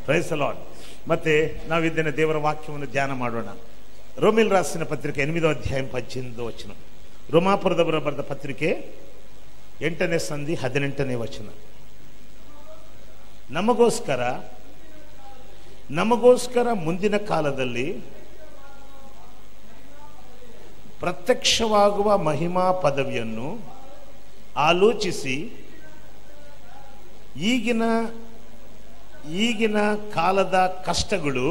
Price lord ಮತ್ತೆ ನಾವಿದ್ದೇನೆ ದೇವರ ವಾಕ್ಯವನ್ನು ಧ್ಯಾನ ಮಾಡೋಣ ರೋಮಿಲ್ ರಾಸಿನ ಪತ್ರಿಕೆ ಎನಿಮಿದೋ ಅಧ್ಯಾಯ ಪಜ್ಜಿಂದು ವಚನ ರೋಮಾಪುರದವರ ಬರೆದ ಪತ್ರಿಕೆ ಎಂಟನೇ ಸಂಧಿ ಹದಿನೆಂಟನೇ ವಚನ ನಮಗೋಸ್ಕರ ನಮಗೋಸ್ಕರ ಮುಂದಿನ ಕಾಲದಲ್ಲಿ ಪ್ರತ್ಯಕ್ಷವಾಗುವ ಮಹಿಮಾ ಪದವಿಯನ್ನು ಆಲೋಚಿಸಿ ಈಗಿನ ಈಗಿನ ಕಾಲದ ಕಷ್ಟಗಳು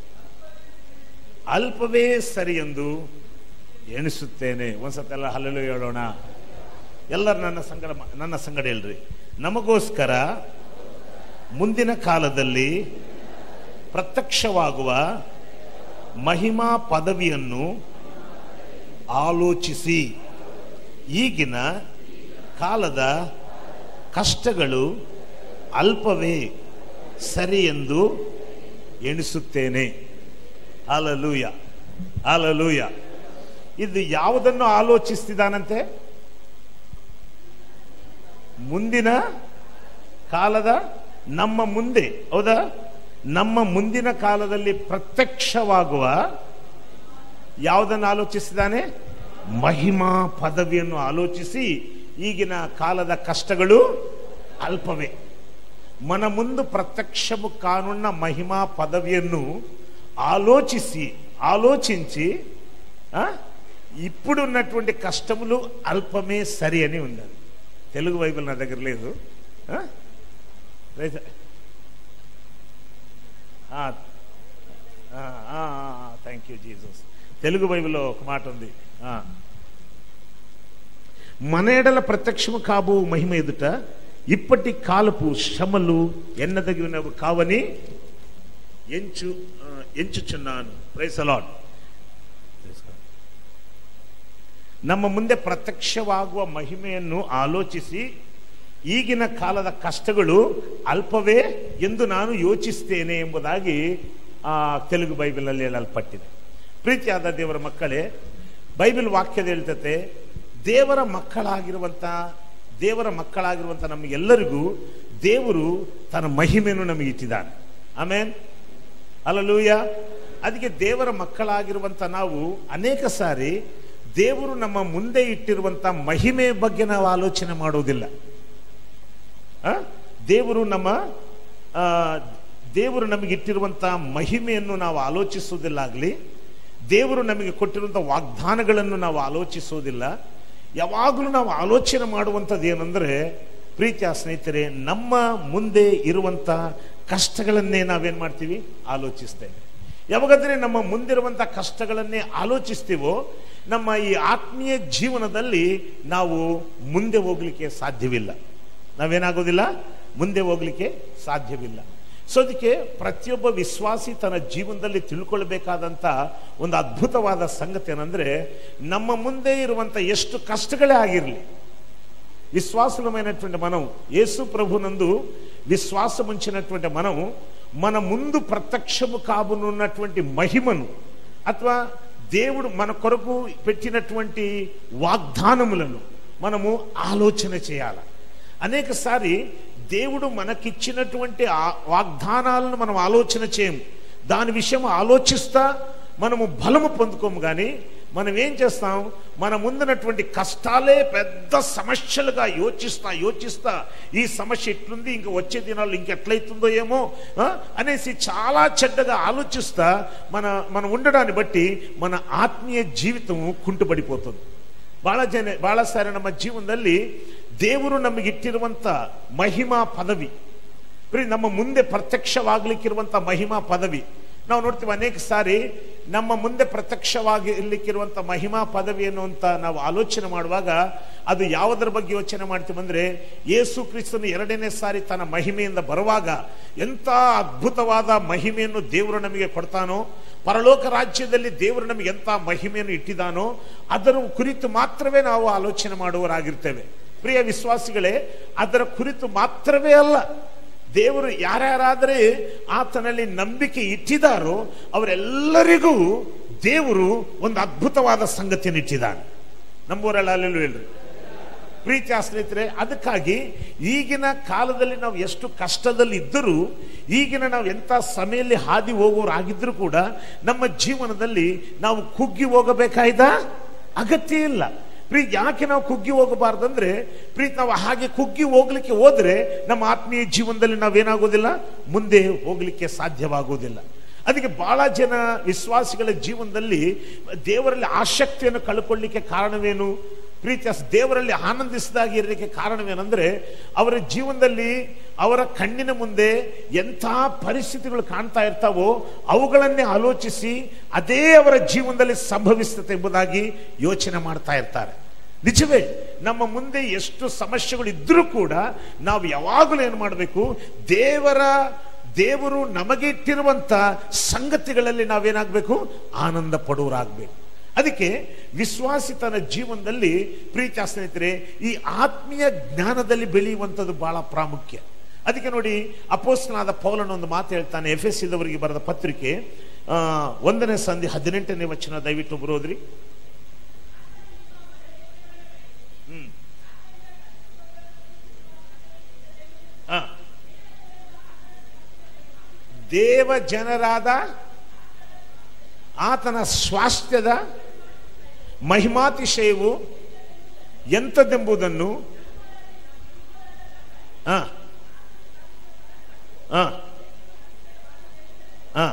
ಅಲ್ಪವೇ ಸರಿ ಎಂದು ಎಣಿಸುತ್ತೇನೆ ಒಂದ್ಸತೆಲ್ಲ ಹಲ್ಲಲು ಹೇಳೋಣ ಎಲ್ಲರೂ ನನ್ನ ಸಂಗಡ ನನ್ನ ಸಂಗಡ ಹೇಳ್ರಿ ನಮಗೋಸ್ಕರ ಮುಂದಿನ ಕಾಲದಲ್ಲಿ ಪ್ರತ್ಯಕ್ಷವಾಗುವ ಮಹಿಮಾ ಪದವಿಯನ್ನು ಆಲೋಚಿಸಿ ಈಗಿನ ಕಾಲದ ಕಷ್ಟಗಳು ಅಲ್ಪವೇ ಸರಿ ಎಂದು ಎಣಿಸುತ್ತೇನೆ ಅಲಲೂಯ ಅಲಲೂಯ ಇದು ಯಾವುದನ್ನು ಆಲೋಚಿಸ್ತಿದ್ದಾನಂತೆ ಮುಂದಿನ ಕಾಲದ ನಮ್ಮ ಮುಂದೆ ಹೌದಾ ನಮ್ಮ ಮುಂದಿನ ಕಾಲದಲ್ಲಿ ಪ್ರತ್ಯಕ್ಷವಾಗುವ ಯಾವುದನ್ನು ಆಲೋಚಿಸಿದಾನೆ ಮಹಿಮಾ ಪದವಿಯನ್ನು ಆಲೋಚಿಸಿ ಈಗಿನ ಕಾಲದ ಕಷ್ಟಗಳು ಅಲ್ಪವೇ మన ముందు ప్రత్యక్షము కానున్న మహిమా పదవిಯನ್ನು ఆలోచిసి ఆలోచించి ఆ, ఇప్పుడున్నటువంటి కష్టములు అల్పమే సరి అని ఉన్నది తెలుగు బైబిల్ నా దగ్గర లేదు థ్యాంక్ యూ జీసస్ తెలుగు బైబిల్లో ఒక మాట ఉంది ఆ. మన ఎడల ప్రత్యక్షము కాబో మహిమ ఎదుట ఇప్పటి కాలపు శ్రమలు ఎన్నదగినవి కావని ఎంచు ఆ, ఎంచుచున్నాను ప్రైస్ అలాడ్ ನಮ್ಮ ಮುಂದೆ ಪ್ರತ್ಯಕ್ಷವಾಗುವ ಮಹಿಮೆಯನ್ನು ಆಲೋಚಿಸಿ ಈಗಿನ ಕಾಲದ ಕಷ್ಟಗಳು ಅಲ್ಪವೇ ಎಂದು ನಾನು ಯೋಚಿಸ್ತೇನೆ ಎಂಬುದಾಗಿ ಆ ತೆಲುಗು ಬೈಬಲ್ನಲ್ಲಿ ಹೇಳಲ್ಪಟ್ಟಿದೆ ಪ್ರೀತಿಯಾದ ದೇವರ ಮಕ್ಕಳೇ ಬೈಬಲ್ ವಾಕ್ಯದ ಹೇಳ್ತತೆ ದೇವರ ಮಕ್ಕಳಾಗಿರುವಂತ ದೇವರ ಮಕ್ಕಳಾಗಿರುವಂತ ನಮಗೆಲ್ಲರಿಗೂ ದೇವರು ತನ್ನ ಮಹಿಮೆಯನ್ನು ನಮಗೆ ಇಟ್ಟಿದ್ದಾನೆ ಆಮೇನ್ ಅಲ್ಲಲೂಯ ಅದಕ್ಕೆ ದೇವರ ಮಕ್ಕಳಾಗಿರುವಂತ ನಾವು ಅನೇಕ ಸಾರಿ ದೇವರು ನಮ್ಮ ಮುಂದೆ ಇಟ್ಟಿರುವಂತ ಮಹಿಮೆ ಬಗ್ಗೆ ನಾವು ಆಲೋಚನೆ ಮಾಡುವುದಿಲ್ಲ ಆ? ದೇವರು ನಮ್ಮ ಆ, ದೇವರು ನಮಗೆ ಇಟ್ಟಿರುವಂತ ಮಹಿಮೆಯನ್ನು ನಾವು ಆಲೋಚಿಸುವುದಿಲ್ಲ ಆಗಲಿ ದೇವರು ನಮಗೆ ಕೊಟ್ಟಿರುವಂಥ ವಾಗ್ದಾನಗಳನ್ನು ನಾವು ಆಲೋಚಿಸುವುದಿಲ್ಲ ಯಾವಾಗಲೂ ನಾವು ಆಲೋಚನೆ ಮಾಡುವಂಥದ್ದು ಏನಂದ್ರೆ ಪ್ರೀತಿಯ ಸ್ನೇಹಿತರೆ ನಮ್ಮ ಮುಂದೆ ಇರುವಂತ ಕಷ್ಟಗಳನ್ನೇ ನಾವೇನ್ ಮಾಡ್ತೀವಿ ಆಲೋಚಿಸ್ತೇವೆ ಯಾವಾಗಾದ್ರೆ ನಮ್ಮ ಮುಂದಿರುವಂತ ಕಷ್ಟಗಳನ್ನೇ ಆಲೋಚಿಸ್ತೀವೋ ನಮ್ಮ ಈ ಆತ್ಮೀಯ ಜೀವನದಲ್ಲಿ ನಾವು ಮುಂದೆ ಹೋಗ್ಲಿಕ್ಕೆ ಸಾಧ್ಯವಿಲ್ಲ ನಾವೇನಾಗೋದಿಲ್ಲ ಮುಂದೆ ಹೋಗ್ಲಿಕ್ಕೆ ಸಾಧ್ಯವಿಲ್ಲ ಸೊ ಅದಕ್ಕೆ ಪ್ರತಿಯೊಬ್ಬ ವಿಶ್ವಾಸಿ ತನ್ನ ಜೀವನದಲ್ಲಿ ತಿಳ್ಕೊಳ್ಬೇಕಾದಂತ ಒಂದು ಅದ್ಭುತವಾದ ಸಂಗತಿ ಏನಂದ್ರೆ ನಮ್ಮ ಮುಂದೆ ಇರುವಂತ ಎಷ್ಟು కష్టಗಳೇ ಆಗಿರಲಿ విశ్వాసులమైనటువంటి మనం యేసు ప్రభునందు విశ్వాసముంచినటువంటి మనం మన ముందు ప్రత్యక్షము కాబనున్నటువంటి మహిమను అథవా దేవుడు మన కొరకు పెట్టినటువంటి వాగ్దానములను మనము ఆలోచన చేయాలి అనేకసారి దేవుడు మనకిచ్చినటువంటి ఆ వాగ్దానాలను మనం ఆలోచన చేయము దాని విషయం ఆలోచిస్తా మనము బలము పొందుకోము కానీ మనం ఏం చేస్తాం మన ముందున్నటువంటి కష్టాలే పెద్ద సమస్యలుగా యోచిస్తా యోచిస్తా ఈ సమస్య ఎట్లుంది ఇంక వచ్చే దినాలు ఇంకెట్లయితుందో ఏమో ఆ, అనేసి చాలా చెడ్డగా ఆలోచిస్తా మన మనం ఉండడాన్ని బట్టి మన ಆತ್ಮೀಯ ಜೀವಿತ ಕುಂಟುಪಡಿపోతుంది ಬಹಳ ಜನ ಬಹಳ ಸಾರಿ ನಮ್ಮ ಜೀವನದಲ್ಲಿ ದೇವರು ನಮಗಿಟ್ಟಿರುವಂತ ಮಹಿಮಾ ಪದವಿ ಪ್ರೀ ನಮ್ಮ ಮುಂದೆ ಪ್ರತ್ಯಕ್ಷವಾಗ್ಲಿಕ್ಕಿರುವಂತ ಮಹಿಮಾ ಪದವಿ ನಾವು ನೋಡ್ತೀವಿ ಅನೇಕ ಸಾರಿ ನಮ್ಮ ಮುಂದೆ ಪ್ರತ್ಯಕ್ಷವಾಗಿ ಇರ್ಲಿಕ್ಕಿರುವಂತ ಮಹಿಮಾ ಪದವಿಯನ್ನು ಅಂತ ನಾವು ಆಲೋಚನೆ ಮಾಡುವಾಗ ಅದು ಯಾವುದರ ಬಗ್ಗೆ ಯೋಚನೆ ಮಾಡ್ತೀವಿ ಅಂದ್ರೆ ಯೇಸು ಕ್ರಿಸ್ತನು ಎರಡನೇ ಸಾರಿ ತನ್ನ ಮಹಿಮೆಯಿಂದ ಬರುವಾಗ ಎಂತ ಅದ್ಭುತವಾದ ಮಹಿಮೆಯನ್ನು ದೇವರು ನಮಗೆ ಕೊಡ್ತಾನೋ ಪರಲೋಕ ರಾಜ್ಯದಲ್ಲಿ ದೇವರು ನಮಗೆ ಎಂತ ಮಹಿಮೆಯನ್ನು ಇಟ್ಟಿದ್ದಾನೋ ಅದರ ಕುರಿತು ಮಾತ್ರವೇ ನಾವು ಆಲೋಚನೆ ಮಾಡುವರಾಗಿರ್ತೇವೆ ಪ್ರಿಯ ವಿಶ್ವಾಸಿಗಳೇ ಅದರ ಕುರಿತು ಮಾತ್ರವೇ ಅಲ್ಲ ದೇವರು ಯಾರ್ಯಾರಾದರೆ ಆತನಲ್ಲಿ ನಂಬಿಕೆ ಇಟ್ಟಿದ್ದಾರೋ ಅವರೆಲ್ಲರಿಗೂ ದೇವರು ಒಂದು ಅದ್ಭುತವಾದ ಸಂಗತಿಯನ್ನು ಇಟ್ಟಿದ್ದಾನೆ ನಮ್ಮೂರಲ್ಲ ಅಲ್ಲೆಲ್ಲೂ ಹೇಳ್ರಿ ಪ್ರೀತಿ ಸ್ನೇಹಿತರೆ ಅದಕ್ಕಾಗಿ ಈಗಿನ ಕಾಲದಲ್ಲಿ ನಾವು ಎಷ್ಟು ಕಷ್ಟದಲ್ಲಿ ಇದ್ದರೂ ಈಗಿನ ನಾವು ಎಂಥ ಸಮಯಲ್ಲಿ ಹಾದಿ ಹೋಗೋರಾಗಿದ್ರೂ ಕೂಡ ನಮ್ಮ ಜೀವನದಲ್ಲಿ ನಾವು ಕುಗ್ಗಿ ಹೋಗಬೇಕಾಯ್ದ ಅಗತ್ಯ ಇಲ್ಲ ಪ್ರೀತಿ ಯಾಕೆ ನಾವು ಕುಗ್ಗಿ ಹೋಗಬಾರ್ದಂದ್ರೆ ಪ್ರೀತಿ ನಾವು ಹಾಗೆ ಕುಗ್ಗಿ ಹೋಗ್ಲಿಕ್ಕೆ ಹೋದ್ರೆ ನಮ್ಮ ಆತ್ಮೀಯ ಜೀವನದಲ್ಲಿ ನಾವೇನಾಗೋದಿಲ್ಲ ಮುಂದೆ ಹೋಗ್ಲಿಕ್ಕೆ ಸಾಧ್ಯವಾಗುವುದಿಲ್ಲ ಅದಕ್ಕೆ ಬಹಳ ಜನ ವಿಶ್ವಾಸಿಗಳ ಜೀವನದಲ್ಲಿ ದೇವರಲ್ಲಿ ಆಸಕ್ತಿಯನ್ನು ಕಳ್ಕೊಳ್ಳಿಕ್ಕೆ ಕಾರಣವೇನು ಪ್ರೀತಿ ದೇವರಲ್ಲಿ ಆನಂದಿಸಿದಾಗಿ ಇರಲಿಕ್ಕೆ ಕಾರಣವೇನೆಂದ್ರೆ ಅವರ ಜೀವನದಲ್ಲಿ ಅವರ ಕಣ್ಣಿನ ಮುಂದೆ ಎಂಥ ಪರಿಸ್ಥಿತಿಗಳು ಕಾಣ್ತಾ ಇರ್ತಾವೋ ಅವುಗಳನ್ನೇ ಆಲೋಚಿಸಿ ಅದೇ ಅವರ ಜೀವನದಲ್ಲಿ ಸಂಭವಿಸ್ತದೆ ಎಂಬುದಾಗಿ ಯೋಚನೆ ಮಾಡ್ತಾ ಇರ್ತಾರೆ ನಿಜವೇ ನಮ್ಮ ಮುಂದೆ ಎಷ್ಟು ಸಮಸ್ಯೆಗಳು ಇದ್ರೂ ಕೂಡ ನಾವು ಯಾವಾಗಲೂ ಏನು ಮಾಡಬೇಕು ದೇವರ ದೇವರು ನಮಗೆ ಇಟ್ಟಿರುವಂತ ಸಂಗತಿಗಳಲ್ಲಿ ನಾವೇನಾಗಬೇಕು ಆನಂದ ಪಡುವರಾಗಬೇಕು ಅದಕ್ಕೆ ವಿಶ್ವಾಸಿ ತನ್ನ ಜೀವನದಲ್ಲಿ ಪ್ರೀತಿ ಸ್ನೇಹಿತರೆ ಈ ಆತ್ಮೀಯ ಜ್ಞಾನದಲ್ಲಿ ಬೆಳೆಯುವಂಥದ್ದು ಬಹಳ ಪ್ರಾಮುಖ್ಯ ಅದಕ್ಕೆ ನೋಡಿ ಅಪೋಸ್ತನಾದ ಪೌಲನ ಒಂದು ಮಾತು ಹೇಳ್ತಾನೆ ಎಫ್ ಎಸ್ ಇದವರಿಗೆ ಬರೆದ ಪತ್ರಿಕೆ ಆ, ಒಂದನೇ ಸಂಧಿ ಹದಿನೆಂಟನೇ ವಚನ ದಯವಿಟ್ಟು ಬರೋದ್ರಿ ಹ್ಮ್ ಆ. ದೇವ ಜನರಾದ ಆತನ ಸ್ವಾಸ್ಥ್ಯದ ಮಹಿಮಾತಿಶಯವು ಎಂಥದ್ದೆಂಬುದನ್ನು ಆ, ಆ, ಆ,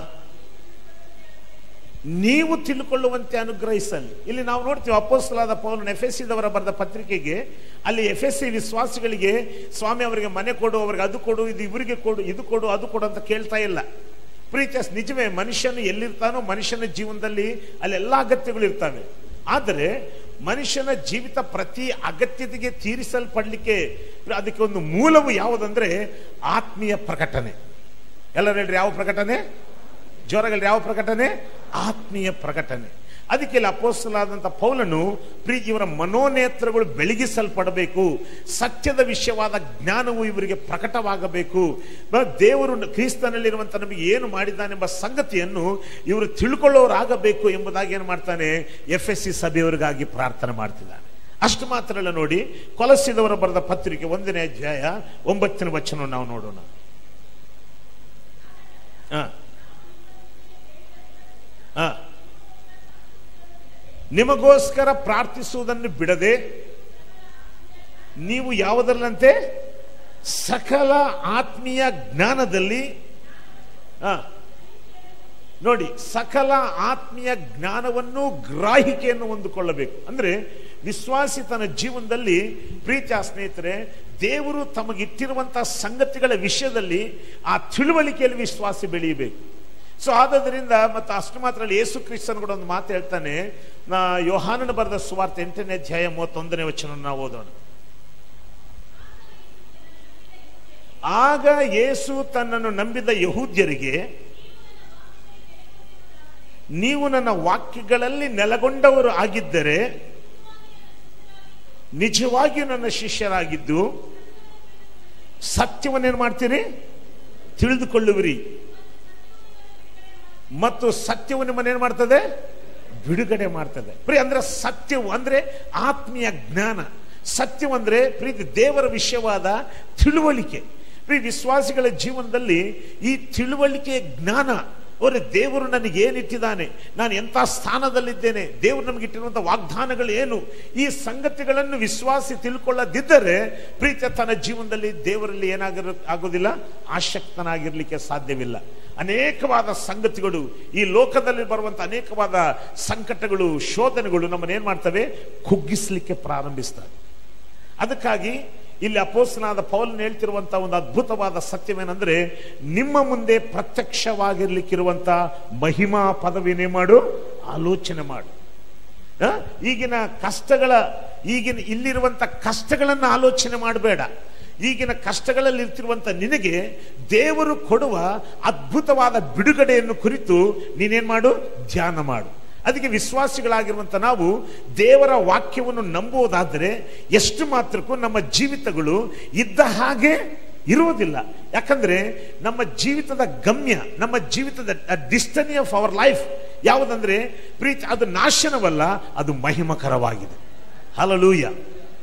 ನೀವು ತಿಳ್ಕೊಳ್ಳುವಂತೆ ಅನುಗ್ರಹಿಸಲಿ ಇಲ್ಲಿ ನಾವು ನೋಡ್ತೀವಿ ಅಪ್ಪೋಸ್ತಲಾದ ಪೌಲನ್ ಎಫ್ ಎಸ್ ದವರ ಬರೆದ ಪತ್ರಿಕೆಗೆ ಅಲ್ಲಿ ಎಫ್ ಎಸ್ ಸಿ ವಿಶ್ವಾಸಿಗಳಿಗೆ ಸ್ವಾಮಿ ಅವರಿಗೆ ಮನೆ ಕೊಡು ಅವರಿಗೆ ಅದು ಕೊಡು ಇದು ಇವರಿಗೆ ಕೊಡು ಇದು ಕೊಡು ಅದು ಕೊಡು ಅಂತ ಕೇಳ್ತಾ ಇಲ್ಲ ಪ್ರೀತಿಯಸ್ ನಿಜವೇ ಮನುಷ್ಯನು ಎಲ್ಲಿರ್ತಾನೋ ಮನುಷ್ಯನ ಜೀವನದಲ್ಲಿ ಅಲ್ಲೆಲ್ಲ ಅಗತ್ಯಗಳು ಇರ್ತವೆ ಆದರೆ ಮನುಷ್ಯನ ಜೀವಿತ ಪ್ರತಿ ಅಗತ್ಯತೆಗೆ ತೀರಿಸಲ್ಪಡ್ಲಿಕ್ಕೆ ಅದಕ್ಕೆ ಒಂದು ಮೂಲವು ಯಾವುದಂದ್ರೆ ಆತ್ಮೀಯ ಪ್ರಕಟಣೆ ಎಲ್ಲರೂ ಹೇಳ್ರಿ ಯಾವ ಪ್ರಕಟಣೆ ಜ್ವರಗಳು ಯಾವ ಪ್ರಕಟಣೆ ಆತ್ಮೀಯ ಪ್ರಕಟಣೆ ಅದಕ್ಕೆ ಇಲ್ಲಿ ಅಪೋಸ್ತಲಾದಂಥ ಪೌಲನು ಪ್ರೀ ಇವರ ಮನೋನೇತ್ರಗಳು ಬೆಳಗಿಸಲ್ಪಡಬೇಕು ಸತ್ಯದ ವಿಷಯವಾದ ಜ್ಞಾನವು ಇವರಿಗೆ ಪ್ರಕಟವಾಗಬೇಕು ಬ- ದೇವರು ಕ್ರಿಸ್ತನಲ್ಲಿರುವಂಥ ನಮಗೆ ಏನು ಮಾಡಿದ್ದಾನೆಂಬ ಸಂಗತಿಯನ್ನು ಇವರು ತಿಳ್ಕೊಳ್ಳೋರಾಗಬೇಕು ಎಂಬುದಾಗಿ ಏನು ಮಾಡ್ತಾನೆ ಎಫ್ ಎಸ್ ಸಿ ಸಭೆಯವರಿಗಾಗಿ ಪ್ರಾರ್ಥನೆ ಮಾಡ್ತಿದ್ದಾನೆ ಅಷ್ಟು ಮಾತ್ರ ಅಲ್ಲ ನೋಡಿ ಕೊಲಸಿದವರ ಬರೆದ ಪತ್ರಿಕೆ ಒಂದನೇ ಅಧ್ಯಾಯ ಒಂಬತ್ತನೇ ವಚನ ನಾವು ನೋಡೋಣ ಹಾ ಹಾ ನಿಮಗೋಸ್ಕರ ಪ್ರಾರ್ಥಿಸುವುದನ್ನು ಬಿಡದೆ ನೀವು ಯಾವುದರಲ್ಲಂತೆ ಸಕಲ ಆತ್ಮೀಯ ಜ್ಞಾನದಲ್ಲಿ ಆ, ನೋಡಿ ಸಕಲ ಆತ್ಮೀಯ ಜ್ಞಾನವನ್ನು ಗ್ರಾಹಿಕೆಯನ್ನು ಹೊಂದಿಕೊಳ್ಳಬೇಕು ಅಂದ್ರೆ ವಿಶ್ವಾಸಿ ತನ್ನ ಜೀವನದಲ್ಲಿ ಪ್ರೀತಿಯ ಸ್ನೇಹಿತರೆ ದೇವರು ತಮಗಿಟ್ಟಿರುವಂತಹ ಸಂಗತಿಗಳ ವಿಷಯದಲ್ಲಿ ಆ ತಿಳುವಳಿಕೆಯಲ್ಲಿ ವಿಶ್ವಾಸಿ ಬೆಳೆಯಬೇಕು ಸೊ ಆದದರಿಂದ ಮತ್ತು ಅಷ್ಟು ಮಾತ್ರ ಅಲ್ಲಿ ಯೇಸು ಕ್ರಿಸ್ತನ್ ಕೂಡ ಒಂದು ಮಾತು ಹೇಳ್ತಾನೆ ನಾ ಯೋಹಾನನ ಬರೆದ ಸುವಾರ್ತೆ ಎಂಟನೇ ಅಧ್ಯಾಯ ಮೂವತ್ತೊಂದನೇ ವಚನ ನಾವು ಓದೋಣ ಆಗ ಯೇಸು ತನ್ನನ್ನು ನಂಬಿದ ಯಹೂದ್ಯರಿಗೆ ನೀವು ನನ್ನ ವಾಕ್ಯಗಳಲ್ಲಿ ನೆಲೆಗೊಂಡವರು ಆಗಿದ್ದರೆ ನಿಜವಾಗಿಯೂ ನನ್ನ ಶಿಷ್ಯರಾಗಿದ್ದು ಸತ್ಯವನ್ನೇನು ಮಾಡ್ತೀರಿ ತಿಳಿದುಕೊಳ್ಳುವಿರಿ ಮತ್ತು ಸತ್ಯವು ನಿಮ್ಮನ್ನೇನು ಮಾಡ್ತದೆ ಬಿಡುಗಡೆ ಮಾಡ್ತದೆ ಪ್ರೀ ಅಂದ್ರೆ ಸತ್ಯವು ಅಂದ್ರೆ ಆತ್ಮೀಯ ಜ್ಞಾನ ಸತ್ಯವಂದ್ರೆ ಪ್ರೀತಿ ದೇವರ ವಿಷಯವಾದ ತಿಳುವಳಿಕೆ ಪ್ರೀ ವಿಶ್ವಾಸಿಗಳ ಜೀವನದಲ್ಲಿ ಈ ತಿಳುವಳಿಕೆ ಜ್ಞಾನ ಅವರ ದೇವರು ನನಗೆ ಏನಿಟ್ಟಿದ್ದಾನೆ ನಾನು ಎಂಥ ಸ್ಥಾನದಲ್ಲಿದ್ದೇನೆ ದೇವರು ನಮಗೆ ಇಟ್ಟಿರುವಂಥ ವಾಗ್ದಾನಗಳು ಏನು ಈ ಸಂಗತಿಗಳನ್ನು ವಿಶ್ವಾಸಿ ತಿಳ್ಕೊಳ್ಳದಿದ್ದರೆ ಪ್ರೀತಿಯ ತನ್ನ ಜೀವನದಲ್ಲಿ ದೇವರಲ್ಲಿ ಏನಾಗಿರ ಆಗೋದಿಲ್ಲ ಆಸಕ್ತನಾಗಿರ್ಲಿಕ್ಕೆ ಸಾಧ್ಯವಿಲ್ಲ ಅನೇಕವಾದ ಸಂಗತಿಗಳು ಈ ಲೋಕದಲ್ಲಿ ಬರುವಂಥ ಅನೇಕವಾದ ಸಂಕಟಗಳು ಶೋಧನೆಗಳು ನಮ್ಮನ್ನು ಏನು ಮಾಡ್ತವೆ ಕುಗ್ಗಿಸ್ಲಿಕ್ಕೆ ಪ್ರಾರಂಭಿಸ್ತವೆ ಅದಕ್ಕಾಗಿ ಇಲ್ಲಿ ಅಪೋಸ್ತನಾದ ಪೌಲನ್ ಹೇಳ್ತಿರುವಂತ ಒಂದು ಅದ್ಭುತವಾದ ಸತ್ಯವೇನೆಂದ್ರೆ ನಿಮ್ಮ ಮುಂದೆ ಪ್ರತ್ಯಕ್ಷವಾಗಿರ್ಲಿಕ್ಕಿರುವಂತ ಮಹಿಮಾ ಪದವಿನೇ ಮಾಡು ಆಲೋಚನೆ ಮಾಡು ಆ? ಈಗಿನ ಕಷ್ಟಗಳ ಈಗಿನ ಇಲ್ಲಿರುವಂತ ಕಷ್ಟಗಳನ್ನು ಆಲೋಚನೆ ಮಾಡಬೇಡ ಈಗಿನ ಕಷ್ಟಗಳಲ್ಲಿ ಇರ್ತಿರುವಂತ ನಿನಗೆ ದೇವರು ಕೊಡುವ ಅದ್ಭುತವಾದ ಬಿಡುಗಡೆಯನ್ನು ಕುರಿತು ನೀನೇನ್ ಮಾಡು ಧ್ಯಾನ ಮಾಡು ಅದಕ್ಕೆ ವಿಶ್ವಾಸಿಗಳಾಗಿರುವಂತ ನಾವು ದೇವರ ವಾಕ್ಯವನ್ನು ನಂಬುವುದಾದರೆ ಎಷ್ಟು ಮಾತ್ರಕ್ಕೂ ನಮ್ಮ ಜೀವಿತಗಳು ಇದ್ದ ಹಾಗೆ ಇರುವುದಿಲ್ಲ ಯಾಕಂದ್ರೆ ನಮ್ಮ ಜೀವಿತದ ಗಮ್ಯ ನಮ್ಮ ಜೀವಿತದ ಡಿಸ್ಟನಿ ಆಫ್ ಅವರ್ ಲೈಫ್ ಯಾವುದಂದ್ರೆ ಪ್ರೀತಿ ಅದು ನಾಶನವಲ್ಲ ಅದು ಮಹಿಮಕರವಾಗಿದೆ ಹಲಲೂಯ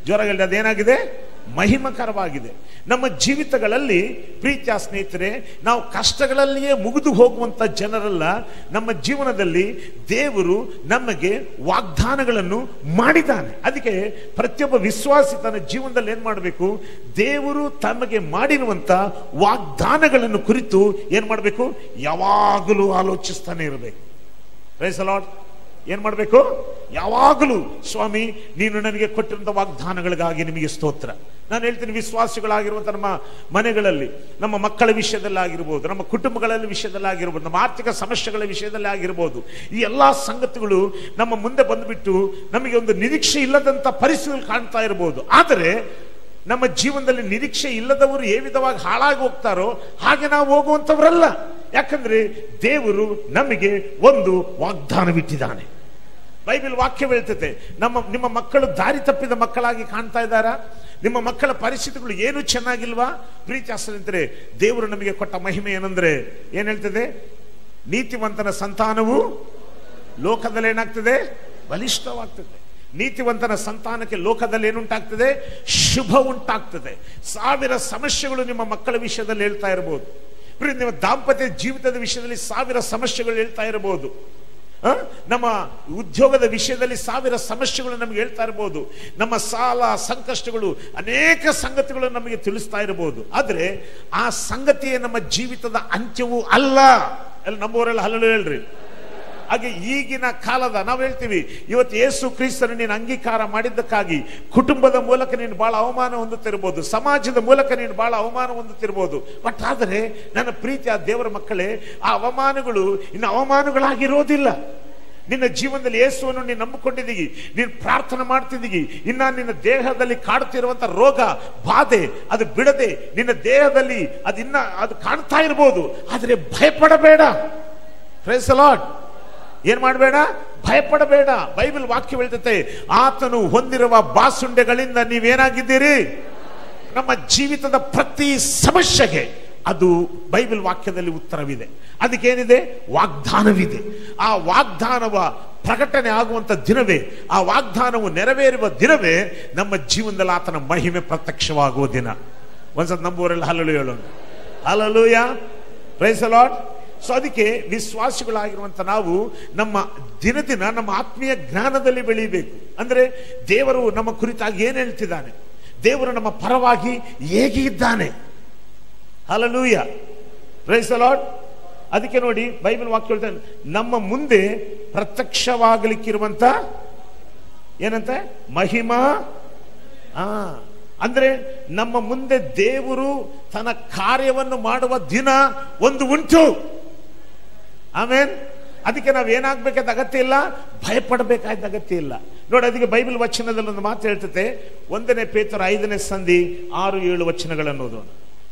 ಜ್ವರಗಳಲ್ಲಿ ಅದೇನಾಗಿದೆ ಮಹಿಮಕರವಾಗಿದೆ ನಮ್ಮ ಜೀವಿತಗಳಲ್ಲಿ ಪ್ರೀತಿಯ ಸ್ನೇಹಿತರೆ ನಾವು ಕಷ್ಟಗಳಲ್ಲಿಯೇ ಮುಗಿದು ಹೋಗುವಂತ ಜನರಲ್ಲ ನಮ್ಮ ಜೀವನದಲ್ಲಿ ದೇವರು ನಮಗೆ ವಾಗ್ದಾನಗಳನ್ನು ಮಾಡಿದ್ದಾನೆ ಅದಕ್ಕೆ ಪ್ರತಿಯೊಬ್ಬ ವಿಶ್ವಾಸಿ ತನ್ನ ಜೀವನದಲ್ಲಿ ಏನ್ ಮಾಡಬೇಕು ದೇವರು ತಮಗೆ ಮಾಡಿರುವಂತ ವಾಗ್ದಾನಗಳನ್ನು ಕುರಿತು ಏನ್ ಮಾಡಬೇಕು ಯಾವಾಗಲೂ ಆಲೋಚಿಸ್ತಾನೆ ಇರಬೇಕು ಪ್ರೈಸ್ ಲಾರ್ಡ್ ಏನ್ ಮಾಡಬೇಕು ಯಾವಾಗಲೂ ಸ್ವಾಮಿ ನೀನು ನನಗೆ ಕೊಟ್ಟಿರುವಂತ ವಾಗ್ದಾನಗಳಿಗಾಗಿ ನಿಮಗೆ ಸ್ತೋತ್ರ ನಾನು ಹೇಳ್ತೀನಿ ವಿಶ್ವಾಸಿಗಳಾಗಿರುವಂತ ನಮ್ಮ ಮನೆಗಳಲ್ಲಿ ನಮ್ಮ ಮಕ್ಕಳ ವಿಷಯದಲ್ಲಿ ಆಗಿರ್ಬೋದು ನಮ್ಮ ಕುಟುಂಬಗಳಲ್ಲಿ ವಿಷಯದಲ್ಲಿ ಆಗಿರ್ಬೋದು ನಮ್ಮ ಆರ್ಥಿಕ ಸಮಸ್ಯೆಗಳ ವಿಷಯದಲ್ಲಿ ಆಗಿರ್ಬೋದು ಈ ಎಲ್ಲಾ ಸಂಗತಿಗಳು ನಮ್ಮ ಮುಂದೆ ಬಂದುಬಿಟ್ಟು ನಮಗೆ ಒಂದು ನಿರೀಕ್ಷೆ ಇಲ್ಲದಂತ ಪರಿಸ್ಥಿತಿ ಕಾಣ್ತಾ ಇರಬಹುದು ಆದರೆ ನಮ್ಮ ಜೀವನದಲ್ಲಿ ನಿರೀಕ್ಷೆ ಇಲ್ಲದವರು ಏ ವಿಧವಾಗಿ ಹಾಳಾಗಿ ಹೋಗ್ತಾರೋ ಹಾಗೆ ನಾವು ಹೋಗುವಂತವರಲ್ಲ ಯಾಕಂದ್ರೆ ದೇವರು ನಮಗೆ ಒಂದು ವಾಗ್ದಾನವಿಟ್ಟಿದ್ದಾನೆ ಬೈಬಲ್ ವಾಕ್ಯ ಹೇಳ್ತೈತೆ ನಮ್ಮ ನಿಮ್ಮ ಮಕ್ಕಳು ದಾರಿ ತಪ್ಪಿದ ಮಕ್ಕಳಾಗಿ ಕಾಣ್ತಾ ಇದ್ದಾರಾ ನಿಮ್ಮ ಮಕ್ಕಳ ಪರಿಸ್ಥಿತಿಗಳು ಏನು ಚೆನ್ನಾಗಿಲ್ವಾ ಪ್ರೀತಿ ಆಶ್ರಯಿಸಿದ್ರೆ ದೇವರು ನಮಗೆ ಕೊಟ್ಟ ಮಹಿಮೆ ಏನಂದ್ರೆ ಏನ್ ಹೇಳ್ತದೆ ನೀತಿವಂತನ ಸಂತಾನವು ಲೋಕದಲ್ಲಿ ಏನಾಗ್ತದೆ ಬಲಿಷ್ಠವಾಗ್ತದೆ ನೀತಿವಂತನ ಸಂತಾನಕ್ಕೆ ಲೋಕದಲ್ಲಿ ಏನುಂಟಾಗ್ತದೆ ಶುಭ ಉಂಟಾಗ್ತದೆ ಸಾವಿರ ಸಮಸ್ಯೆಗಳು ನಿಮ್ಮ ಮಕ್ಕಳ ವಿಷಯದಲ್ಲಿ ಹೇಳ್ತಾ ಇರಬಹುದು ಪ್ರಿಯ, ನಿಮ್ಮ ದಾಂಪತ್ಯ ಜೀವಿತದ ವಿಷಯದಲ್ಲಿ ಸಾವಿರ ಸಮಸ್ಯೆಗಳು ಹೇಳ್ತಾ ಇರಬಹುದು ಆ? ನಮ್ಮ ಉದ್ಯೋಗದ ವಿಷಯದಲ್ಲಿ ಸಾವಿರ ಸಮಸ್ಯೆಗಳು ನಮಗೆ ಹೇಳ್ತಾ ಇರಬಹುದು ನಮ್ಮ ಸಾಲ ಸಂಕಷ್ಟಗಳು ಅನೇಕ ಸಂಗತಿಗಳು ನಮಗೆ ತಿಳಿಸ್ತಾ ಇರಬಹುದು ಆದ್ರೆ ಆ ಸಂಗತಿಯೇ ನಮ್ಮ ಜೀವಿತದ ಅಂತ್ಯವೂ ಅಲ್ಲ ಎಲ್ಲ ನಮ್ಮವರೆಲ್ಲ ಹಲಲು ಹೇಳ್ರಿ ಹಾಗೆ ಈಗಿನ ಕಾಲದ ನಾವು ಹೇಳ್ತೀವಿ ಇವತ್ತು ಯೇಸು ಕ್ರಿಸ್ತನ ನೀನು ಅಂಗೀಕಾರ ಮಾಡಿದ್ದಕ್ಕಾಗಿ ಕುಟುಂಬದ ಮೂಲಕ ನೀನು ಬಹಳ ಅವಮಾನ ಹೊಂದುತ್ತಿರ್ಬೋದು ಸಮಾಜದ ಮೂಲಕ ನೀನು ಬಹಳ ಅವಮಾನ ಹೊಂದುತ್ತಿರ್ಬೋದು ಬಟ್ ಆದರೆ ನನ್ನ ಪ್ರೀತಿಯ ದೇವರ ಮಕ್ಕಳೇ ಆ ಅವಮಾನಗಳು ಇನ್ನು ಅವಮಾನಗಳಾಗಿರೋದಿಲ್ಲ ನಿನ್ನ ಜೀವನದಲ್ಲಿ ಯೇಸುವನ್ನು ನೀನು ನಂಬಿಕೊಂಡಿದ್ದೀಗಿ ನೀನು ಪ್ರಾರ್ಥನೆ ಮಾಡ್ತಿದ್ದೀಗಿ ಇನ್ನ ನಿನ್ನ ದೇಹದಲ್ಲಿ ಕಾಡುತ್ತಿರುವಂತ ರೋಗ ಬಾಧೆ ಅದು ಬಿಡದೆ ನಿನ್ನ ದೇಹದಲ್ಲಿ ಅದಿನ್ನ ಅದು ಕಾಣ್ತಾ ಇರ್ಬೋದು ಆದರೆ ಭಯಪಡಬೇಡ ಪ್ರೈಸ್ ಲಾರ್ಡ್ ಏನ್ ಮಾಡಬೇಡ ಭಯಪಡಬೇಡ ಬೈಬಲ್ ವಾಕ್ಯ ಹೇಳ್ತತೆ ಆತನು ಹೊಂದಿರುವ ಬಾಸುಂಡೆಗಳಿಂದ ನೀವೇನಾಗಿದ್ದೀರಿ ನಮ್ಮ ಜೀವಿತದ ಪ್ರತಿ ಸಮಸ್ಯೆಗೆ ಅದು ಬೈಬಲ್ ವಾಕ್ಯದಲ್ಲಿ ಉತ್ತರವಿದೆ ಅದಕ್ಕೇನಿದೆ ವಾಗ್ದಾನವಿದೆ ಆ ವಾಗ್ದಾನವ ಪ್ರಕಟಣೆ ಆಗುವಂತ ದಿನವೇ ಆ ವಾಗ್ದಾನವು ನೆರವೇರುವ ದಿನವೇ ನಮ್ಮ ಜೀವನದಲ್ಲಿ ಆತನ ಮಹಿಮೆ ಪ್ರತ್ಯಕ್ಷವಾಗುವ ದಿನ ಒಂದ್ಸತ್ ನಮ್ಮೂರಲ್ಲಿ ಹಲಲು ಹೇಳೋಣ ಹಲಲುಯ ಪ್ರೈಸ್ ಲಾರ್ಡ್ ಸೊ ಅದಕ್ಕೆ ವಿಶ್ವಾಸಿಗಳಾಗಿರುವಂತ ನಾವು ನಮ್ಮ ದಿನ ದಿನ ನಮ್ಮ ಆತ್ಮೀಯ ಜ್ಞಾನದಲ್ಲಿ ಬೆಳೀಬೇಕು ಅಂದ್ರೆ ದೇವರು ನಮ್ಮ ಕುರಿತಾಗಿ ಏನ್ ಹೇಳ್ತಿದ್ದಾನೆ ದೇವರು ನಮ್ಮ ಪರವಾಗಿ ಹೇಗೆ ಇದ್ದಾನೆ ಹಲಲೂಯ ಪ್ರೈಸ್ ಲಾರ್ಡ್ ಅದಕ್ಕೆ ನೋಡಿ ಬೈಬಲ್ ವಾಕ್ಯ ಹೇಳ್ತಾನೆ ನಮ್ಮ ಮುಂದೆ ಪ್ರತ್ಯಕ್ಷವಾಗಲಿಕ್ಕಿರುವಂತ ಏನಂತ ಮಹಿಮಾ ಆ ಅಂದ್ರೆ ನಮ್ಮ ಮುಂದೆ ದೇವರು ತನ್ನ ಕಾರ್ಯವನ್ನು ಮಾಡುವ ದಿನ ಒಂದು ಉಂಟು ಆಮೇನ್ ಅದಕ್ಕೆ ನಾವು ಏನಾಗ್ಬೇಕಾದ ಅಗತ್ಯ ಇಲ್ಲ ಭಯಪಡಬೇಕಾದ ಅಗತ್ಯ ಇಲ್ಲ ನೋಡಿ ಅದಕ್ಕೆ ಬೈಬಲ್ ವಚನದಲ್ಲಿ ಒಂದು ಮಾತು ಹೇಳ್ತತೆ ಒಂದನೇ ಪೇತರ ಐದನೇ ಸಂಧಿ ಆರು ಏಳು ವಚನಗಳನ್ನು ಓದೋಣ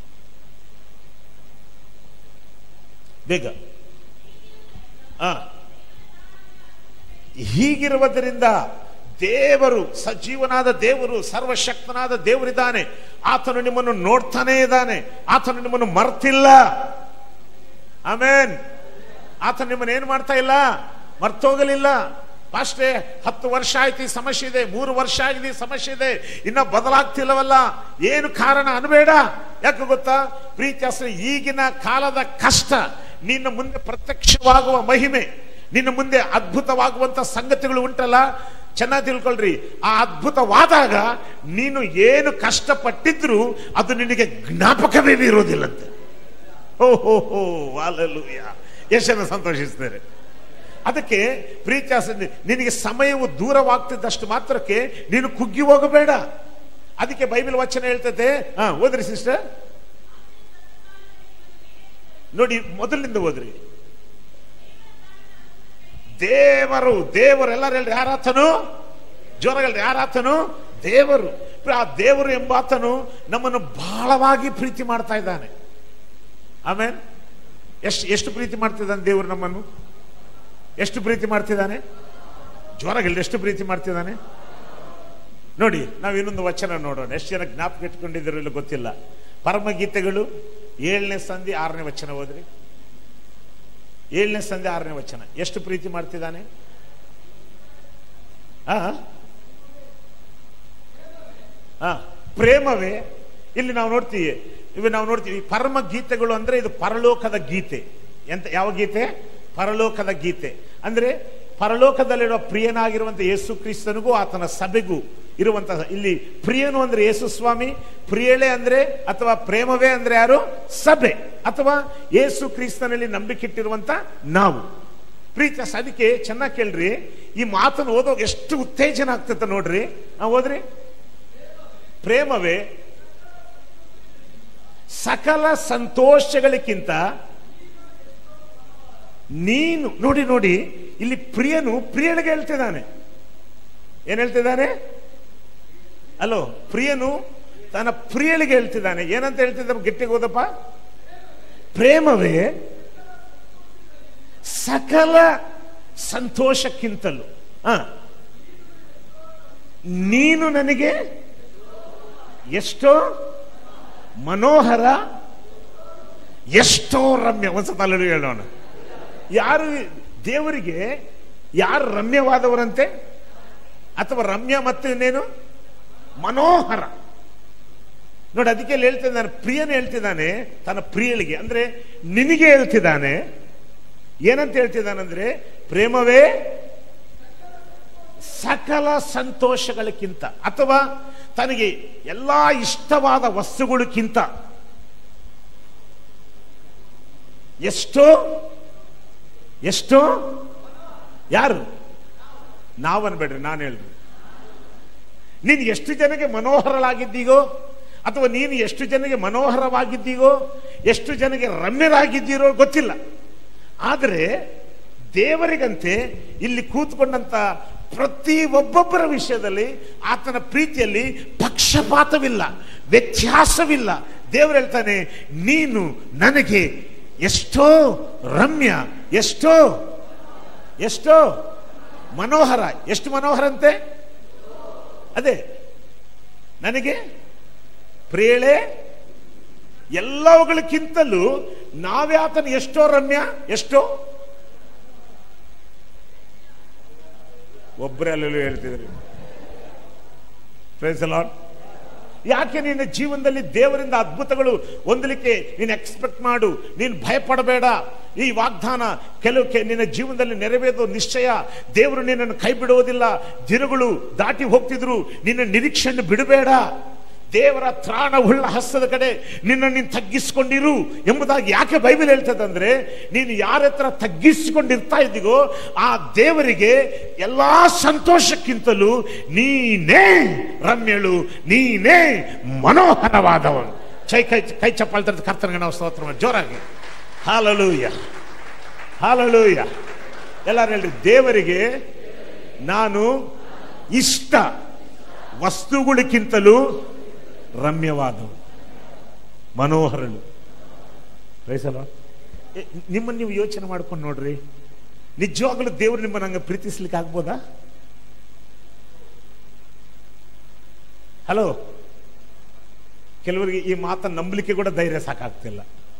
ಬೇಗ ಆ ಹೀಗಿರುವುದರಿಂದ ದೇವರು ಸಜೀವನಾದ ದೇವರು ಸರ್ವಶಕ್ತನಾದ ದೇವರಿದ್ದಾನೆ ಆತನು ನಿಮ್ಮನ್ನು ನೋಡ್ತಾನೇ ಇದ್ದಾನೆ ಆತನು ನಿಮ್ಮನ್ನು ಮರ್ತಿಲ್ಲ ಆಮೇನ್ ಆತ ನಿಮ್ಮನ್ನು ಏನ್ ಮಾಡ್ತಾ ಇಲ್ಲ ಮರ್ತೋಗಲಿಲ್ಲ ಅಷ್ಟೇ ಹತ್ತು ವರ್ಷ ಆಯ್ತು ಈ ಸಮಸ್ಯೆ ಇದೆ ಮೂರು ವರ್ಷ ಆಗಿದೆ ಈ ಸಮಸ್ಯೆ ಇದೆ ಇನ್ನ ಬದಲಾಗ್ತಿಲ್ಲವಲ್ಲ ಏನು ಕಾರಣ ಅನ್ಬೇಡ ಯಾಕೆ ಗೊತ್ತಾ ಪ್ರೀತಿ ಅಸಲು ಈಗಿನ ಕಾಲದ ಕಷ್ಟ ನಿನ್ನ ಮುಂದೆ ಪ್ರತ್ಯಕ್ಷವಾಗುವ ಮಹಿಮೆ ನಿನ್ನ ಮುಂದೆ ಅದ್ಭುತವಾಗುವಂತ ಸಂಗತಿಗಳು ಉಂಟಲ್ಲ ಚೆನ್ನಾಗಿ ತಿಳ್ಕೊಳ್ರಿ ಆ ಅದ್ಭುತವಾದಾಗ ನೀನು ಏನು ಕಷ್ಟಪಟ್ಟಿದ್ರು ಅದು ನಿನಗೆ ಜ್ಞಾಪಕವೇ ಇರೋದಿಲ್ಲಂತೆ ಓ ಹೋ ಹೋ ವಾಲಲೂಯ ಎಷ್ಟು ಜನ ಸಂತೋಷಿಸ್ತಾರೆ ಅದಕ್ಕೆ ಪ್ರೀತಿ ಆಸಕ್ತಿ ನಿನಗೆ ಸಮಯವು ದೂರವಾಗ್ತಿದ್ದಷ್ಟು ಮಾತ್ರಕ್ಕೆ ನೀನು ಕುಗ್ಗಿ ಹೋಗಬೇಡ ಅದಕ್ಕೆ ಬೈಬಲ್ ವಚನ ಹೇಳ್ತದೆ ಹಾ ಓದ್ರಿ ಸಿಸ್ಟರ್ ನೋಡಿ ಮೊದಲಿನಿಂದ ಓದ್ರಿ ದೇವರು ದೇವರು ಎಲ್ಲರೂ ಹೇಳ್ರಿ ಯಾರಾತನು ಜೋರಗಲ್ರಿ ಯಾರಾತನು ದೇವರು ಆ ದೇವರು ಎಂಬಾತನು ನಮ್ಮನ್ನು ಬಹಳವಾಗಿ ಪ್ರೀತಿ ಮಾಡ್ತಾ ಇದ್ದಾನೆ ಆಮೇಲೆ ಎಷ್ಟು ಎಷ್ಟು ಪ್ರೀತಿ ಮಾಡ್ತಿದ್ದಾನೆ ದೇವರು ನಮ್ಮನ್ನು ಎಷ್ಟು ಪ್ರೀತಿ ಮಾಡ್ತಿದ್ದಾನೆ ಜೋರಾಗಿಲ್ಲ ಎಷ್ಟು ಪ್ರೀತಿ ಮಾಡ್ತಿದ್ದಾನೆ ನೋಡಿ ನಾವು ಇನ್ನೊಂದು ವಚನ ನೋಡೋಣ ಎಷ್ಟು ಜನ ಜ್ಞಾಪಕ ಇಟ್ಕೊಂಡಿದ್ದೀರೋ ಇಲ್ಲ ಗೊತ್ತಿಲ್ಲ ಪರಮಗೀತೆಗಳು ಏಳನೇ ಸಂಧಿ ಆರನೇ ವಚನ ಹೋದ್ರಿ ಏಳನೇ ಸಂಧಿ ಆರನೇ ವಚನ ಎಷ್ಟು ಪ್ರೀತಿ ಮಾಡ್ತಿದ್ದಾನೆ ಆ ಆ, ಪ್ರೇಮವೇ ಇಲ್ಲಿ ನಾವು ನೋಡ್ತೀವಿ ಇವು ನಾವು ನೋಡ್ತೀವಿ ಪರಮ ಗೀತೆಗಳು ಅಂದ್ರೆ ಇದು ಪರಲೋಕದ ಗೀತೆ ಎಂತ ಯಾವ ಗೀತೆ ಪರಲೋಕದ ಗೀತೆ ಅಂದ್ರೆ ಪರಲೋಕದಲ್ಲಿರುವ ಪ್ರಿಯನಾಗಿರುವಂತ ಯೇಸು ಕ್ರಿಸ್ತನಿಗೂ ಆತನ ಸಭೆಗೂ ಇರುವಂತಹ ಇಲ್ಲಿ ಪ್ರಿಯನು ಅಂದ್ರೆ ಯೇಸು ಸ್ವಾಮಿ ಪ್ರಿಯಳೆ ಅಂದ್ರೆ ಅಥವಾ ಪ್ರೇಮವೇ ಅಂದ್ರೆ ಯಾರು ಸಭೆ ಅಥವಾ ಯೇಸು ಕ್ರಿಸ್ತನಲ್ಲಿ ನಂಬಿಕಿಟ್ಟಿರುವಂತ ನಾವು ಪ್ರೀತಿ ಅದಕ್ಕೆ ಚೆನ್ನಾಗಿ ಕೇಳ್ರಿ ಈ ಮಾತನ್ನು ಓದೋಗ ಎಷ್ಟು ಉತ್ತೇಜನ ಆಗ್ತದೆ ನೋಡ್ರಿ ನಾವು ಓದ್ರಿ ಪ್ರೇಮವೇ ಸಕಲ ಸಂತೋಷಗಳಿಗಿಂತ ನೀನು ನೋಡಿ ನೋಡಿ ಇಲ್ಲಿ ಪ್ರಿಯನು ಪ್ರಿಯಳಿಗೆ ಹೇಳ್ತಿದ್ದಾನೆ ಏನ್ ಹೇಳ್ತಿದ್ದಾನೆ ಅಲೋ ಪ್ರಿಯನು ತನ್ನ ಪ್ರಿಯಳಿಗೆ ಹೇಳ್ತಿದ್ದಾನೆ ಏನಂತ ಹೇಳ್ತಿದ್ದ ಗಟ್ಟಿಗೆ ಹೋದಪ್ಪ ಪ್ರೇಮವೇ ಸಕಲ ಸಂತೋಷಕ್ಕಿಂತಲೂ ಆ ನೀನು ನನಗೆ ಎಷ್ಟೋ ಮನೋಹರ ಎಷ್ಟೋ ರಮ್ಯ ಒಂದ್ಸತಲ್ಲೂ ಹೇಳೋಣ ಯಾರು ದೇವರಿಗೆ ಯಾರು ರಮ್ಯವಾದವರಂತೆ ಅಥವಾ ರಮ್ಯ ಮತ್ತೆ ಇನ್ನೇನು ಮನೋಹರ ನೋಡಿ ಅದಕ್ಕೆ ಇಲ್ಲಿ ಹೇಳ್ತಿದ್ದಾನೆ ಪ್ರಿಯನ ಹೇಳ್ತಿದ್ದಾನೆ ತನ್ನ ಪ್ರಿಯಳಿಗೆ ಅಂದ್ರೆ ನಿನಗೆ ಹೇಳ್ತಿದ್ದಾನೆ ಏನಂತ ಹೇಳ್ತಿದ್ದಾನಂದ್ರೆ ಪ್ರೇಮವೇ ಸಕಲ ಸಂತೋಷಗಳಕ್ಕಿಂತ ಅಥವಾ ತನಗೆ ಎಲ್ಲಾ ಇಷ್ಟವಾದ ವಸ್ತುಗಳಕ್ಕಿಂತ ಎಷ್ಟೋ ಎಷ್ಟೋ ಯಾರು ನಾವನ್ಬೇಡ್ರಿ ನಾನು ಹೇಳ್ರಿ ನೀನು ಎಷ್ಟು ಜನಕ್ಕೆ ಮನೋಹರಳಾಗಿದ್ದೀಗೋ ಅಥವಾ ನೀನು ಎಷ್ಟು ಜನಕ್ಕೆ ಮನೋಹರವಾಗಿದ್ದೀಗೋ ಎಷ್ಟು ಜನಕ್ಕೆ ರಮ್ಯರಾಗಿದ್ದೀರೋ ಗೊತ್ತಿಲ್ಲ ಆದರೆ ದೇವರಿಗಂತೆ ಇಲ್ಲಿ ಕೂತ್ಕೊಂಡಂತ ಪ್ರತಿ ಒಬ್ಬೊಬ್ಬರ ವಿಷಯದಲ್ಲಿ ಆತನ ಪ್ರೀತಿಯಲ್ಲಿ ಪಕ್ಷಪಾತವಿಲ್ಲ ವ್ಯತ್ಯಾಸವಿಲ್ಲ ದೇವರು ಹೇಳ್ತಾನೆ ನೀನು ನನಗೆ ಎಷ್ಟೋ ರಮ್ಯ ಎಷ್ಟೋ ಎಷ್ಟೋ ಮನೋಹರ ಎಷ್ಟು ಮನೋಹರ ಅಂತೆ ಅದೇ ನನಗೆ ಪ್ರೇಳೆ ಎಲ್ಲವುಗಳಕ್ಕಿಂತಲೂ ನಾವೇ ಆತನ ಎಷ್ಟೋ ರಮ್ಯ ಎಷ್ಟೋ ಒಬ್ಬರೇ ಅಲ್ಲೂ ಹೇಳ್ತಿದ್ರಿ ಪ್ರೈಸ್ ಲಾರ್ಡ್ ಯಾಕೆ ನಿನ್ನ ಜೀವನದಲ್ಲಿ ದೇವರಿಂದ ಅದ್ಭುತಗಳು ಹೊಂದಲಿಕ್ಕೆ ನೀನು ಎಕ್ಸ್ಪೆಕ್ಟ್ ಮಾಡು ನೀನು ಭಯಪಡಬೇಡ ಈ ವಾಗ್ದಾನ ಕೆಲವು ಕೆ- ನಿನ್ನ ಜೀವನದಲ್ಲಿ ನೆರವೇರೋದು ನಿಶ್ಚಯ ದೇವರು ನಿನ್ನನ್ನು ಕೈ ಬಿಡುವುದಿಲ್ಲ ದಿನಗಳು ದಾಟಿ ಹೋಗ್ತಿದ್ರು ನಿನ್ನ ನಿರೀಕ್ಷೆಯನ್ನು ಬಿಡಬೇಡ ದೇವರ ತ್ರಾಣವುಳ್ಳ ಹಸ್ತದ ಕಡೆ ನಿನ್ನ ನೀನು ತಗ್ಗಿಸಿಕೊಂಡಿರು ಎಂಬುದಾಗಿ ಯಾಕೆ ಬೈಬಲ್ ಹೇಳ್ತದಂದ್ರೆ ನೀನು ಯಾರ ಹತ್ರ ತಗ್ಗಿಸಿಕೊಂಡಿರ್ತಾ ಇದ್ದೀಗೋ ಆ ದೇವರಿಗೆ ಎಲ್ಲಾ ಸಂತೋಷಕ್ಕಿಂತಲೂ ನೀನೇ ರಮ್ಯಳು ನೀನೇ ಮನೋಹರವಾದವನು ಚೈ ಕೈ ಕೈ ಚಪ್ಪಾಳೆ ತರದ ಕರ್ತನಿಗೆ ನಾವು ಸ್ತೋತ್ರ ಮಾಡಿ ಜೋರಾಗಿ ಹಾಲಲೂಯ ಹಾಲಲೂಯ ಎಲ್ಲರೂ ಹೇಳ್ರಿ ದೇವರಿಗೆ ನಾನು ಇಷ್ಟ ವಸ್ತುಗಳಿಗಿಂತಲೂ ರಮ್ಯವಾದವು ಮನೋಹರಳು ರೈಸಲ್ಲ ನಿಮ್ಮನ್ನು ನೀವು ಯೋಚನೆ ಮಾಡ್ಕೊಂಡು ನೋಡ್ರಿ ನಿಜವಾಗ್ಲೂ ದೇವರು ನಿಮ್ಮನ್ನ ಹಂಗೆ ಪ್ರೀತಿಸ್ಲಿಕ್ಕೆ ಆಗ್ಬೋದಾ ಹಲೋ ಕೆಲವರಿಗೆ ಈ ಮಾತನ್ನು ನಂಬಲಿಕ್ಕೆ ಕೂಡ ಧೈರ್ಯ ಸಾಕಾಗ್ತಿಲ್ಲ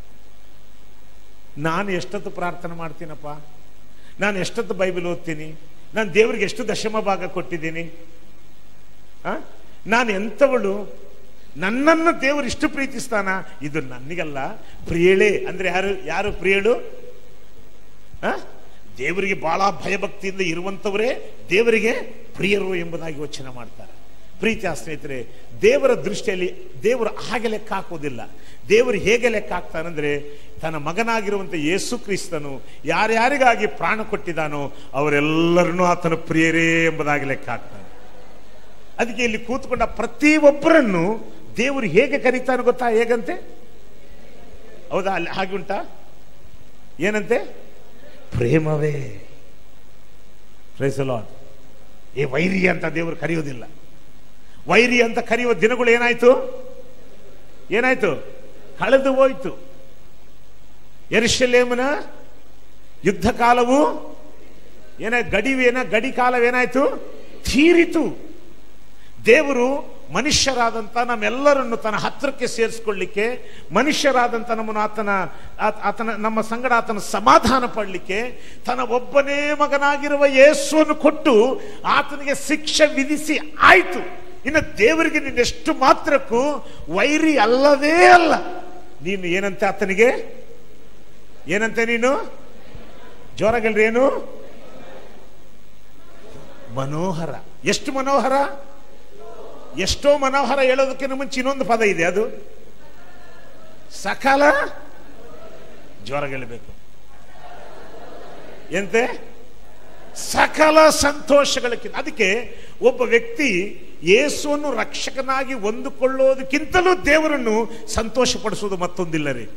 ನಾನು ಎಷ್ಟೊತ್ತು ಪ್ರಾರ್ಥನೆ ಮಾಡ್ತೀನಪ್ಪ ನಾನು ಎಷ್ಟೊತ್ತು ಬೈಬಲ್ ಓದ್ತೀನಿ ನಾನು ದೇವರಿಗೆ ಎಷ್ಟು ದಶಮ ಭಾಗ ಕೊಟ್ಟಿದ್ದೀನಿ ಆ? ನಾನು ಎಂಥವಳು ನನ್ನನ್ನು ದೇವರು ಇಷ್ಟು ಪ್ರೀತಿಸ್ತಾನ ಇದು ನನಗಲ್ಲ ಪ್ರಿಯಳೇ ಅಂದ್ರೆ ಯಾರು ಯಾರು ಪ್ರಿಯಳು ಆ? ದೇವರಿಗೆ ಬಹಳ ಭಯಭಕ್ತಿಯಿಂದ ಇರುವಂತವರೇ ದೇವರಿಗೆ ಪ್ರಿಯರು ಎಂಬುದಾಗಿ ಯೋಚನೆ ಮಾಡ್ತಾರೆ ಪ್ರೀತಿಯ ಸ್ನೇಹಿತರೆ ದೇವರ ದೃಷ್ಟಿಯಲ್ಲಿ ದೇವರು ಹಾಗೆ ಲೆಕ್ಕ ಹಾಕೋದಿಲ್ಲ ದೇವರು ಹೇಗೆ ಲೆಕ್ಕ ಹಾಕ್ತಾನಂದ್ರೆ ತನ್ನ ಮಗನಾಗಿರುವಂತ ಯೇಸು ಕ್ರಿಸ್ತನು ಯಾರ್ಯಾರಿಗಾಗಿ ಪ್ರಾಣ ಕೊಟ್ಟಿದ್ದಾನೋ ಅವರೆಲ್ಲರನ್ನೂ ಆತನ ಪ್ರಿಯರೇ ಎಂಬುದಾಗಿ ಲೆಕ್ಕ ಹಾಕ್ತಾನೆ ಅದಕ್ಕೆ ಇಲ್ಲಿ ಕೂತ್ಕೊಂಡ ಪ್ರತಿ ಒಬ್ಬರನ್ನು ದೇವರು ಹೇಗೆ ಕರೀತಾನೆ ಗೊತ್ತಾ ಹೇಗಂತೆ ಹೌದಾ ಅಲ್ಲಿ ಹಾಗೆ ಉಂಟಾ ಏನಂತೆ ಪ್ರೇಮವೇ Praise the Lord. ಏ ವೈರಿ ಅಂತ ದೇವರು ಕರೆಯೋದಿಲ್ಲ ವೈರಿ ಅಂತ ಕರೆಯುವ ದಿನಗಳು ಏನಾಯ್ತು ಏನಾಯ್ತು ಕಳೆದು ಹೋಯ್ತು ಎರಿಶಲೇಮನ ಯುದ್ಧ ಕಾಲವು ಏನ ಗಡಿವೇನ ಗಡಿ ಕಾಲವೇನಾಯ್ತು ತೀರಿತು ದೇವರು ಮನುಷ್ಯರಾದಂಥ ನಮ್ಮೆಲ್ಲರನ್ನು ತನ್ನ ಹತ್ರಕ್ಕೆ ಸೇರಿಸ್ಕೊಳ್ಳಿಕ್ಕೆ ಮನುಷ್ಯರಾದಂಥ ನಮ್ಮನ್ನು ಆತನ ಆತ- ಆತನ ನಮ್ಮ ಸಂಗಡ ಆತನ ಸಮಾಧಾನ ಪಡಲಿಕ್ಕೆ ತನ್ನ ಒಬ್ಬನೇ ಮಗನಾಗಿರುವ ಯೇಸುವನ್ನು ಕೊಟ್ಟು ಆತನಿಗೆ ಶಿಕ್ಷೆ ವಿಧಿಸಿ ಆಯ್ತು ಇನ್ನು ದೇವರಿಗೆ ನೀನೆಷ್ಟು ಮಾತ್ರಕ್ಕೂ ವೈರಿ ಅಲ್ಲವೇ ಅಲ್ಲ ನೀನು ಏನಂತೆ ಆತನಿಗೆ ಏನಂತೆ ನೀನು ಜೋರಾಗಲ್ರಿ ಏನು ಮನೋಹರ ಎಷ್ಟು ಮನೋಹರ ಎಷ್ಟೋ ಮನೋಹರ ಹೇಳೋದಕ್ಕಿಂತ ಮುಂಚೆ ಇನ್ನೊಂದು ಪದ ಇದೆ ಅದು ಸಕಾಲ ಜ್ವರಗೆಲ್ಲಬೇಕು ಎಂತೆ ಸಕಲ ಸಂತೋಷಗಳಕ್ಕಿಂತ ಅದಕ್ಕೆ ಒಬ್ಬ ವ್ಯಕ್ತಿ ಯೇಸುವನ್ನು ರಕ್ಷಕನಾಗಿ ಹೊಂದಿಕೊಳ್ಳೋದಕ್ಕಿಂತಲೂ ದೇವರನ್ನು ಸಂತೋಷಪಡಿಸುವುದು ಮತ್ತೊಂದಿಲ್ಲ ರೀ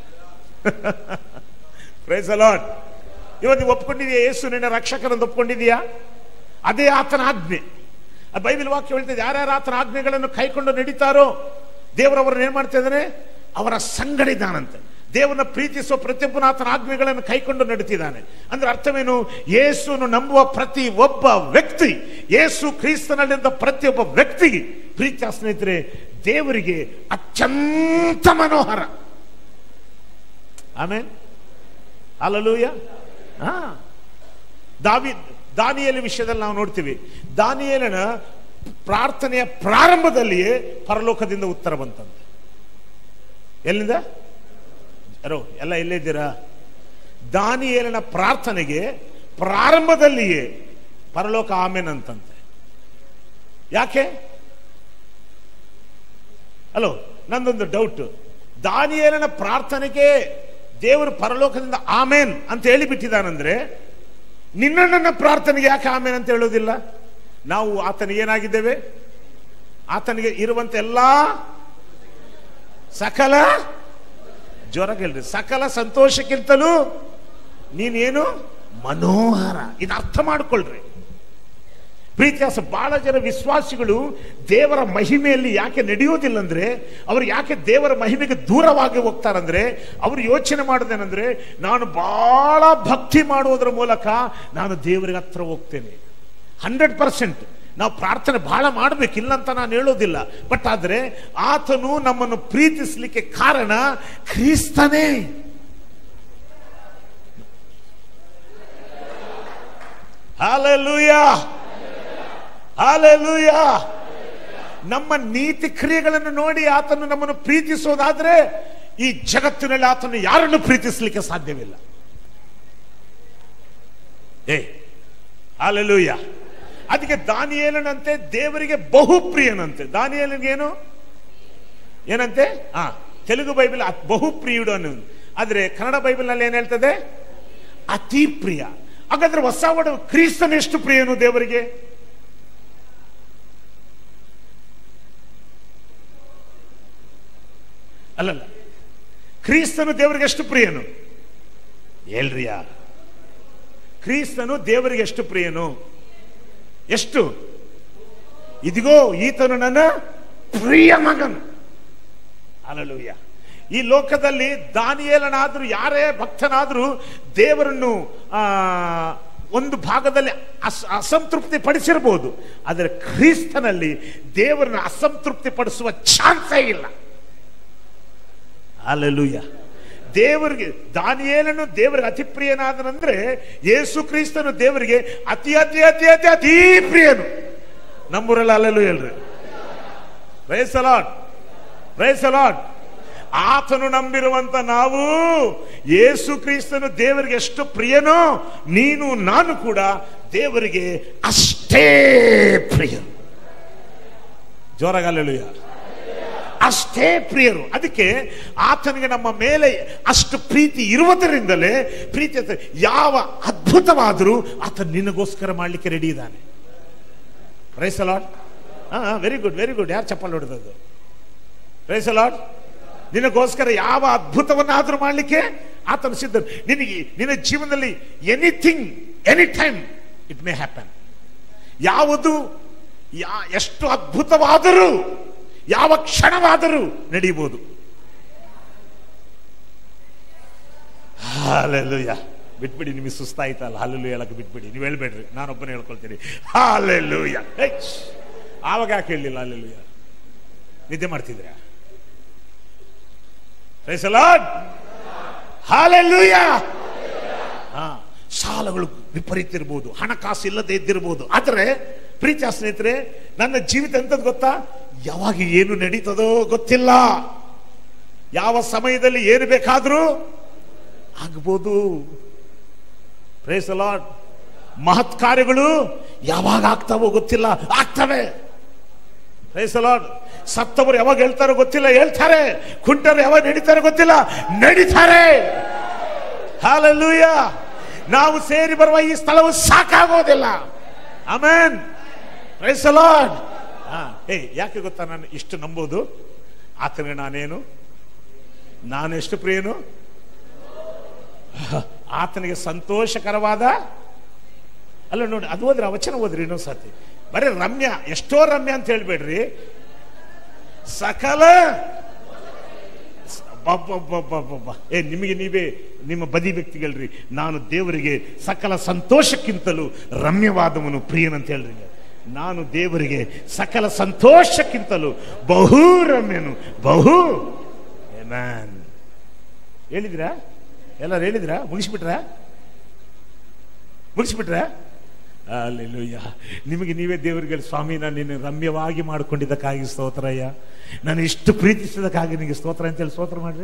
ಪ್ರೈಸ್ ಅಲಾಟ್ ಇವತ್ತು ನೀವು ಒಪ್ಕೊಂಡಿದೆಯಾ ಯೇಸು ನಿನ್ನ ರಕ್ಷಕನಂದು ಒಪ್ಕೊಂಡಿದೆಯಾ ಅದೇ ಆತನ ಆಜ್ಞೆ ಆ ಬೈಬಲ್ ವಾಕ್ಯ ಹೇಳ್ತದೆ ಯಾರ್ಯಾರು ಆತನ ಆಜ್ಞೆಗಳನ್ನು ಕೈಕೊಂಡು ನಡೀತಾರೋ ದೇವರವರನ್ನು ಏನ್ ಮಾಡ್ತಾ ಇದ್ದಾನೆ ಅವರ ಸಂಗಡಿದಾನಂತೆ ದೇವರನ್ನ ಪ್ರೀತಿಸುವ ಪ್ರತಿಯೊಬ್ಬನ ಆತನ ಆಜ್ಞೆಗಳನ್ನು ಕೈಕೊಂಡು ನಡೀತಿದ್ದಾನೆ ಅಂದ್ರೆ ಅರ್ಥವೇನು ಯೇಸುವನ್ನು ನಂಬುವ ಪ್ರತಿ ಒಬ್ಬ ವ್ಯಕ್ತಿ ಯೇಸು ಕ್ರಿಸ್ತನಲ್ಲಿದ್ದ ಪ್ರತಿಯೊಬ್ಬ ವ್ಯಕ್ತಿಗೆ ಪ್ರೀತಿಯ ಸ್ನೇಹಿತರೆ ದೇವರಿಗೆ ಅತ್ಯಂತ ಮನೋಹರ ಆಮೇಲೆ ಅಲ್ಲಲೂಯ ಹಾ ದಾವಿ ದಾನಿಯೇಲ ವಿಷಯದಲ್ಲಿ ನಾವು ನೋಡ್ತೀವಿ ದಾನಿಯೇಲನ ಪ್ರಾರ್ಥನೆಯ ಪ್ರಾರಂಭದಲ್ಲಿಯೇ ಪರಲೋಕದಿಂದ ಉತ್ತರ ಬಂತಂತೆ ಎಲ್ಲಿಂದ ಯಾರೋ ಎಲ್ಲ ಎಲ್ಲಿದ್ದೀರಾ ದಾನಿಯೇಲನ ಪ್ರಾರ್ಥನೆಗೆ ಪ್ರಾರಂಭದಲ್ಲಿಯೇ ಪರಲೋಕ ಆಮೇನ್ ಅಂತಂತೆ ಯಾಕೆ ಹಲೋ ನಂದೊಂದು ಡೌಟ್ ದಾನಿಯೇಲನ ಪ್ರಾರ್ಥನೆಗೆ ದೇವರು ಪರಲೋಕದಿಂದ ಆಮೇನ್ ಅಂತ ಹೇಳಿಬಿಟ್ಟಿದ್ದಾನಂದ್ರೆ ನಿನ್ನ ನನ್ನ ಪ್ರಾರ್ಥನೆಗೆ ಯಾಕೆ ಆಮೇನ್ ಅಂತ ಹೇಳೋದಿಲ್ಲ ನಾವು ಆತನಿಗೆ ಏನಾಗಿದ್ದೇವೆ ಆತನಿಗೆ ಇರುವಂತ ಎಲ್ಲಾ ಸಕಲ ಜ್ವರಗಳ್ರಿ ಸಕಲ ಸಂತೋಷಕ್ಕಿಂತಲೂ ನೀನೇನು ಮನೋಹರ ಇದು ಅರ್ಥ ಮಾಡ್ಕೊಳ್ರಿ ಪ್ರೀತಿಯಾಸ ಬಹಳ ಜನ ವಿಶ್ವಾಸಿಗಳು ದೇವರ ಮಹಿಮೆಯಲ್ಲಿ ಯಾಕೆ ನಡೆಯೋದಿಲ್ಲ ಅಂದ್ರೆ ಅವರು ಯಾಕೆ ದೇವರ ಮಹಿಮೆಗೆ ದೂರವಾಗಿ ಹೋಗ್ತಾರಂದ್ರೆ ಅವರು ಯೋಚನೆ ಮಾಡೋದೇನಂದ್ರೆ ನಾನು ಬಹಳ ಭಕ್ತಿ ಮಾಡುವುದರ ಮೂಲಕ ನಾನು ದೇವರಿಗೆ ಹತ್ರ ಹೋಗ್ತೇನೆ ಹಂಡ್ರೆಡ್ ಪರ್ಸೆಂಟ್ ನಾವು ಪ್ರಾರ್ಥನೆ ಬಹಳ ಮಾಡಬೇಕಿಲ್ಲ ಅಂತ ನಾನು ಹೇಳೋದಿಲ್ಲ ಬಟ್ ಆದ್ರೆ ಆತನು ನಮ್ಮನ್ನು ಪ್ರೀತಿಸಲಿಕ್ಕೆ ಕಾರಣ ಕ್ರಿಸ್ತನೇ ಹಾಲೆಲೂಯಾ ಹಾಲೆಲೂಯ ನಮ್ಮ ನೀತಿ ಕ್ರಿಯೆಗಳನ್ನು ನೋಡಿ ಆತನು ನಮ್ಮನ್ನು ಪ್ರೀತಿಸೋದಾದ್ರೆ ಈ ಜಗತ್ತಿನಲ್ಲಿ ಆತನು ಯಾರನ್ನು ಪ್ರೀತಿಸಲಿಕ್ಕೆ ಸಾಧ್ಯವಿಲ್ಲ ಏ ಹಾಲೆಲೂಯ ಅದಕ್ಕೆ ದಾನಿಯೇಲನಂತೆ ದೇವರಿಗೆ ಬಹು ಪ್ರಿಯನಂತೆ ದಾನಿಯೇಲನಿಗೇನು ಏನಂತೆ ಆ ತೆಲುಗು ಬೈಬಲ್ ಅತ್- ಬಹು ಪ್ರಿಯುಡು ಅನ್ನೋದು ಆದ್ರೆ ಕನ್ನಡ ಬೈಬಲ್ನಲ್ಲಿ ಏನ್ ಹೇಳ್ತದೆ ಅತಿ ಪ್ರಿಯ ಹಾಗಾದ್ರೆ ಹೊಸ ಒಡ ಕ್ರಿಸ್ತನ ಎಷ್ಟು ಪ್ರಿಯನು ದೇವರಿಗೆ ಅಲ್ಲಲ್ಲ ಕ್ರಿಸ್ತನು ದೇವರಿಗೆ ಎಷ್ಟು ಪ್ರಿಯನು ಹೇಳ್ರಿಯಾ ಕ್ರಿಸ್ತನು ದೇವರಿಗೆ ಎಷ್ಟು ಪ್ರಿಯನು ಎಷ್ಟು ಇದಿಗೋ ಈತನು ನನ್ನ ಪ್ರಿಯ ಮಗನು ಅಲಲುಯ್ಯ ಈ ಲೋಕದಲ್ಲಿ ದಾನಿಯೇಲನಾದ್ರೂ ಯಾರೇ ಭಕ್ತನಾದ್ರೂ ದೇವರನ್ನು ಆ ಒಂದು ಭಾಗದಲ್ಲಿ ಅಸ್ ಅಸಂತೃಪ್ತಿ ಪಡಿಸಿರಬಹುದು ಆದರೆ ಕ್ರಿಸ್ತನಲ್ಲಿ ದೇವರನ್ನು ಅಸಂತೃಪ್ತಿ ಪಡಿಸುವ ಚಾನ್ಸೇ ಇಲ್ಲ ಅಲ್ಲೆಲೂಯ್ಯ ದೇವರಿಗೆ ದಾನಿಯೇಲನು ದೇವರಿಗೆ ಅತಿ ಪ್ರಿಯನಾದನಂದ್ರೆ ಯೇಸು ಕ್ರಿಸ್ತನು ದೇವರಿಗೆ ಅತಿ ಅತಿ ಅತಿ ಅತಿ ಅತಿ ಪ್ರಿಯನು ನಮ್ಮೂರಲ್ಲಿ ಅಲ್ಲೆಲ್ಲೂ ಹೇಳ್ರಿ ಪ್ರೈಸ್ ಅಲಾಟ್ ಪ್ರೈಸ್ ಅಲಾಟ್ ಆತನು ನಂಬಿರುವಂತ ನಾವು ಯೇಸು ಕ್ರಿಸ್ತನು ದೇವರಿಗೆ ಎಷ್ಟು ಪ್ರಿಯನೋ ನೀನು ನಾನು ಕೂಡ ದೇವರಿಗೆ ಅಷ್ಟೇ ಪ್ರಿಯ ಜೋರಾಗಲ್ಲೆಲುಯ್ಯ ಅಷ್ಟೇ ಪ್ರಿಯರು ಅದಕ್ಕೆ ಆತನಿಗೆ ನಮ್ಮ ಮೇಲೆ ಅಷ್ಟು ಪ್ರೀತಿ ಇರುವುದರಿಂದಲೇ ಪ್ರೀತಿ ಅಂತ ಯಾವ ಅದ್ಭುತವಾದರೂ ಆತ ನಿನಗೋಸ್ಕರ ಮಾಡಲಿಕ್ಕೆ ರೆಡಿ ಇದ್ದಾನೆ ರೈಸ್ ಅಲಾಟ್ ಹಾ ವೆರಿ ಗುಡ್ ವೆರಿ ಗುಡ್ ಯಾರು ಚಪ್ಪಲ್ ಹೊಡೆದದ್ದು ರೈಸ್ ಅಲಾಟ್ ನಿನಗೋಸ್ಕರ ಯಾವ ಅದ್ಭುತವನ್ನಾದರೂ ಮಾಡಲಿಕ್ಕೆ ಆತನ ಸಿದ್ಧ ನಿನಗೆ ನಿನ್ನ ಜೀವನದಲ್ಲಿ anything any time it may happen ಯಾವುದು ಯಾ- ಎಷ್ಟು ಅದ್ಭುತವಾದರೂ ಯಾವ ಕ್ಷಣವಾದರೂ ನಡೆಯಬಹುದು ಹಾಲೆಲ್ಲೂಯ್ಯ ಬಿಟ್ಬಿಡಿ ನಿಮಗೆ ಸುಸ್ತಾಯ್ತಲ್ಲ ಹಾಲೆಲ್ಲು ಹೇಳಕ್ಕೆ ಬಿಟ್ಬಿಡಿ ನೀವು ಹೇಳ್ಬೇಡ್ರಿ ನಾನೊಬ್ಬನೇ ಹೇಳ್ಕೊಳ್ತೀನಿ ಹಾಲೆಲ್ಲೂಯ್ಯ ಹೆಚ್. ಆವಾಗ ಯಾಕೆ ಹೇಳಲಿಲ್ಲ ಹಾಲೆಲ್ಲೂಯ್ಯ ನಿದ್ದೆ ಮಾಡ್ತಿದ್ರ ಹಾಲೆಲ್ಲೂಯ್ಯ ಹಾ ಸಾಲಗಳು ವಿಪರೀತ ಇರ್ಬೋದು ಹಣಕಾಸು ಇಲ್ಲದೆ ಇದ್ದಿರ್ಬೋದು ಆದರೆ ಪ್ರೀತಿ ಸ್ನೇಹಿತರೆ ನನ್ನ ಜೀವಿತ ಎಂತದ್ದು ಗೊತ್ತಾ ಯಾವಾಗ ಏನು ನಡೀತದೋ ಗೊತ್ತಿಲ್ಲ ಯಾವ ಸಮಯದಲ್ಲಿ ಏನು ಬೇಕಾದರೂ ಆಗ್ಬೋದು ಪ್ರೇಸ್ ಲಾರ್ಡ್ ಮಹತ್ ಕಾರ್ಯಗಳು ಯಾವಾಗ ಆಗ್ತಾವೋ ಗೊತ್ತಿಲ್ಲ ಆಗ್ತವೆ ಪ್ರೈಸ್ ಲಾರ್ಡ್ ಸತ್ತವರು ಯಾವಾಗ ಹೇಳ್ತಾರೋ ಗೊತ್ತಿಲ್ಲ ಹೇಳ್ತಾರೆ ಕುಂಟರು ಯಾವಾಗ ನಡೀತಾರೋ ಗೊತ್ತಿಲ್ಲ ನಡೀತಾರೆ ಹಾಲಲ್ಲೂಯ ನಾವು ಸೇರಿ ಬರುವ ಈ ಸ್ಥಳವು ಸಾಕಾಗೋದಿಲ್ಲ ಆಮೇನ್ ಪ್ರೈಸ್ ಲಾರ್ಡ್ ಏ ಯಾಕೆ ಗೊತ್ತಾ ನಾನು ಇಷ್ಟು ನಂಬೋದು ಆತನಿಗೆ ನಾನೇನು ನಾನೆಷ್ಟು ಪ್ರಿಯನು ಆತನಿಗೆ ಸಂತೋಷಕರವಾದ ಅಲ್ಲ ನೋಡಿ ಅದು ಓದ್ರಿ ಆ ವಚನ ಓದ್ರಿ ಇನ್ನೊಂದು ಸತಿ ಬರೀ ರಮ್ಯ ಎಷ್ಟೋ ರಮ್ಯ ಅಂತ ಹೇಳ್ಬೇಡ್ರಿ ಸಕಲ ಬಬ್ಬಬ್ಬಬ್ಬಬ್ಬ. ಏ ನಿಮಗೆ ನೀವೇ ನಿಮ್ಮ ಬದಿ ವ್ಯಕ್ತಿಗಳ್ರಿ ನಾನು ದೇವರಿಗೆ ಸಕಲ ಸಂತೋಷಕ್ಕಿಂತಲೂ ರಮ್ಯವಾದವನು ಪ್ರಿಯನಂತ ಹೇಳ್ರಿ ನಾನು ದೇವರಿಗೆ ಸಕಲ ಸಂತೋಷಕ್ಕಿಂತಲೂ ಬಹು ರಮ್ಯನು ಬಹು ಮ್ಯಾನ್ ಹೇಳಿದ್ರಾ ಎಲ್ಲರೂ ಹೇಳಿದ್ರಾ ಮುಗಿಸ್ಬಿಟ್ರಾ ಮುಗಿಸ್ಬಿಟ್ರಾ ಅಲ್ಲೆಲ್ಲೂಯ್ಯ ನಿಮಗೆ ನೀವೇ ದೇವರಿಗೆ ಸ್ವಾಮಿ ನಾನು ನಿನ್ನ ರಮ್ಯವಾಗಿ ಮಾಡಿಕೊಂಡಿದ್ದಕ್ಕಾಗಿ ಸ್ತೋತ್ರಯ್ಯ ನಾನು ಇಷ್ಟು ಪ್ರೀತಿಸಿದಕ್ಕಾಗಿ ನಿಮಗೆ ಸ್ತೋತ್ರ ಅಂತೇಳಿ ಸ್ತೋತ್ರ ಮಾಡ್ರಿ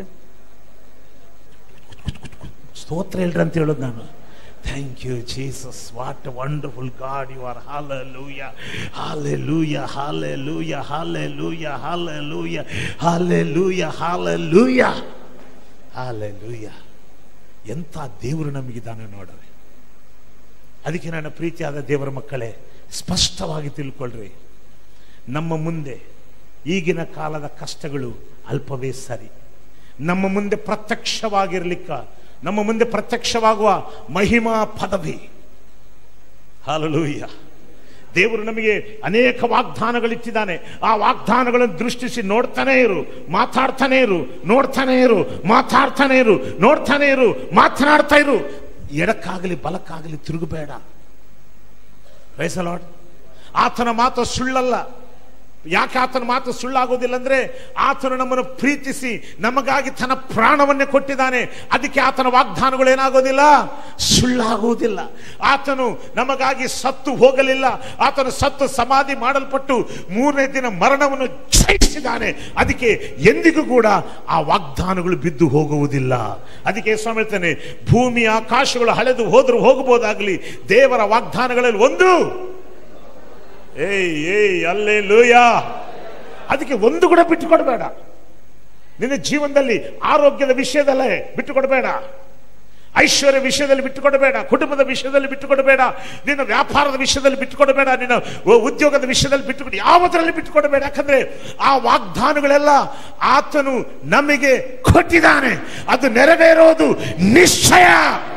ಸ್ತೋತ್ರ ಹೇಳ್ರಿ ಅಂತ ಹೇಳೋದು ನಾನು thank you Jesus what wonderful God you are hallelujah ಹಾಲೆ ಲೂಯ ಹಾಲೆ ಲೂಯ ಹಾಲೆ ಲೂಯ ಹಾಲೆ ಲೂಯ ಹಾಲೆ ಲೂಯ ಹಾಲೆ ಲೂಯ ಹಾಲೆ ಲೂಯ ಎಂಥ ದೇವರು ನಮಗಿದ್ದಾನೆ ನೋಡ್ರಿ ಅದಕ್ಕೆ ನನ್ನ ಪ್ರೀತಿಯಾದ ದೇವರ ಮಕ್ಕಳೇ ಸ್ಪಷ್ಟವಾಗಿ ತಿಳ್ಕೊಳ್ರಿ ನಮ್ಮ ಮುಂದೆ ಈಗಿನ ಕಾಲದ ಕಷ್ಟಗಳು ಅಲ್ಪವೇ ಸರಿ ನಮ್ಮ ಮುಂದೆ ಪ್ರತ್ಯಕ್ಷವಾಗಿರ್ಲಿಕ್ಕ ನಮ್ಮ ಮುಂದೆ ಪ್ರತ್ಯಕ್ಷವಾಗುವ ಮಹಿಮಾ ಪದವಿ ಹಾಲಲೂಯ್ಯ ದೇವರು ನಮಗೆ ಅನೇಕ ವಾಗ್ದಾನಗಳಿಟ್ಟಿದ್ದಾನೆ ಆ ವಾಗ್ದಾನಗಳನ್ನು ದೃಷ್ಟಿಸಿ ನೋಡ್ತಾನೆ ಇರು ಮಾತಾಡ್ತಾನೆ ಇರು ನೋಡ್ತಾನೆ ಇರು ಮಾತಾಡ್ತಾನೆ ಇರು ನೋಡ್ತಾನೆ ಇರು ಮಾತನಾಡ್ತಾ ಇರು ಎಡಕ್ಕಾಗಲಿ ಬಲಕ್ಕಾಗಲಿ ತಿರುಗಬೇಡ ಲಾರ್ಡ್ ಆತನ ಮಾತು ಸುಳ್ಳಲ್ಲ ಯಾಕೆ ಆತನ ಮಾತು ಸುಳ್ಳಾಗೋದಿಲ್ಲ ಅಂದ್ರೆ ಆತನು ನಮ್ಮನ್ನು ಪ್ರೀತಿಸಿ ನಮಗಾಗಿ ತನ್ನ ಪ್ರಾಣವನ್ನೇ ಕೊಟ್ಟಿದ್ದಾನೆ ಅದಕ್ಕೆ ಆತನ ವಾಗ್ದಾನಗಳು ಏನಾಗೋದಿಲ್ಲ ಸುಳ್ಳಾಗುವುದಿಲ್ಲ ಆತನು ನಮಗಾಗಿ ಸತ್ತು ಹೋಗಲಿಲ್ಲ ಆತನು ಸತ್ತು ಸಮಾಧಿ ಮಾಡಲ್ಪಟ್ಟು ಮೂರನೇ ದಿನ ಮರಣವನ್ನು ಜಯಿಸಿದ್ದಾನೆ ಅದಕ್ಕೆ ಎಂದಿಗೂ ಕೂಡ ಆ ವಾಗ್ದಾನಗಳು ಬಿದ್ದು ಹೋಗುವುದಿಲ್ಲ ಅದಕ್ಕೆ ಸ್ವಾಮಿ ಹೇಳ್ತಾನೆ ಭೂಮಿ ಆಕಾಶಗಳು ಹಳೆದು ಹೋದ್ರು ಹೋಗಬಹುದಾಗಲಿ ದೇವರ ವಾಗ್ದಾನಗಳಲ್ಲಿ ಒಂದು ಏಯ್ ಏಯ್ ಅಲ್ಲೇ ಲೂಯ ಅದಕ್ಕೆ ಒಂದು ಕೂಡ ಬಿಟ್ಟು ಕೊಡಬೇಡ ನಿನ್ನ ಜೀವನದಲ್ಲಿ ಆರೋಗ್ಯದ ವಿಷಯದಲ್ಲೇ ಬಿಟ್ಟು ಕೊಡಬೇಡ ಐಶ್ವರ್ಯ ವಿಷಯದಲ್ಲಿ ಬಿಟ್ಟು ಕೊಡಬೇಡ ಕುಟುಂಬದ ವಿಷಯದಲ್ಲಿ ಬಿಟ್ಟು ಕೊಡಬೇಡ ನಿನ್ನ ವ್ಯಾಪಾರದ ವಿಷಯದಲ್ಲಿ ಬಿಟ್ಟು ಕೊಡಬೇಡ ನಿನ್ನ ಉದ್ಯೋಗದ ವಿಷಯದಲ್ಲಿ ಬಿಟ್ಟು ಕೊಡಿ ಯಾವುದರಲ್ಲಿ ಬಿಟ್ಟು ಕೊಡಬೇಡ ಯಾಕಂದ್ರೆ ಆ ವಾಗ್ದಾನಗಳೆಲ್ಲ ಆತನು ನಮಗೆ ಕೊಟ್ಟಿದ್ದಾನೆ ಅದು ನೆರವೇರೋದು ನಿಶ್ಚಯ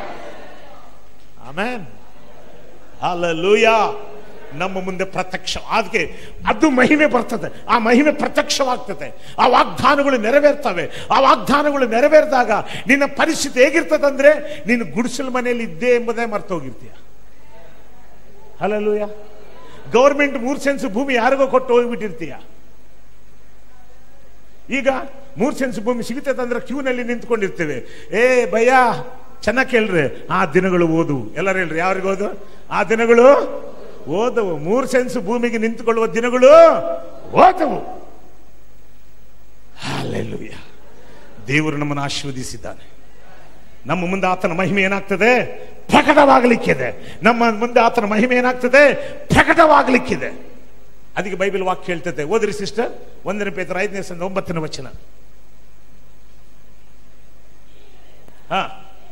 ಆಮೇನ್ ಹಲ್ಲೂಯಾ ನಮ್ಮ ಮುಂದೆ ಪ್ರತ್ಯಕ್ಷ ಅದಕ್ಕೆ ಅದು ಮಹಿಮೆ ಬರ್ತದೆ ಆ ಮಹಿಮೆ ಪ್ರತ್ಯಕ್ಷವಾಗ್ತದೆ ಆ ವಾಗ್ದಾನಗಳು ನೆರವೇರ್ತವೆ ಆ ವಾಗ್ದಾನಗಳು ನೆರವೇರಿದಾಗ ನಿನ್ನ ಪರಿಸ್ಥಿತಿ ಹೇಗಿರ್ತದಂದ್ರೆ ನೀನು ಗುಡಿಸಲು ಮನೆಯಲ್ಲಿ ಇದ್ದೇ ಎಂಬುದೇ ಮರ್ತೋಗಿರ್ತೀಯ ಹಲಲೂಯ ಗೌರ್ಮೆಂಟ್ ಮೂರು ಸೆನ್ಸ್ ಭೂಮಿ ಯಾರಿಗೋ ಕೊಟ್ಟು ಹೋಗ್ಬಿಟ್ಟಿರ್ತೀಯ ಈಗ ಮೂರು ಸೆನ್ಸ್ ಭೂಮಿ ಸಿಗುತ್ತದೆ ಅಂದ್ರೆ ಕ್ಯೂನಲ್ಲಿ ನಿಂತ್ಕೊಂಡಿರ್ತೇವೆ ಏ ಭಯ ಚೆನ್ನಾಗಿ ಕೇಳ್ರಿ ಆ ದಿನಗಳು ಓದು ಎಲ್ಲರೂ ಹೇಳ್ರಿ ಯಾವ್ರಿಗೆ ಓದು ಆ ದಿನಗಳು ಓದವು ಮೂರು ಸೆನ್ಸ್ ಭೂಮಿಗೆ ನಿಂತುಕೊಳ್ಳುವ ದಿನಗಳು ಓದವು ಹಾಲೆಲ್ಲೂಯ ದೇವರು ನಮ್ಮನ್ನು ಆಶೀರ್ವದಿಸಿದ್ದಾನೆ ನಮ್ಮ ಮುಂದೆ ಆತನ ಮಹಿಮೆ ಏನಾಗ್ತದೆ ಪ್ರಕಟವಾಗಲಿಕ್ಕಿದೆ ನಮ್ಮ ಮುಂದೆ ಆತನ ಮಹಿಮೆ ಏನಾಗ್ತದೆ ಪ್ರಕಟವಾಗಲಿಕ್ಕಿದೆ ಅದಕ್ಕೆ ಬೈಬಲ್ ವಾಕ್ಯ ಹೇಳ್ತದೆ ಓದ್ರಿ ಸಿಸ್ಟರ್ ಒಂದನೇ ಪೇತರ ಐದನೇ ಸಂದ ಒಂಬತ್ತನೇ ವಚನ ಹ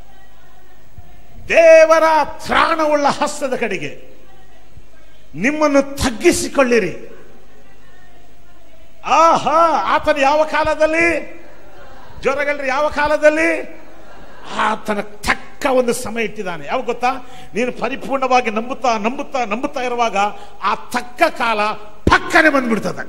ದೇವರ ತ್ರಾಣವುಳ್ಳ ಹಸ್ತದ ಕಡೆಗೆ ನಿಮ್ಮನ್ನು ತಗ್ಗಿಸಿಕೊಳ್ಳಿರಿ ಆಹಾ ಆತನ ಯಾವ ಕಾಲದಲ್ಲಿ ಜ್ವರಗಳ್ರಿ ಯಾವ ಕಾಲದಲ್ಲಿ ಆತನ ತಕ್ಕ ಒಂದು ಸಮಯ ಇಟ್ಟಿದ್ದಾನೆ ಯಾವ ಗೊತ್ತಾ ನೀನು ಪರಿಪೂರ್ಣವಾಗಿ ನಂಬುತ್ತಾ ನಂಬುತ್ತಾ ನಂಬುತ್ತಾ ಇರುವಾಗ ಆ ತಕ್ಕ ಕಾಲ ಪಕ್ಕನೆ ಬಂದ್ಬಿಡ್ತದೆ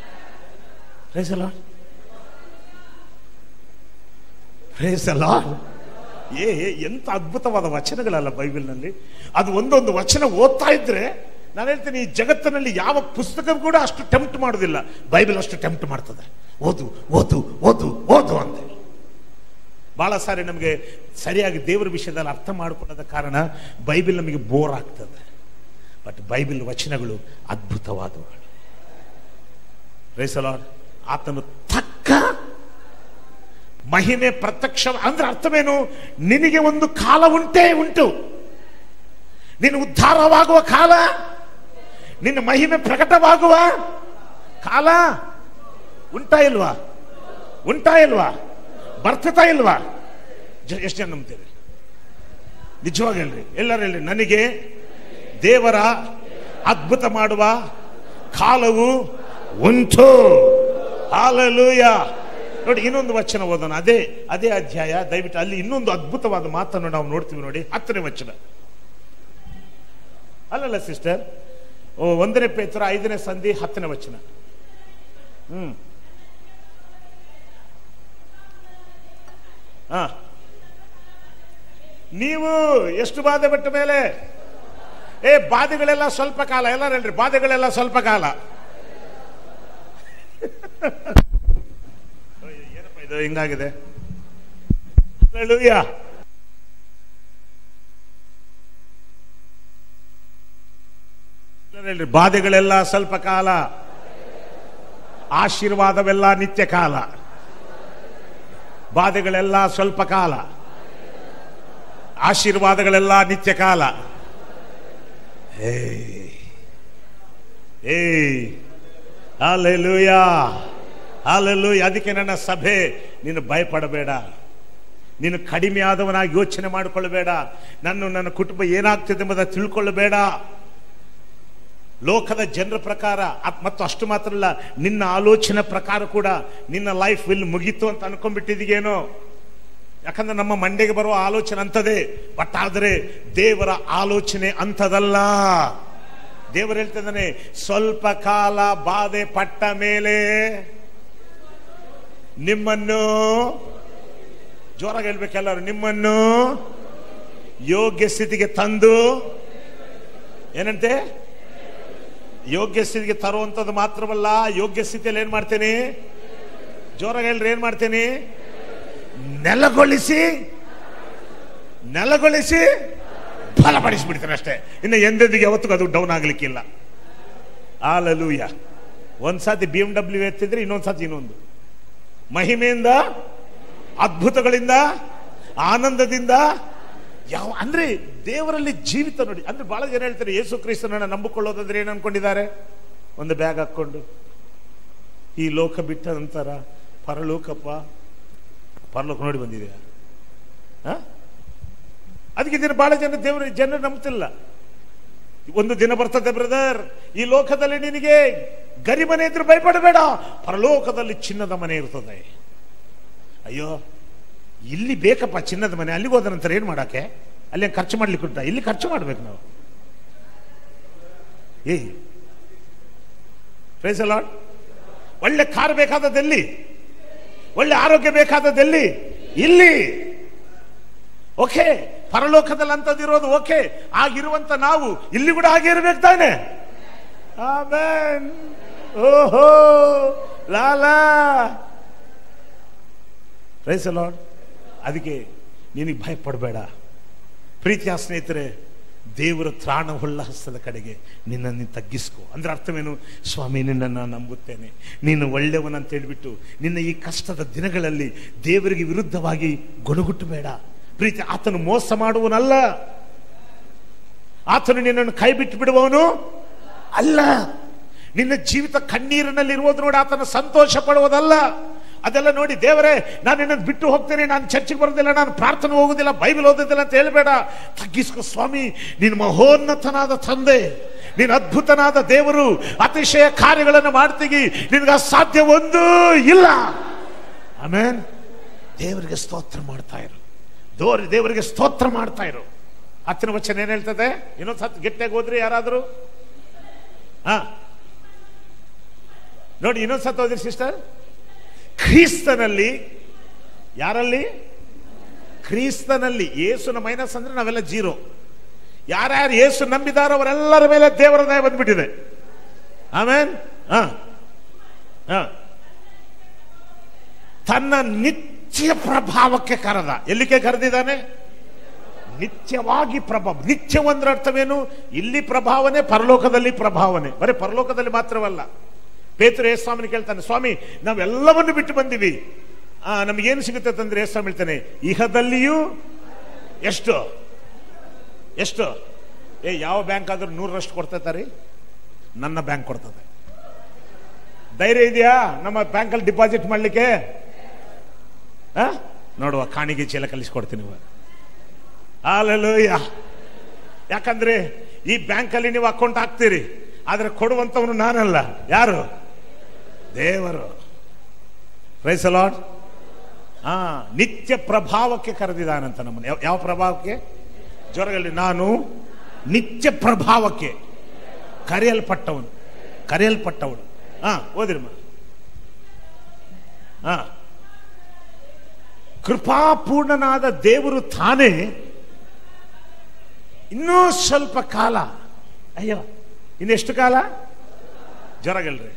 ಏ ಎಂತ ಅದ್ಭುತವಾದ ವಚನಗಳಲ್ಲ ಬೈಬಲ್ನಲ್ಲಿ ಅದು ಒಂದೊಂದು ವಚನ ಓದ್ತಾ ಇದ್ರೆ ನಾನು ಹೇಳ್ತೀನಿ ಈ ಜಗತ್ತಿನಲ್ಲಿ ಯಾವ ಪುಸ್ತಕ ಕೂಡ ಅಷ್ಟು ಟೆಂಪ್ಟ್ ಮಾಡೋದಿಲ್ಲ ಬೈಬಲ್ ಅಷ್ಟು ಟೆಂಪ್ಟ್ ಮಾಡ್ತದೆ ಓದು ಓದು ಓದು ಓದು ಅಂತ ಬಹಳ ಸಾರಿ ನಮಗೆ ಸರಿಯಾಗಿ ದೇವರ ವಿಷಯದಲ್ಲಿ ಅರ್ಥ ಮಾಡಿಕೊಳ್ಳದ ಕಾರಣ ಬೈಬಲ್ ನಮಗೆ ಬೋರ್ ಆಗ್ತದೆ ಬಟ್ ಬೈಬಲ್ ವಚನಗಳು ಅದ್ಭುತವಾದವುಗಳು ರೈಸಲಾಡ್ ಆತನು ತಕ್ಕ ಮಹಿಮೆ ಪ್ರತ್ಯಕ್ಷ ಅಂದ್ರೆ ಅರ್ಥವೇನು ನಿನಗೆ ಒಂದು ಕಾಲ ಉಂಟೇ ಉಂಟು ನಿನ್ನ ಉದ್ಧಾರವಾಗುವ ಕಾಲ ನಿನ್ನ ಮಹಿಮೆ ಪ್ರಕಟವಾಗುವ ಕಾಲ ಉಂಟಾ ಇಲ್ವಾ ಉಂಟಾ ಇಲ್ವಾ ಬರ್ತತಾ ಇಲ್ವಾ ಜ- ಎಷ್ಟು ಜನ ನಂಬ್ತೀರಿ ನಿಜವಾಗಿ ಹೇಳ್ರಿ ಎಲ್ಲರೂ ಹೇಳ್ರಿ ನನಗೆ ದೇವರ ಅದ್ಭುತ ಮಾಡುವ ಕಾಲವು ಉಂಟು ಹಾಲಲೂಯ ನೋಡಿ ಇನ್ನೊಂದು ವಚನ ಓದೋಣ ಅದೇ ಅದೇ ಅಧ್ಯಾಯ ದಯವಿಟ್ಟು ಅಲ್ಲಿ ಇನ್ನೊಂದು ಅದ್ಭುತವಾದ ಮಾತನ್ನು ನಾವು ನೋಡ್ತೀವಿ ನೋಡಿ ಹತ್ತನೇ ವಚನ ಅಲ್ಲಲ್ಲ ಸಿಸ್ಟರ್ ಓ ಒಂದನೇ ಪೇತ್ರ ಐದನೇ ಸಂಧಿ ಹತ್ತನೇ ವಚನ ಹ್ಮ್ ಹಾ ನೀವು ಎಷ್ಟು ಬಾಧೆ ಬಿಟ್ಟ ಮೇಲೆ ಏ ಬಾಧೆಗಳೆಲ್ಲ ಸ್ವಲ್ಪ ಕಾಲ ಎಲ್ಲರೂ ಹೇಳ್ರಿ ಬಾಧೆಗಳೆಲ್ಲ ಸ್ವಲ್ಪ ಕಾಲ ಓಯ್, ಏನಪ್ಪ ಇದು ಹಿಂಗಾಗಿದೆ Hallelujah. ಎಲ್ಲರೂ ಹೇಳ್ರಿ ಬಾಧೆಗಳೆಲ್ಲ ಸ್ವಲ್ಪ ಕಾಲ ಆಶೀರ್ವಾದವೆಲ್ಲ ನಿತ್ಯ ಕಾಲ ಬಾಧೆಗಳೆಲ್ಲ ಸ್ವಲ್ಪ ಕಾಲ ಆಶೀರ್ವಾದಗಳೆಲ್ಲ ನಿತ್ಯ ಕಾಲ ಏ ಏ ಹಾಲೆಲೂಯ ಹಾಲೆಲೂಯ ಅದಕ್ಕೆ ನನ್ನ ಸಭೆ ನೀನು ಭಯಪಡಬೇಡ ನೀನು ಕಡಿಮೆ ಆದವನಾಗಿ ಯೋಚನೆ ಮಾಡಿಕೊಳ್ಳಬೇಡ ನನ್ನ ನನ್ನ ಕುಟುಂಬ ಏನಾಗ್ತಿದೆ ಎಂಬುದನ್ನು ತಿಳ್ಕೊಳ್ಳಬೇಡ ಲೋಕದ ಜನರ ಪ್ರಕಾರ ಅದ್- ಮತ್ತು ಅಷ್ಟು ಮಾತ್ರ ಅಲ್ಲ ನಿನ್ನ ಆಲೋಚನೆ ಪ್ರಕಾರ ಕೂಡ ನಿನ್ನ ಲೈಫ್ ಇಲ್ಲಿ ಮುಗೀತು ಅಂತ ಅನ್ಕೊಂಡ್ಬಿಟ್ಟಿದೀಗೇನೋ ಯಾಕಂದ್ರೆ ನಮ್ಮ ಮಂಡೆಗೆ ಬರುವ ಆಲೋಚನೆ ಅಂತದೇ ಬಟ್ ಆದರೆ ದೇವರ ಆಲೋಚನೆ ಅಂತದಲ್ಲ ದೇವರು ಹೇಳ್ತಿದ್ದಾನೆ ಸ್ವಲ್ಪ ಕಾಲ ಬಾಧೆ ಪಟ್ಟ ಮೇಲೆ ನಿಮ್ಮನ್ನು ಜೋರಾಗಿ ಹೇಳ್ಬೇಕೆಲ್ಲರೂ ನಿಮ್ಮನ್ನು ಯೋಗ್ಯ ಸ್ಥಿತಿಗೆ ತಂದು ಏನಂತೆ ಯೋಗ್ಯ ಸ್ಥಿತಿಗೆ ತರುವಂಥದ್ದು ಮಾತ್ರವಲ್ಲ ಯೋಗ್ಯ ಸ್ಥಿತಿಯಲ್ಲಿ ಏನ್ ಮಾಡ್ತೇನೆ ಜೋರಾಗಿ ಹೇಳ್ರಿ ಏನ್ ಮಾಡ್ತೇನೆ ನೆಲಗೊಳಿಸಿ ನೆಲಗೊಳಿಸಿ ಬಲಪಡಿಸಿಬಿಡ್ತೇನೆ ಅಷ್ಟೇ ಇನ್ನು ಎಂದೆಂದಿಗೆ ಯಾವತ್ತಿಗೂ ಅದು ಡೌನ್ ಆಗ್ಲಿಕ್ಕಿಲ್ಲ ಆಲಲೂಯ ಒಂದ್ಸತಿ ಬಿ ಎಂ ಡಬ್ಲ್ಯೂ ಎತ್ತಿದ್ರೆ ಇನ್ನೊಂದ್ಸತಿ ಇನ್ನೊಂದು ಮಹಿಮೆಯಿಂದ ಅದ್ಭುತಗಳಿಂದ ಆನಂದದಿಂದ ಯಾವ ಅಂದ್ರೆ ದೇವರಲ್ಲಿ ಜೀವಿತ ನೋಡಿ ಅಂದ್ರೆ ಬಹಳ ಜನ ಹೇಳ್ತಾರೆ ಯೇಸು ಕ್ರಿಸ್ತನನ್ನ ನಂಬಿಕೊಳ್ಳೋದಾದ್ರೆ ಏನು ಅನ್ಕೊಂಡಿದ್ದಾರೆ ಒಂದು ಬ್ಯಾಗ್ ಹಾಕೊಂಡು ಈ ಲೋಕ ಬಿಟ್ಟ ನಂತರ ಪರಲೋಕಪ್ಪ ಪರಲೋಕ ನೋಡಿ ಬಂದಿದೆಯಾ ಆ? ಅದಕ್ಕೆ ದಿನ ಬಹಳ ಜನ ದೇವರು ಜನರು ನಂಬ್ತಿಲ್ಲ ಒಂದು ದಿನ ಬರ್ತದೆ ಬ್ರದರ್ ಈ ಲೋಕದಲ್ಲಿ ನಿನಗೆ ಗರಿಮನೆ ಇದ್ರೆ ಭಯಪಡಬೇಡ ಪರಲೋಕದಲ್ಲಿ ಚಿನ್ನದ ಮನೆ ಇರ್ತದೆ ಅಯ್ಯೋ ಇಲ್ಲಿ ಬೇಕಪ್ಪ ಚಿನ್ನದ ಮನೆ ಅಲ್ಲಿಗೆ ಹೋದ ನಂತರ ಏನ್ ಮಾಡಕ್ಕೆ ಅಲ್ಲಿ ಖರ್ಚು ಮಾಡ್ಲಿಕ್ಕೆ ಉಂಟ ಇಲ್ಲಿ ಖರ್ಚು ಮಾಡ್ಬೇಕು ನಾವು ಏ ಪ್ರೈಸ್ ಲಾರ್ಡ್ ಒಳ್ಳೆ ಕಾರ್ ಬೇಕಾದದ್ದೆಲ್ಲಿ ಒಳ್ಳೆ ಆರೋಗ್ಯ ಬೇಕಾದದ್ದೆಲ್ಲಿ ಇಲ್ಲಿ ಓಕೆ ಪರಲೋಕದಲ್ಲಿ ಅಂತದಿರೋದು ಓಕೆ ಆಗಿರುವಂತ ನಾವು ಇಲ್ಲಿ ಕೂಡ ಹಾಗೆ ಇರ್ಬೇಕು ತಾನೆ ಆಮೇನ್ ಓಹೋ ಲಾಲಾ ಪ್ರೈಸ್ ಲಾರ್ಡ್ ಅದಕ್ಕೆ ನಿನಗೆ ಭಯ ಪಡಬೇಡ ಪ್ರೀತಿಯ ಸ್ನೇಹಿತರೆ ದೇವರ ತ್ರಾಣವುಳ್ಳ ಹಸ್ತದ ಕಡೆಗೆ ನಿನ್ನನ್ನು ನೀನು ತಗ್ಗಿಸ್ಕೊ ಅಂದ್ರೆ ಅರ್ಥವೇನು ಸ್ವಾಮಿ ನಿನ್ನನ್ನು ನಂಬುತ್ತೇನೆ ನೀನು ಒಳ್ಳೆಯವನಂತ ಹೇಳಿಬಿಟ್ಟು ನಿನ್ನ ಈ ಕಷ್ಟದ ದಿನಗಳಲ್ಲಿ ದೇವರಿಗೆ ವಿರುದ್ಧವಾಗಿ ಗೊಣಗುಟ್ಟಬೇಡ ಪ್ರೀತಿ ಆತನು ಮೋಸ ಮಾಡುವನಲ್ಲ ಆತನು ನಿನ್ನನ್ನು ಕೈ ಬಿಟ್ಟು ಬಿಡುವವನು ಅಲ್ಲ ನಿನ್ನ ಜೀವಿತ ಕಣ್ಣೀರಿನಲ್ಲಿರುವುದು ನೋಡಿ ಆತನ ಸಂತೋಷ ಪಡುವುದಲ್ಲ ಅದೆಲ್ಲ ನೋಡಿ ದೇವರೇ ನಾನು ನಿನ್ನನ್ನು ಬಿಟ್ಟು ಹೋಗ್ತೇನೆ ನಾನು ಚರ್ಚಿಗೆ ಬರೋದಿಲ್ಲ ನಾನು ಪ್ರಾರ್ಥನೆ ಹೋಗೋದಿಲ್ಲ ಬೈಬಲ್ ಓದೋದಿಲ್ಲ ಅಂತ ಹೇಳಬೇಡ ತಗ್ಗಿಸ್ಕೊ ಸ್ವಾಮಿ ನಿನ್ನ ಮಹೋನ್ನತನಾದ ತಂದೆ ನೀನು ಅದ್ಭುತನಾದ ದೇವರು ಅತಿಶಯ ಕಾರ್ಯಗಳನ್ನು ಮಾಡ್ತೀಗಿ ನಿನಗೆ ಅಸಾಧ್ಯ ಒಂದು ಇಲ್ಲ ಆಮೇನ್ ದೇವರಿಗೆ ಸ್ತೋತ್ರ ಮಾಡ್ತಾ ಇರು ದೋರಿ ದೇವರಿಗೆ ಸ್ತೋತ್ರ ಮಾಡ್ತಾ ಇರು ಹತ್ತಿನ ವಚನ ಏನ್ ಹೇಳ್ತದೆ ಇನ್ನೊಂದು ಸತ್ ಗಟ್ಟಿಯಾಗಿ ಹೋದ್ರಿ ಯಾರಾದರೂ ಹಾ ನೋಡಿ ಇನ್ನೊಂದು ಸತ್ ಹೋದ್ರಿ ಸಿಸ್ಟರ್ ಕ್ರಿಸ್ತನಲ್ಲಿ ಯಾರಲ್ಲಿ ಕ್ರಿಸ್ತನಲ್ಲಿ ಯೇಸುನ ಮೈನಸ್ ಅಂದ್ರೆ ನಾವೆಲ್ಲ ಜೀರೋ ಯಾರ್ಯಾರು ಯೇಸು ನಂಬಿದಾರೋ ಅವರೆಲ್ಲರ ಮೇಲೆ ದೇವರ ದಯ ಬಂದ್ಬಿಟ್ಟಿದೆ ಆಮೇನ್ ಹ ಹ ತನ್ನ ನಿತ್ಯ ಪ್ರಭಾವಕ್ಕೆ ಕರೆದ ಎಲ್ಲಿಗೆ ಕರೆದಿದ್ದಾನೆ ನಿತ್ಯವಾಗಿ ಪ್ರಭಾವ ನಿತ್ಯವಂದ್ರ ಅರ್ಥವೇನು ಇಲ್ಲಿ ಪ್ರಭಾವನೆ ಪರಲೋಕದಲ್ಲಿ ಪ್ರಭಾವನೆ ಬರೀ ಪರಲೋಕದಲ್ಲಿ ಮಾತ್ರವಲ್ಲ ಪೇತರು ಯೇಸು ಸ್ವಾಮಿನ ಕೇಳ್ತಾನೆ ಸ್ವಾಮಿ ನಾವೆಲ್ಲವನ್ನು ಬಿಟ್ಟು ಬಂದಿವಿ ಆ ನಮಗೇನು ಸಿಗುತ್ತೆ ತಂದ್ರೆ ಯೇಸು ಸ್ವಾಮಿ ಹೇಳ್ತಾನೆ ಇಹದಲ್ಲಿಯೂ ಎಷ್ಟು ಎಷ್ಟು ಏ ಯಾವ ಬ್ಯಾಂಕ್ ಆದ್ರೂ ನೂರರಷ್ಟು ಕೊಡ್ತೈತಾರಿ ನನ್ನ ಬ್ಯಾಂಕ್ ಕೊಡ್ತದೆ ಧೈರ್ಯ ಇದೆಯಾ ನಮ್ಮ ಬ್ಯಾಂಕಲ್ಲಿ ಡಿಪಾಸಿಟ್ ಮಾಡಲಿಕ್ಕೆ ನೋಡುವ ಕಾಣಿಗೆ ಚೀಲ ಕಲಿಸ್ಕೊಡ್ತೀನಿ ಇವಾಗ ಹಾಲೆಲೂಯ ಯಾಕಂದ್ರೆ ಈ ಬ್ಯಾಂಕಲ್ಲಿ ನೀವು ಅಕೌಂಟ್ ಹಾಕ್ತೀರಿ ಆದ್ರೆ ಕೊಡುವಂತವನು ನಾನಲ್ಲ ಯಾರು ದೇವರು ರೈಸಲಾಡ್ ಹಾ ನಿತ್ಯ ಪ್ರಭಾವಕ್ಕೆ ಕರೆದಿದ್ದಾನಂತ ನಮ್ಮನ್ನು ಯಾವ- ಯಾವ ಪ್ರಭಾವಕ್ಕೆ ಜ್ವರಗಳಲ್ಲಿ ನಾನು ನಿತ್ಯ ಪ್ರಭಾವಕ್ಕೆ ಕರೆಯಲ್ಪಟ್ಟವನು ಕರೆಯಲ್ಪಟ್ಟವನು ಹಾ ಓದಿರಮ್ಮ ಹಾ ಕೃಪಾಪೂರ್ಣನಾದ ದೇವರು ತಾನೇ ಇನ್ನೂ ಸ್ವಲ್ಪ ಕಾಲ ಅಯ್ಯೋ ಇನ್ನೆಷ್ಟು ಕಾಲ ಜ್ವರಗಳ್ರಿ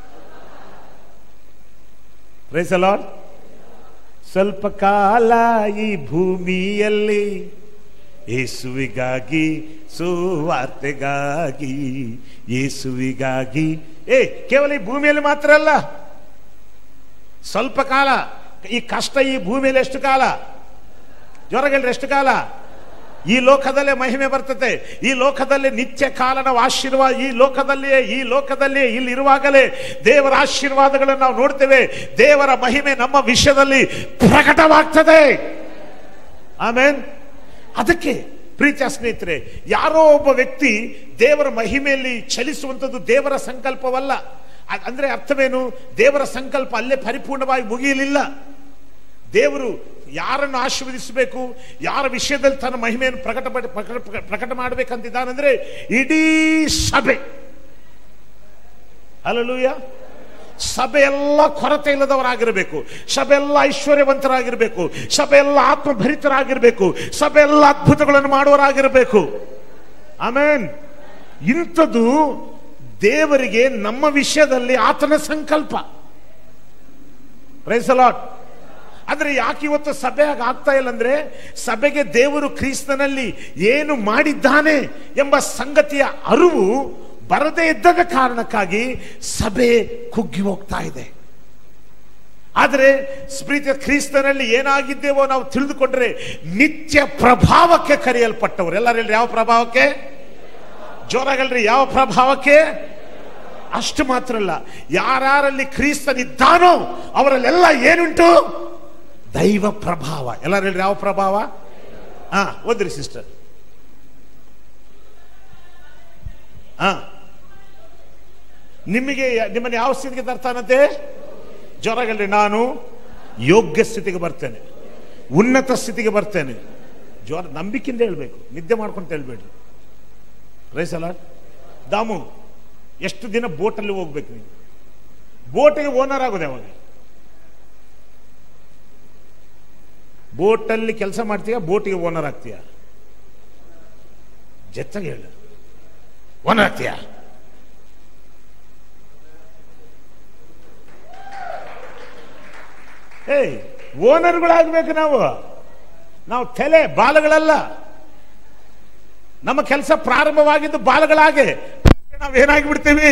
ರೈಸಲಾಡ್ ಸ್ವಲ್ಪ ಕಾಲ ಈ ಭೂಮಿಯಲ್ಲಿ ಯೇಸುವಿಗಾಗಿ ಸುವಾರ್ತೆಗಾಗಿ ಯೇಸುವಿಗಾಗಿ ಏ ಕೇವಲ ಈ ಭೂಮಿಯಲ್ಲಿ ಮಾತ್ರ ಅಲ್ಲ ಸ್ವಲ್ಪ ಕಾಲ ಈ ಕಷ್ಟ ಈ ಭೂಮಿಯಲ್ಲಿ ಎಷ್ಟು ಕಾಲ ಜ್ವರಗಳ್ರಿ ಎಷ್ಟು ಕಾಲ ಈ ಲೋಕದಲ್ಲೇ ಮಹಿಮೆ ಬರ್ತದೆ ಈ ಲೋಕದಲ್ಲಿ ನಿತ್ಯ ಕಾಲ ನಾವು ಆಶೀರ್ವಾದ ಈ ಲೋಕದಲ್ಲಿಯೇ ಈ ಲೋಕದಲ್ಲಿಯೇ ಇಲ್ಲಿ ಇರುವಾಗಲೇ ದೇವರ ಆಶೀರ್ವಾದಗಳನ್ನು ನಾವು ನೋಡ್ತೇವೆ ದೇವರ ಮಹಿಮೆ ನಮ್ಮ ವಿಷಯದಲ್ಲಿ ಪ್ರಕಟವಾಗ್ತದೆ ಆಮೇನ್ ಅದಕ್ಕೆ ಪ್ರೀತಿಯ ಸ್ನೇಹಿತರೆ ಯಾರೋ ಒಬ್ಬ ವ್ಯಕ್ತಿ ದೇವರ ಮಹಿಮೆಯಲ್ಲಿ ಚಲಿಸುವಂಥದ್ದು ದೇವರ ಸಂಕಲ್ಪವಲ್ಲ ಅ- ಅಂದ್ರೆ ಅರ್ಥವೇನು ದೇವರ ಸಂಕಲ್ಪ ಅಲ್ಲೇ ಪರಿಪೂರ್ಣವಾಗಿ ಮುಗಿಯಲಿಲ್ಲ ದೇವರು ಯಾರನ್ನು ಆಶೀರ್ವದಿಸಬೇಕು ಯಾರ ವಿಷಯದಲ್ಲಿ ತನ್ನ ಮಹಿಮೆಯನ್ನು ಪ್ರಕಟ ಪ್ರಕಟ ಪ್ರಕಟ ಮಾಡಬೇಕಂತಿದ್ದಾನಂದ್ರೆ ಇಡೀ ಸಭೆ ಅಲ್ಲೂಯ ಸಭೆ ಎಲ್ಲ ಕೊರತೆ ಇಲ್ಲದವರಾಗಿರಬೇಕು ಸಭೆ ಎಲ್ಲ ಐಶ್ವರ್ಯವಂತರಾಗಿರಬೇಕು ಸಭೆ ಎಲ್ಲ ಆತ್ಮಭರಿತರಾಗಿರಬೇಕು ಸಭೆ ಎಲ್ಲ ಅದ್ಭುತಗಳನ್ನು ಮಾಡುವರಾಗಿರಬೇಕು ಆಮೇನ್ ಇಂಥದ್ದು ದೇವರಿಗೆ ನಮ್ಮ ವಿಷಯದಲ್ಲಿ ಆತನ ಸಂಕಲ್ಪ ಪ್ರೈಸಲಾಟ್ ಆದ್ರೆ ಯಾಕೆ ಇವತ್ತು ಸಭೆ ಹಾಗೆ ಆಗ್ತಾ ಇಲ್ಲ ಅಂದ್ರೆ ಸಭೆಗೆ ದೇವರು ಕ್ರಿಸ್ತನಲ್ಲಿ ಏನು ಮಾಡಿದ್ದಾನೆ ಎಂಬ ಸಂಗತಿಯ ಅರಿವು ಬರದೇ ಇದ್ದದ ಕಾರಣಕ್ಕಾಗಿ ಸಭೆ ಕುಗ್ಗಿ ಹೋಗ್ತಾ ಇದೆ ಆದರೆ ಪ್ರೀತಿಯ ಕ್ರಿಸ್ತನಲ್ಲಿ ಏನಾಗಿದ್ದೇವೋ ನಾವು ತಿಳಿದುಕೊಂಡ್ರೆ ನಿತ್ಯ ಪ್ರಭಾವಕ್ಕೆ ಕರೆಯಲ್ಪಟ್ಟವರು ಎಲ್ಲರಲ್ಲಿ ಯಾವ ಪ್ರಭಾವಕ್ಕೆ ಜೋರಾಗಲ್ರಿ ಯಾವ ಪ್ರಭಾವಕ್ಕೆ ಅಷ್ಟು ಮಾತ್ರ ಅಲ್ಲ ಯಾರಲ್ಲಿ ಕ್ರಿಸ್ತನಿದ್ದಾನೋ ಅವರಲ್ಲೆಲ್ಲ ಏನುಂಟು ದೈವ ಪ್ರಭಾವ ಎಲ್ಲರೂ ಯಾವ ಪ್ರಭಾವ ಹಾ ಓದ್ರಿ ಸಿಸ್ಟರ್ ಹಾ ನಿಮಗೆ ನಿಮ್ಮನ್ನು ಯಾವ ಸ್ಥಿತಿಗೆ ತರ್ತಾನಂತೆ ಜ್ವರಗಳ್ರಿ ನಾನು ಯೋಗ್ಯ ಸ್ಥಿತಿಗೆ ಬರ್ತೇನೆ ಉನ್ನತ ಸ್ಥಿತಿಗೆ ಬರ್ತೇನೆ ಜ್ವರ ನಂಬಿಕೆಯಿಂದ ಹೇಳ್ಬೇಕು ನಿದ್ದೆ ಮಾಡ್ಕೊಂತ ಹೇಳ್ಬೇಡ್ರಿ ರೈಸಲ ದಾಮು ಎಷ್ಟು ದಿನ ಬೋಟಲ್ಲಿ ಹೋಗ್ಬೇಕು ನೀವು ಬೋಟಿಗೆ ಓನರ್ ಆಗೋದು ಯಾವಾಗ ಬೋಟಲ್ಲಿ ಕೆಲಸ ಮಾಡ್ತೀಯ ಬೋಟಿಗೆ ಓನರ್ ಆಗ್ತೀಯ ಜೆತ್ತಾಗ ಹೇಳು ಓನರ್ ಆಗ್ತೀಯ ಏಯ್ ಓನರ್ಗಳಾಗ್ಬೇಕು ನಾವು ನಾವು ತಲೆ ಬಾಲಗಳಲ್ಲ ನಮ್ಮ ಕೆಲಸ ಪ್ರಾರಂಭವಾಗಿದ್ದು ಬಾಲಗಳಾಗೆ ನಾವೇನಾಗಿ ಬಿಡ್ತೀವಿ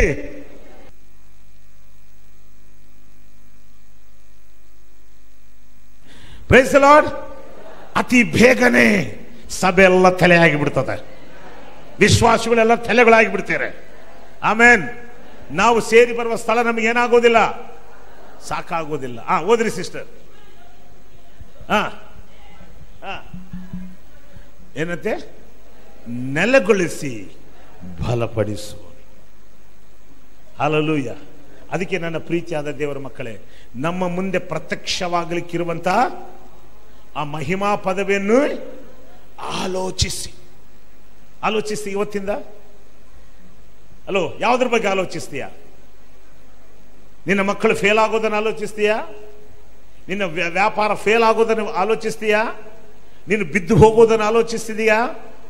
ಪ್ರೈಸ್ ಲಾರ್ಡ್ ಅತಿ ಬೇಗನೆ ಸಭೆ ಎಲ್ಲ ತಲೆ ಆಗಿಬಿಡ್ತದೆ ವಿಶ್ವಾಸಿಗಳೆಲ್ಲ ತಲೆಗಳಾಗಿ ಬಿಡ್ತಾರೆ ಆಮೇನ್ ನಾವು ಸೇರಿ ಬರುವ ಸ್ಥಳ ನಮಗೆ ಏನಾಗೋದಿಲ್ಲ ಸಾಕಾಗೋದಿಲ್ಲ ಆ ಓದ್ರಿ ಸಿಸ್ಟರ್ ಹಾ ಹಾ ಏನಂತೆ ನೆಲೆಗೊಳಿಸಿ ಬಲಪಡಿಸು ಹಾಲಲೂಯ ಅದಕ್ಕೆ ನನ್ನ ಪ್ರೀತಿಯಾದ ದೇವರ ಮಕ್ಕಳೇ ನಮ್ಮ ಮುಂದೆ ಪ್ರತ್ಯಕ್ಷವಾಗಲಿಕ್ಕಿರುವಂತಹ ಆ ಮಹಿಮಾ ಪದವಿಯನ್ನು ಆಲೋಚಿಸಿ ಆಲೋಚಿಸಿ ಇವತ್ತಿಂದ ಹಲೋ ಯಾವುದ್ರ ಬಗ್ಗೆ ಆಲೋಚಿಸ್ತೀಯಾ ನಿನ್ನ ಮಕ್ಕಳು ಫೇಲ್ ಆಗೋದನ್ನು ಆಲೋಚಿಸ್ತೀಯಾ ನಿನ್ನ ವ್ಯ- ವ್ಯಾಪಾರ ಫೇಲ್ ಆಗೋದನ್ನು ಆಲೋಚಿಸ್ತೀಯಾ ನೀನು ಬಿದ್ದು ಹೋಗೋದನ್ನು ಆಲೋಚಿಸ್ತಿದೀಯಾ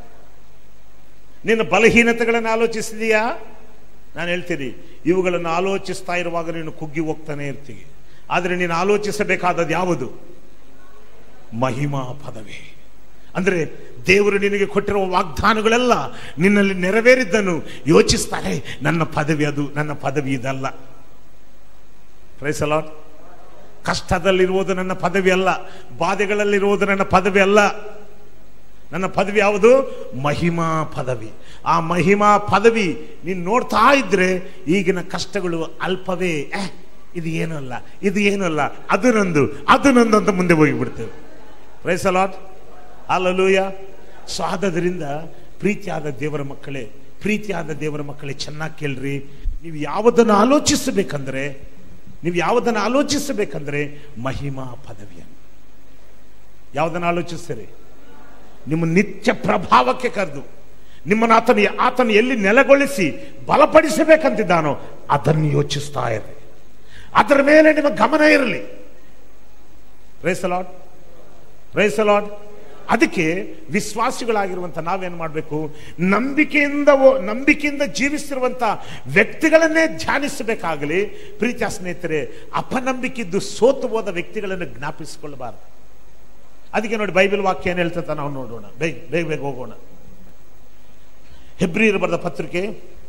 ನಿನ್ನ ಬಲಹೀನತೆಗಳನ್ನು ಆಲೋಚಿಸ್ತಿದೀಯಾ ನಾನು ಹೇಳ್ತೀನಿ ಇವುಗಳನ್ನು ಆಲೋಚಿಸ್ತಾ ಇರುವಾಗ ನೀನು ಕುಗ್ಗಿ ಹೋಗ್ತಾನೆ ಇರ್ತೀವಿ ಆದರೆ ನೀನು ಆಲೋಚಿಸಬೇಕಾದದ್ದು ಯಾವುದು ಮಹಿಮಾ ಪದವಿ ಅಂದ್ರೆ ದೇವರು ನಿನಗೆ ಕೊಟ್ಟಿರುವ ವಾಗ್ದಾನಗಳೆಲ್ಲ ನಿನ್ನಲ್ಲಿ ನೆರವೇರಿದ್ದನ್ನು ಯೋಚಿಸ್ತಾರೆ ನನ್ನ ಪದವಿ ಅದು ನನ್ನ ಪದವಿ ಇದಲ್ಲ ಪ್ರೈಸಲಾಟ್ ಕಷ್ಟದಲ್ಲಿರುವುದು ನನ್ನ ಪದವಿ ಅಲ್ಲ ಬಾಧೆಗಳಲ್ಲಿರುವುದು ನನ್ನ ಪದವಿ ಅಲ್ಲ ನನ್ನ ಪದವಿ ಯಾವುದು ಮಹಿಮಾ ಪದವಿ ಆ ಮಹಿಮಾ ಪದವಿ ನೀನು ನೋಡ್ತಾ ಇದ್ರೆ ಈಗಿನ ಕಷ್ಟಗಳು ಅಲ್ಪವೇ ಏ, ಇದು ಏನೂ ಅಲ್ಲ ಇದು ಏನೂ ಅಲ್ಲ ಅದು ನಂದು ಅದು ನಂದು ಅಂತ ಮುಂದೆ ಹೋಗಿಬಿಡ್ತೇವೆ ಪ್ರೈಸಲಾಟ್ ಅಲ್ಲಲೂಯ ಸೊ ಆದದರಿಂದ ಪ್ರೀತಿಯಾದ ದೇವರ ಮಕ್ಕಳೇ ಪ್ರೀತಿಯಾದ ದೇವರ ಮಕ್ಕಳೇ ಚೆನ್ನಾಗಿ ಕೇಳ್ರಿ ನೀವು ಯಾವುದನ್ನು ಆಲೋಚಿಸಬೇಕಂದ್ರೆ ನೀವು ಯಾವುದನ್ನು ಆಲೋಚಿಸಬೇಕಂದ್ರೆ ಮಹಿಮಾ ಪದವಿಯನ್ನು ಯಾವುದನ್ನು ಆಲೋಚಿಸ್ತೀರಿ ನಿಮ್ಮ ನಿತ್ಯ ಪ್ರಭಾವಕ್ಕೆ ಕರೆದು ನಿಮ್ಮನ್ನು ಆತನ ಆತನ ಎಲ್ಲಿ ನೆಲೆಗೊಳಿಸಿ ಬಲಪಡಿಸಬೇಕಂತಿದ್ದಾನೋ ಅದನ್ನು ಯೋಚಿಸ್ತಾ ಇರಿ ಅದರ ಮೇಲೆ ನಿಮ್ಮ ಗಮನ ಇರಲಿ ರೈಸಲಾಡ್ ರೈಸಲಾಡ್ ಅದಕ್ಕೆ ವಿಶ್ವಾಸಿಗಳಾಗಿರುವಂತ ನಾವೇನು ಮಾಡಬೇಕು ನಂಬಿಕೆಯಿಂದ ಓ- ನಂಬಿಕೆಯಿಂದ ಜೀವಿಸಿರುವಂತ ವ್ಯಕ್ತಿಗಳನ್ನೇ ಧ್ಯಾನಿಸಬೇಕಾಗಲಿ ಪ್ರೀತಿಯ ಸ್ನೇಹಿತರೆ ಅಪನಂಬಿಕಿದ್ದು ಸೋತು ಹೋದ ವ್ಯಕ್ತಿಗಳನ್ನು ಜ್ಞಾಪಿಸಿಕೊಳ್ಳಬಾರದು ಅದಕ್ಕೆ ನೋಡಿ ಬೈಬಲ್ ವಾಕ್ಯ ಏನು ಹೇಳ್ತದ ನಾವು ನೋಡೋಣ ಬೇಗ ಬೇಗ ಬೇಗ ಹೋಗೋಣ ಹೆಬ್ರಿಯರು ಬರೆದ ಪತ್ರಿಕೆ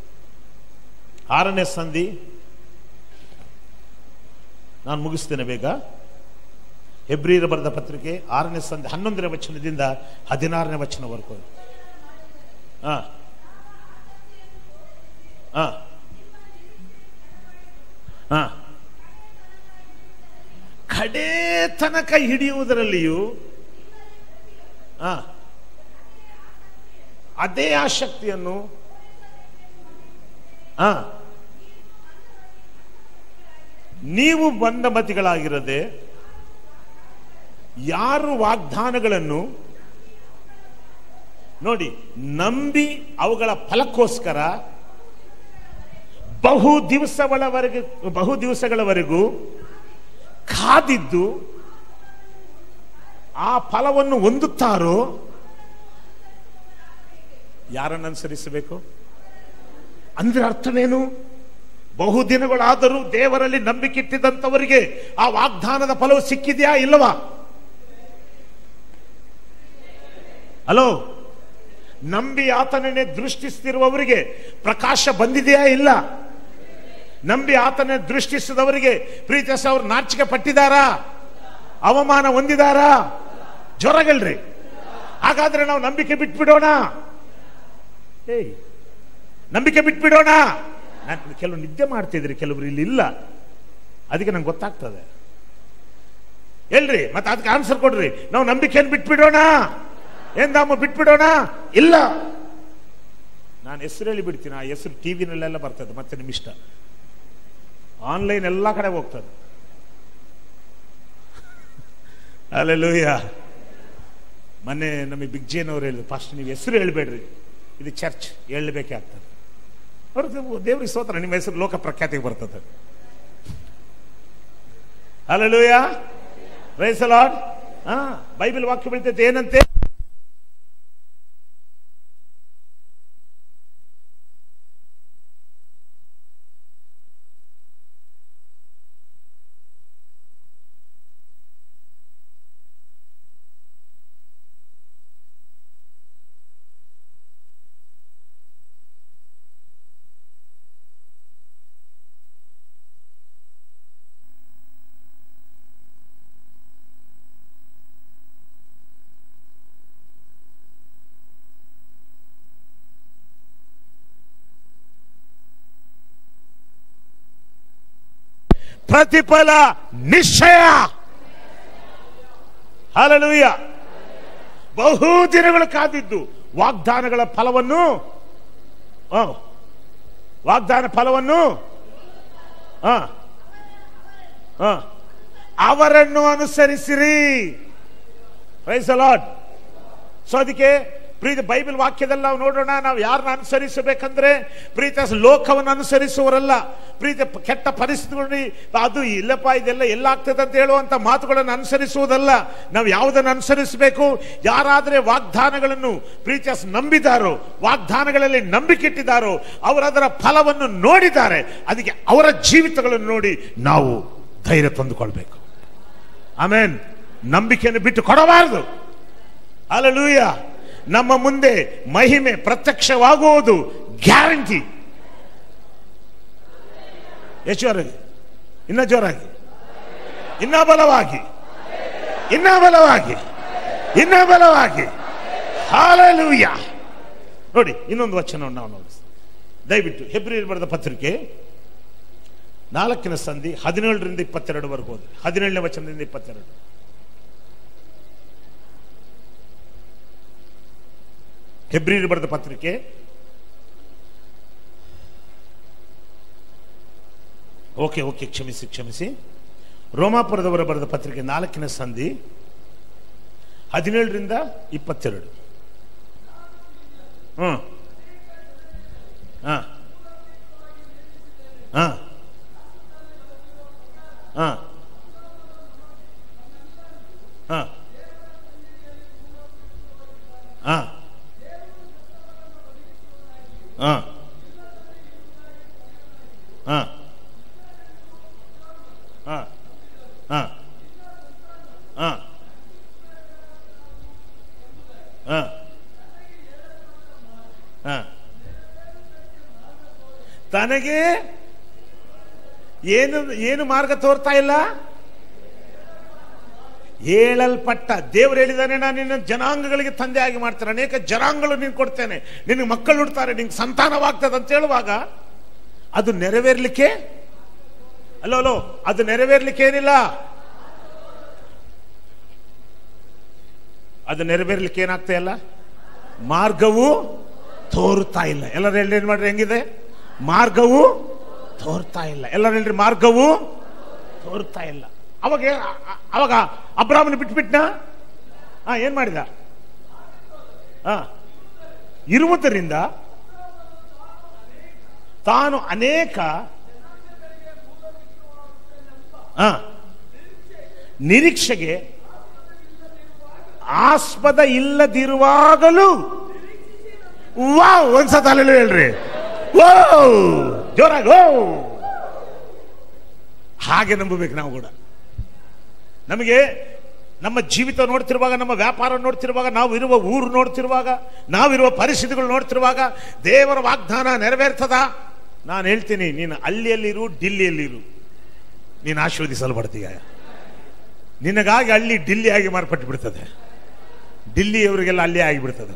ಆರನೇ ಸಂಧಿ ನಾನು ಮುಗಿಸ್ತೇನೆ ಬೇಗ ಹೆಬ್ರಿಯರು ಬರೆದ ಪತ್ರಿಕೆ ಆರನೇ ಸಂಧಿ ಹನ್ನೊಂದನೇ ವಚನದಿಂದ ಹದಿನಾರನೇ ವಚನವರೆಗೂ ಹಾ ಹಾ ಹಾ ಕಡೇ ತನಕ ಹಿಡಿಯುವುದರಲ್ಲಿಯೂ ಆ, ಅದೇ ಆಸಕ್ತಿಯನ್ನು ಆ, ನೀವು ಬಂದ ಮತಿಗಳಾಗಿರದೆ ಯಾರು ವಾಗ್ದಾನಗಳನ್ನು ನೋಡಿ ನಂಬಿ ಅವುಗಳ ಫಲಕ್ಕೋಸ್ಕರ ಬಹು ದಿವಸಗಳವರೆಗೆ ಬಹು ದಿವಸಗಳವರೆಗೂ ಕಾದಿದ್ದು ಆ ಫಲವನ್ನು ಹೊಂದುತ್ತಾರೋ ಯಾರನ್ನು ಅನುಸರಿಸಬೇಕು ಅಂದ್ರೆ ಅರ್ಥವೇನು ಬಹು ದಿನಗಳಾದರೂ ದೇವರಲ್ಲಿ ನಂಬಿಕೆ ಇಟ್ಟಿದ್ದಂಥವರಿಗೆ ಆ ವಾಗ್ದಾನದ ಫಲವು ಸಿಕ್ಕಿದೆಯಾ ಇಲ್ಲವಾ ಹಲೋ ನಂಬಿ ಆತನನ್ನೇ ದೃಷ್ಟಿಸ್ತಿರುವವರಿಗೆ ಪ್ರಕಾಶ ಬಂದಿದೆಯಾ ಇಲ್ಲ ನಂಬಿ ಆತನ ದೃಷ್ಟಿಸಿದವರಿಗೆ ಪ್ರೀತಿಸ ಅವರು ನಾಚಿಕೆ ಪಟ್ಟಿದಾರಾ ಅವಮಾನ ಹೊಂದಿದಾರಾ ಜ್ವರಗಳ್ರಿ ಹಾಗಾದ್ರೆ ನಾವು ನಂಬಿಕೆ ಬಿಟ್ಬಿಡೋಣ ಏಯ್ ನಂಬಿಕೆ ಬಿಟ್ಬಿಡೋಣ ನಾನು ಕೆಲವು ನಿದ್ದೆ ಮಾಡ್ತಿದ್ರಿ ಕೆಲವರು ಇಲ್ಲಿ ಇಲ್ಲ ಅದಕ್ಕೆ ನಂಗೆ ಗೊತ್ತಾಗ್ತದೆ ಎಲ್ರಿ ಮತ್ತೆ ಅದಕ್ಕೆ ಆನ್ಸರ್ ಕೊಡ್ರಿ ನಾವು ನಂಬಿಕೆಯನ್ನು ಬಿಟ್ಬಿಡೋಣ ಏನ್ ದಾಮ ಬಿಟ್ಬಿಡೋಣ ಇಲ್ಲ ನಾನು ಹೆಸರು ಹೇಳಿ ಬಿಡ್ತೀನಿ ಆ ಹೆಸರು ಟಿವಿನಲ್ಲೆಲ್ಲ ಬರ್ತದೆ ಮತ್ತೆ ನಿಮ್ಮ ಇಷ್ಟ ಆನ್ಲೈನ್ ಎಲ್ಲ ಕಡೆ ಹೋಗ್ತದೆ ಅಲ್ಲೆಲ್ಲೂಯ್ಯ ಮೊನ್ನೆ ನಮಗೆ ಬಿಗ್ ಜೇನ್ ಅವ್ರು ಹೇಳಿದ್ರು ಫಸ್ಟ್ ನೀವು ಹೆಸರು ಹೇಳ್ಬೇಡ್ರಿ ಇದು ಚರ್ಚ್ ಹೇಳಬೇಕೇ ಆಗ್ತದೆ ಅವ್ರಿಗೆ ದೇವ್ರಿಗೆ ಸ್ತೋತ್ರ ನಿಮ್ಮ ಹೆಸರು ಲೋಕ ಪ್ರಖ್ಯಾತಿಗೆ ಬರ್ತದೆ ಅಲ್ಲೆಲ್ಲೂಯ್ಯ ರೈಸಲಾಡ್ ಹಾ ಬೈಬಲ್ ವಾಕ್ಯ ಬೀಳ್ತೈತೆ ಏನಂತೆ ಪ್ರತಿಫಲ ನಿಶ್ಚಯ ಹಲಲುಯ್ಯ ಬಹು ದಿನಗಳು ಕಾದಿದ್ದು ವಾಗ್ದಾನಗಳ ಫಲವನ್ನು ಆ, ವಾಗ್ದಾನ ಫಲವನ್ನು ಆ, ಆ, ಅವರನ್ನು ಅನುಸರಿಸಿರಿ ಪ್ರೈಸ್ ಲಾರ್ಡ್ ಸೊ ಅದಕ್ಕೆ ಪ್ರೀತಿ ಬೈಬಲ್ ವಾಕ್ಯದಲ್ಲಿ ನಾವು ನೋಡೋಣ ನಾವು ಯಾರನ್ನ ಅನುಸರಿಸಬೇಕಂದ್ರೆ ಪ್ರೀತಿ ಲೋಕವನ್ನು ಅನುಸರಿಸುವರಲ್ಲ ಪ್ರೀತಿ ಪ- ಕೆಟ್ಟ ಪರಿಸ್ಥಿತಿಗಳಲ್ಲಿ ಅದು ಇಲ್ಲಪ್ಪ ಇದೆಲ್ಲ ಎಲ್ಲ ಆಗ್ತದೆ ಅಂತ ಹೇಳುವಂತ ಮಾತುಗಳನ್ನು ಅನುಸರಿಸುವುದಲ್ಲ ನಾವು ಯಾವುದನ್ನು ಅನುಸರಿಸಬೇಕು ಯಾರಾದರೆ ವಾಗ್ದಾನಗಳನ್ನು ಪ್ರೀತಿ ನಂಬಿದಾರೋ ವಾಗ್ದಾನಗಳಲ್ಲಿ ನಂಬಿಕೆ ಇಟ್ಟಿದ್ದಾರೋ ಅವರು ಅದರ ಫಲವನ್ನು ನೋಡಿದ್ದಾರೆ ಅದಕ್ಕೆ ಅವರ ಜೀವಿತಗಳನ್ನು ನೋಡಿ ನಾವು ಧೈರ್ಯ ತಂದುಕೊಳ್ಬೇಕು ಆಮೇನ್ ನಂಬಿಕೆಯನ್ನು ಬಿಟ್ಟು ಕೊಡಬಾರದು ಅಲ್ಲೂಯ ನಮ್ಮ ಮುಂದೆ ಮಹಿಮೆ ಪ್ರತ್ಯಕ್ಷವಾಗುವುದು ಗ್ಯಾರಂಟಿ ಎಷ್ಟು ಜೋರಾಗಿ ಇನ್ನ ಜೋರಾಗಿ ಇನ್ನ ಬಲವಾಗಿ ಇನ್ನ ಬಲವಾಗಿ ಇನ್ನ ಬಲವಾಗಿ ಹಾಲೆಲೂಯ ನೋಡಿ ಇನ್ನೊಂದು ವಚನವನ್ನು ನಾವು ನೋಡಿ ದಯವಿಟ್ಟು ಹೆಬ್ರಿಯರ್ ಬರೆದ ಪತ್ರಿಕೆ ನಾಲ್ಕಿನ ಸಂಧಿ ಹದಿನೇಳರಿಂದ ಇಪ್ಪತ್ತೆರಡುವರೆಗೂ ಹೋದ್ರೆ ಹದಿನೇಳನೇ ವಚನದಿಂದ ಇಪ್ಪತ್ತೆರಡು ಹೆಬ್ರಿಯರ್ ಬರೆದ ಪತ್ರಿಕೆ ಓಕೆ ಓಕೆ ಕ್ಷಮಿಸಿ ಕ್ಷಮಿಸಿ ರೋಮಾಪುರದವರ ಬರೆದ ಪತ್ರಿಕೆ ನಾಲ್ಕಿನ ಸಂಧಿ ಹದಿನೇಳರಿಂದ ಇಪ್ಪತ್ತೆರಡು ಹ್ಮ್ ಹಾ ಹಾ ಹಾ ಹಾ ಹಾ ಹಾ ಹಾ ಹಾ ಹಾ ಹಾ ಹಾ ಹಾ ತನಗೆ ಏನು ಏನು ಮಾರ್ಗ ತೋರ್ತಾ ಇಲ್ಲ ಹೇಳಲ್ಪಟ್ಟ ದೇವರು ಹೇಳಿದಾನೆ ನಾನು ನಿನ್ನ ಜನಾಂಗಗಳಿಗೆ ತಂದೆ ಆಗಿ ಮಾಡ್ತೇನೆ ಅನೇಕ ಜನಾಂಗಗಳು ನೀನು ಕೊಡ್ತೇನೆ ನಿನಗೆ ಮಕ್ಕಳು ಹುಡ್ತಾರೆ ನಿಂಗೆ ಸಂತಾನವಾಗ್ತದೆ ಅಂತ ಹೇಳುವಾಗ ಅದು ನೆರವೇರ್ಲಿಕ್ಕೆ ಅಲ್ಲೋ ಅಲ್ಲೋ ಅದು ನೆರವೇರ್ಲಿಕ್ಕೆ ಏನಿಲ್ಲ ಅದು ನೆರವೇರ್ಲಿಕ್ಕೆ ಏನಾಗ್ತಾ ಇಲ್ಲ ಮಾರ್ಗವು ತೋರುತ್ತಾ ಇಲ್ಲ ಎಲ್ಲರೂ ಹೇಳಿ ಏನ್ ಮಾಡ್ರಿ ಹೆಂಗಿದೆ ಮಾರ್ಗವು ತೋರ್ತಾ ಇಲ್ಲ ಎಲ್ಲರೂ ಹೇಳ್ರಿ ಮಾರ್ಗವು ತೋರ್ತಾ ಇಲ್ಲ ಅವಾಗ ಏ- ಅ- ಅ- ಅವಾಗ ಅಬ್ರಾಮನ ಬಿಟ್ಬಿಟ್ನ ಹಾ ಏನ್ ಮಾಡಿದ ಹಾ ಇರುವುದರಿಂದ ತಾನು ಅನೇಕ ಹಾ ನಿರೀಕ್ಷೆಗೆ ಆಸ್ಪದ ಇಲ್ಲದಿರುವಾಗಲೂ ವಾವ್ ಒಂದ್ಸತ ಅಲ್ಲೆಲ್ಲ ಹೇಳ್ರಿ ಓ ಜೋರಾಗಿ ಓ ಹಾಗೆ ನಂಬಬೇಕು ನಾವು ಕೂಡ ನಮಗೆ ನಮ್ಮ ಜೀವಿತ ನೋಡ್ತಿರುವಾಗ ನಮ್ಮ ವ್ಯಾಪಾರ ನೋಡ್ತಿರುವಾಗ ನಾವು ಇರುವ ಊರು ನೋಡ್ತಿರುವಾಗ ನಾವಿರುವ ಪರಿಸ್ಥಿತಿಗಳು ನೋಡ್ತಿರುವಾಗ ದೇವರ ವಾಗ್ದಾನ ನೆರವೇರ್ತದ ನಾನು ಹೇಳ್ತೀನಿ ನೀನು ಹಳ್ಳಿಯಲ್ಲಿರು ಡಿಲ್ಲಿಯಲ್ಲಿರು ನೀನು ಆಶೀರ್ವದಿಸಲ್ಪಡ್ತೀಯ ನಿನಗಾಗಿ ಹಳ್ಳಿ ಡಿಲ್ಲಿ ಆಗಿ ಮಾರ್ಪಟ್ಟು ಬಿಡ್ತದೆ ಡಿಲ್ಲಿಯವರಿಗೆಲ್ಲ ಅಲ್ಲಿ ಆಗಿಬಿಡ್ತದೆ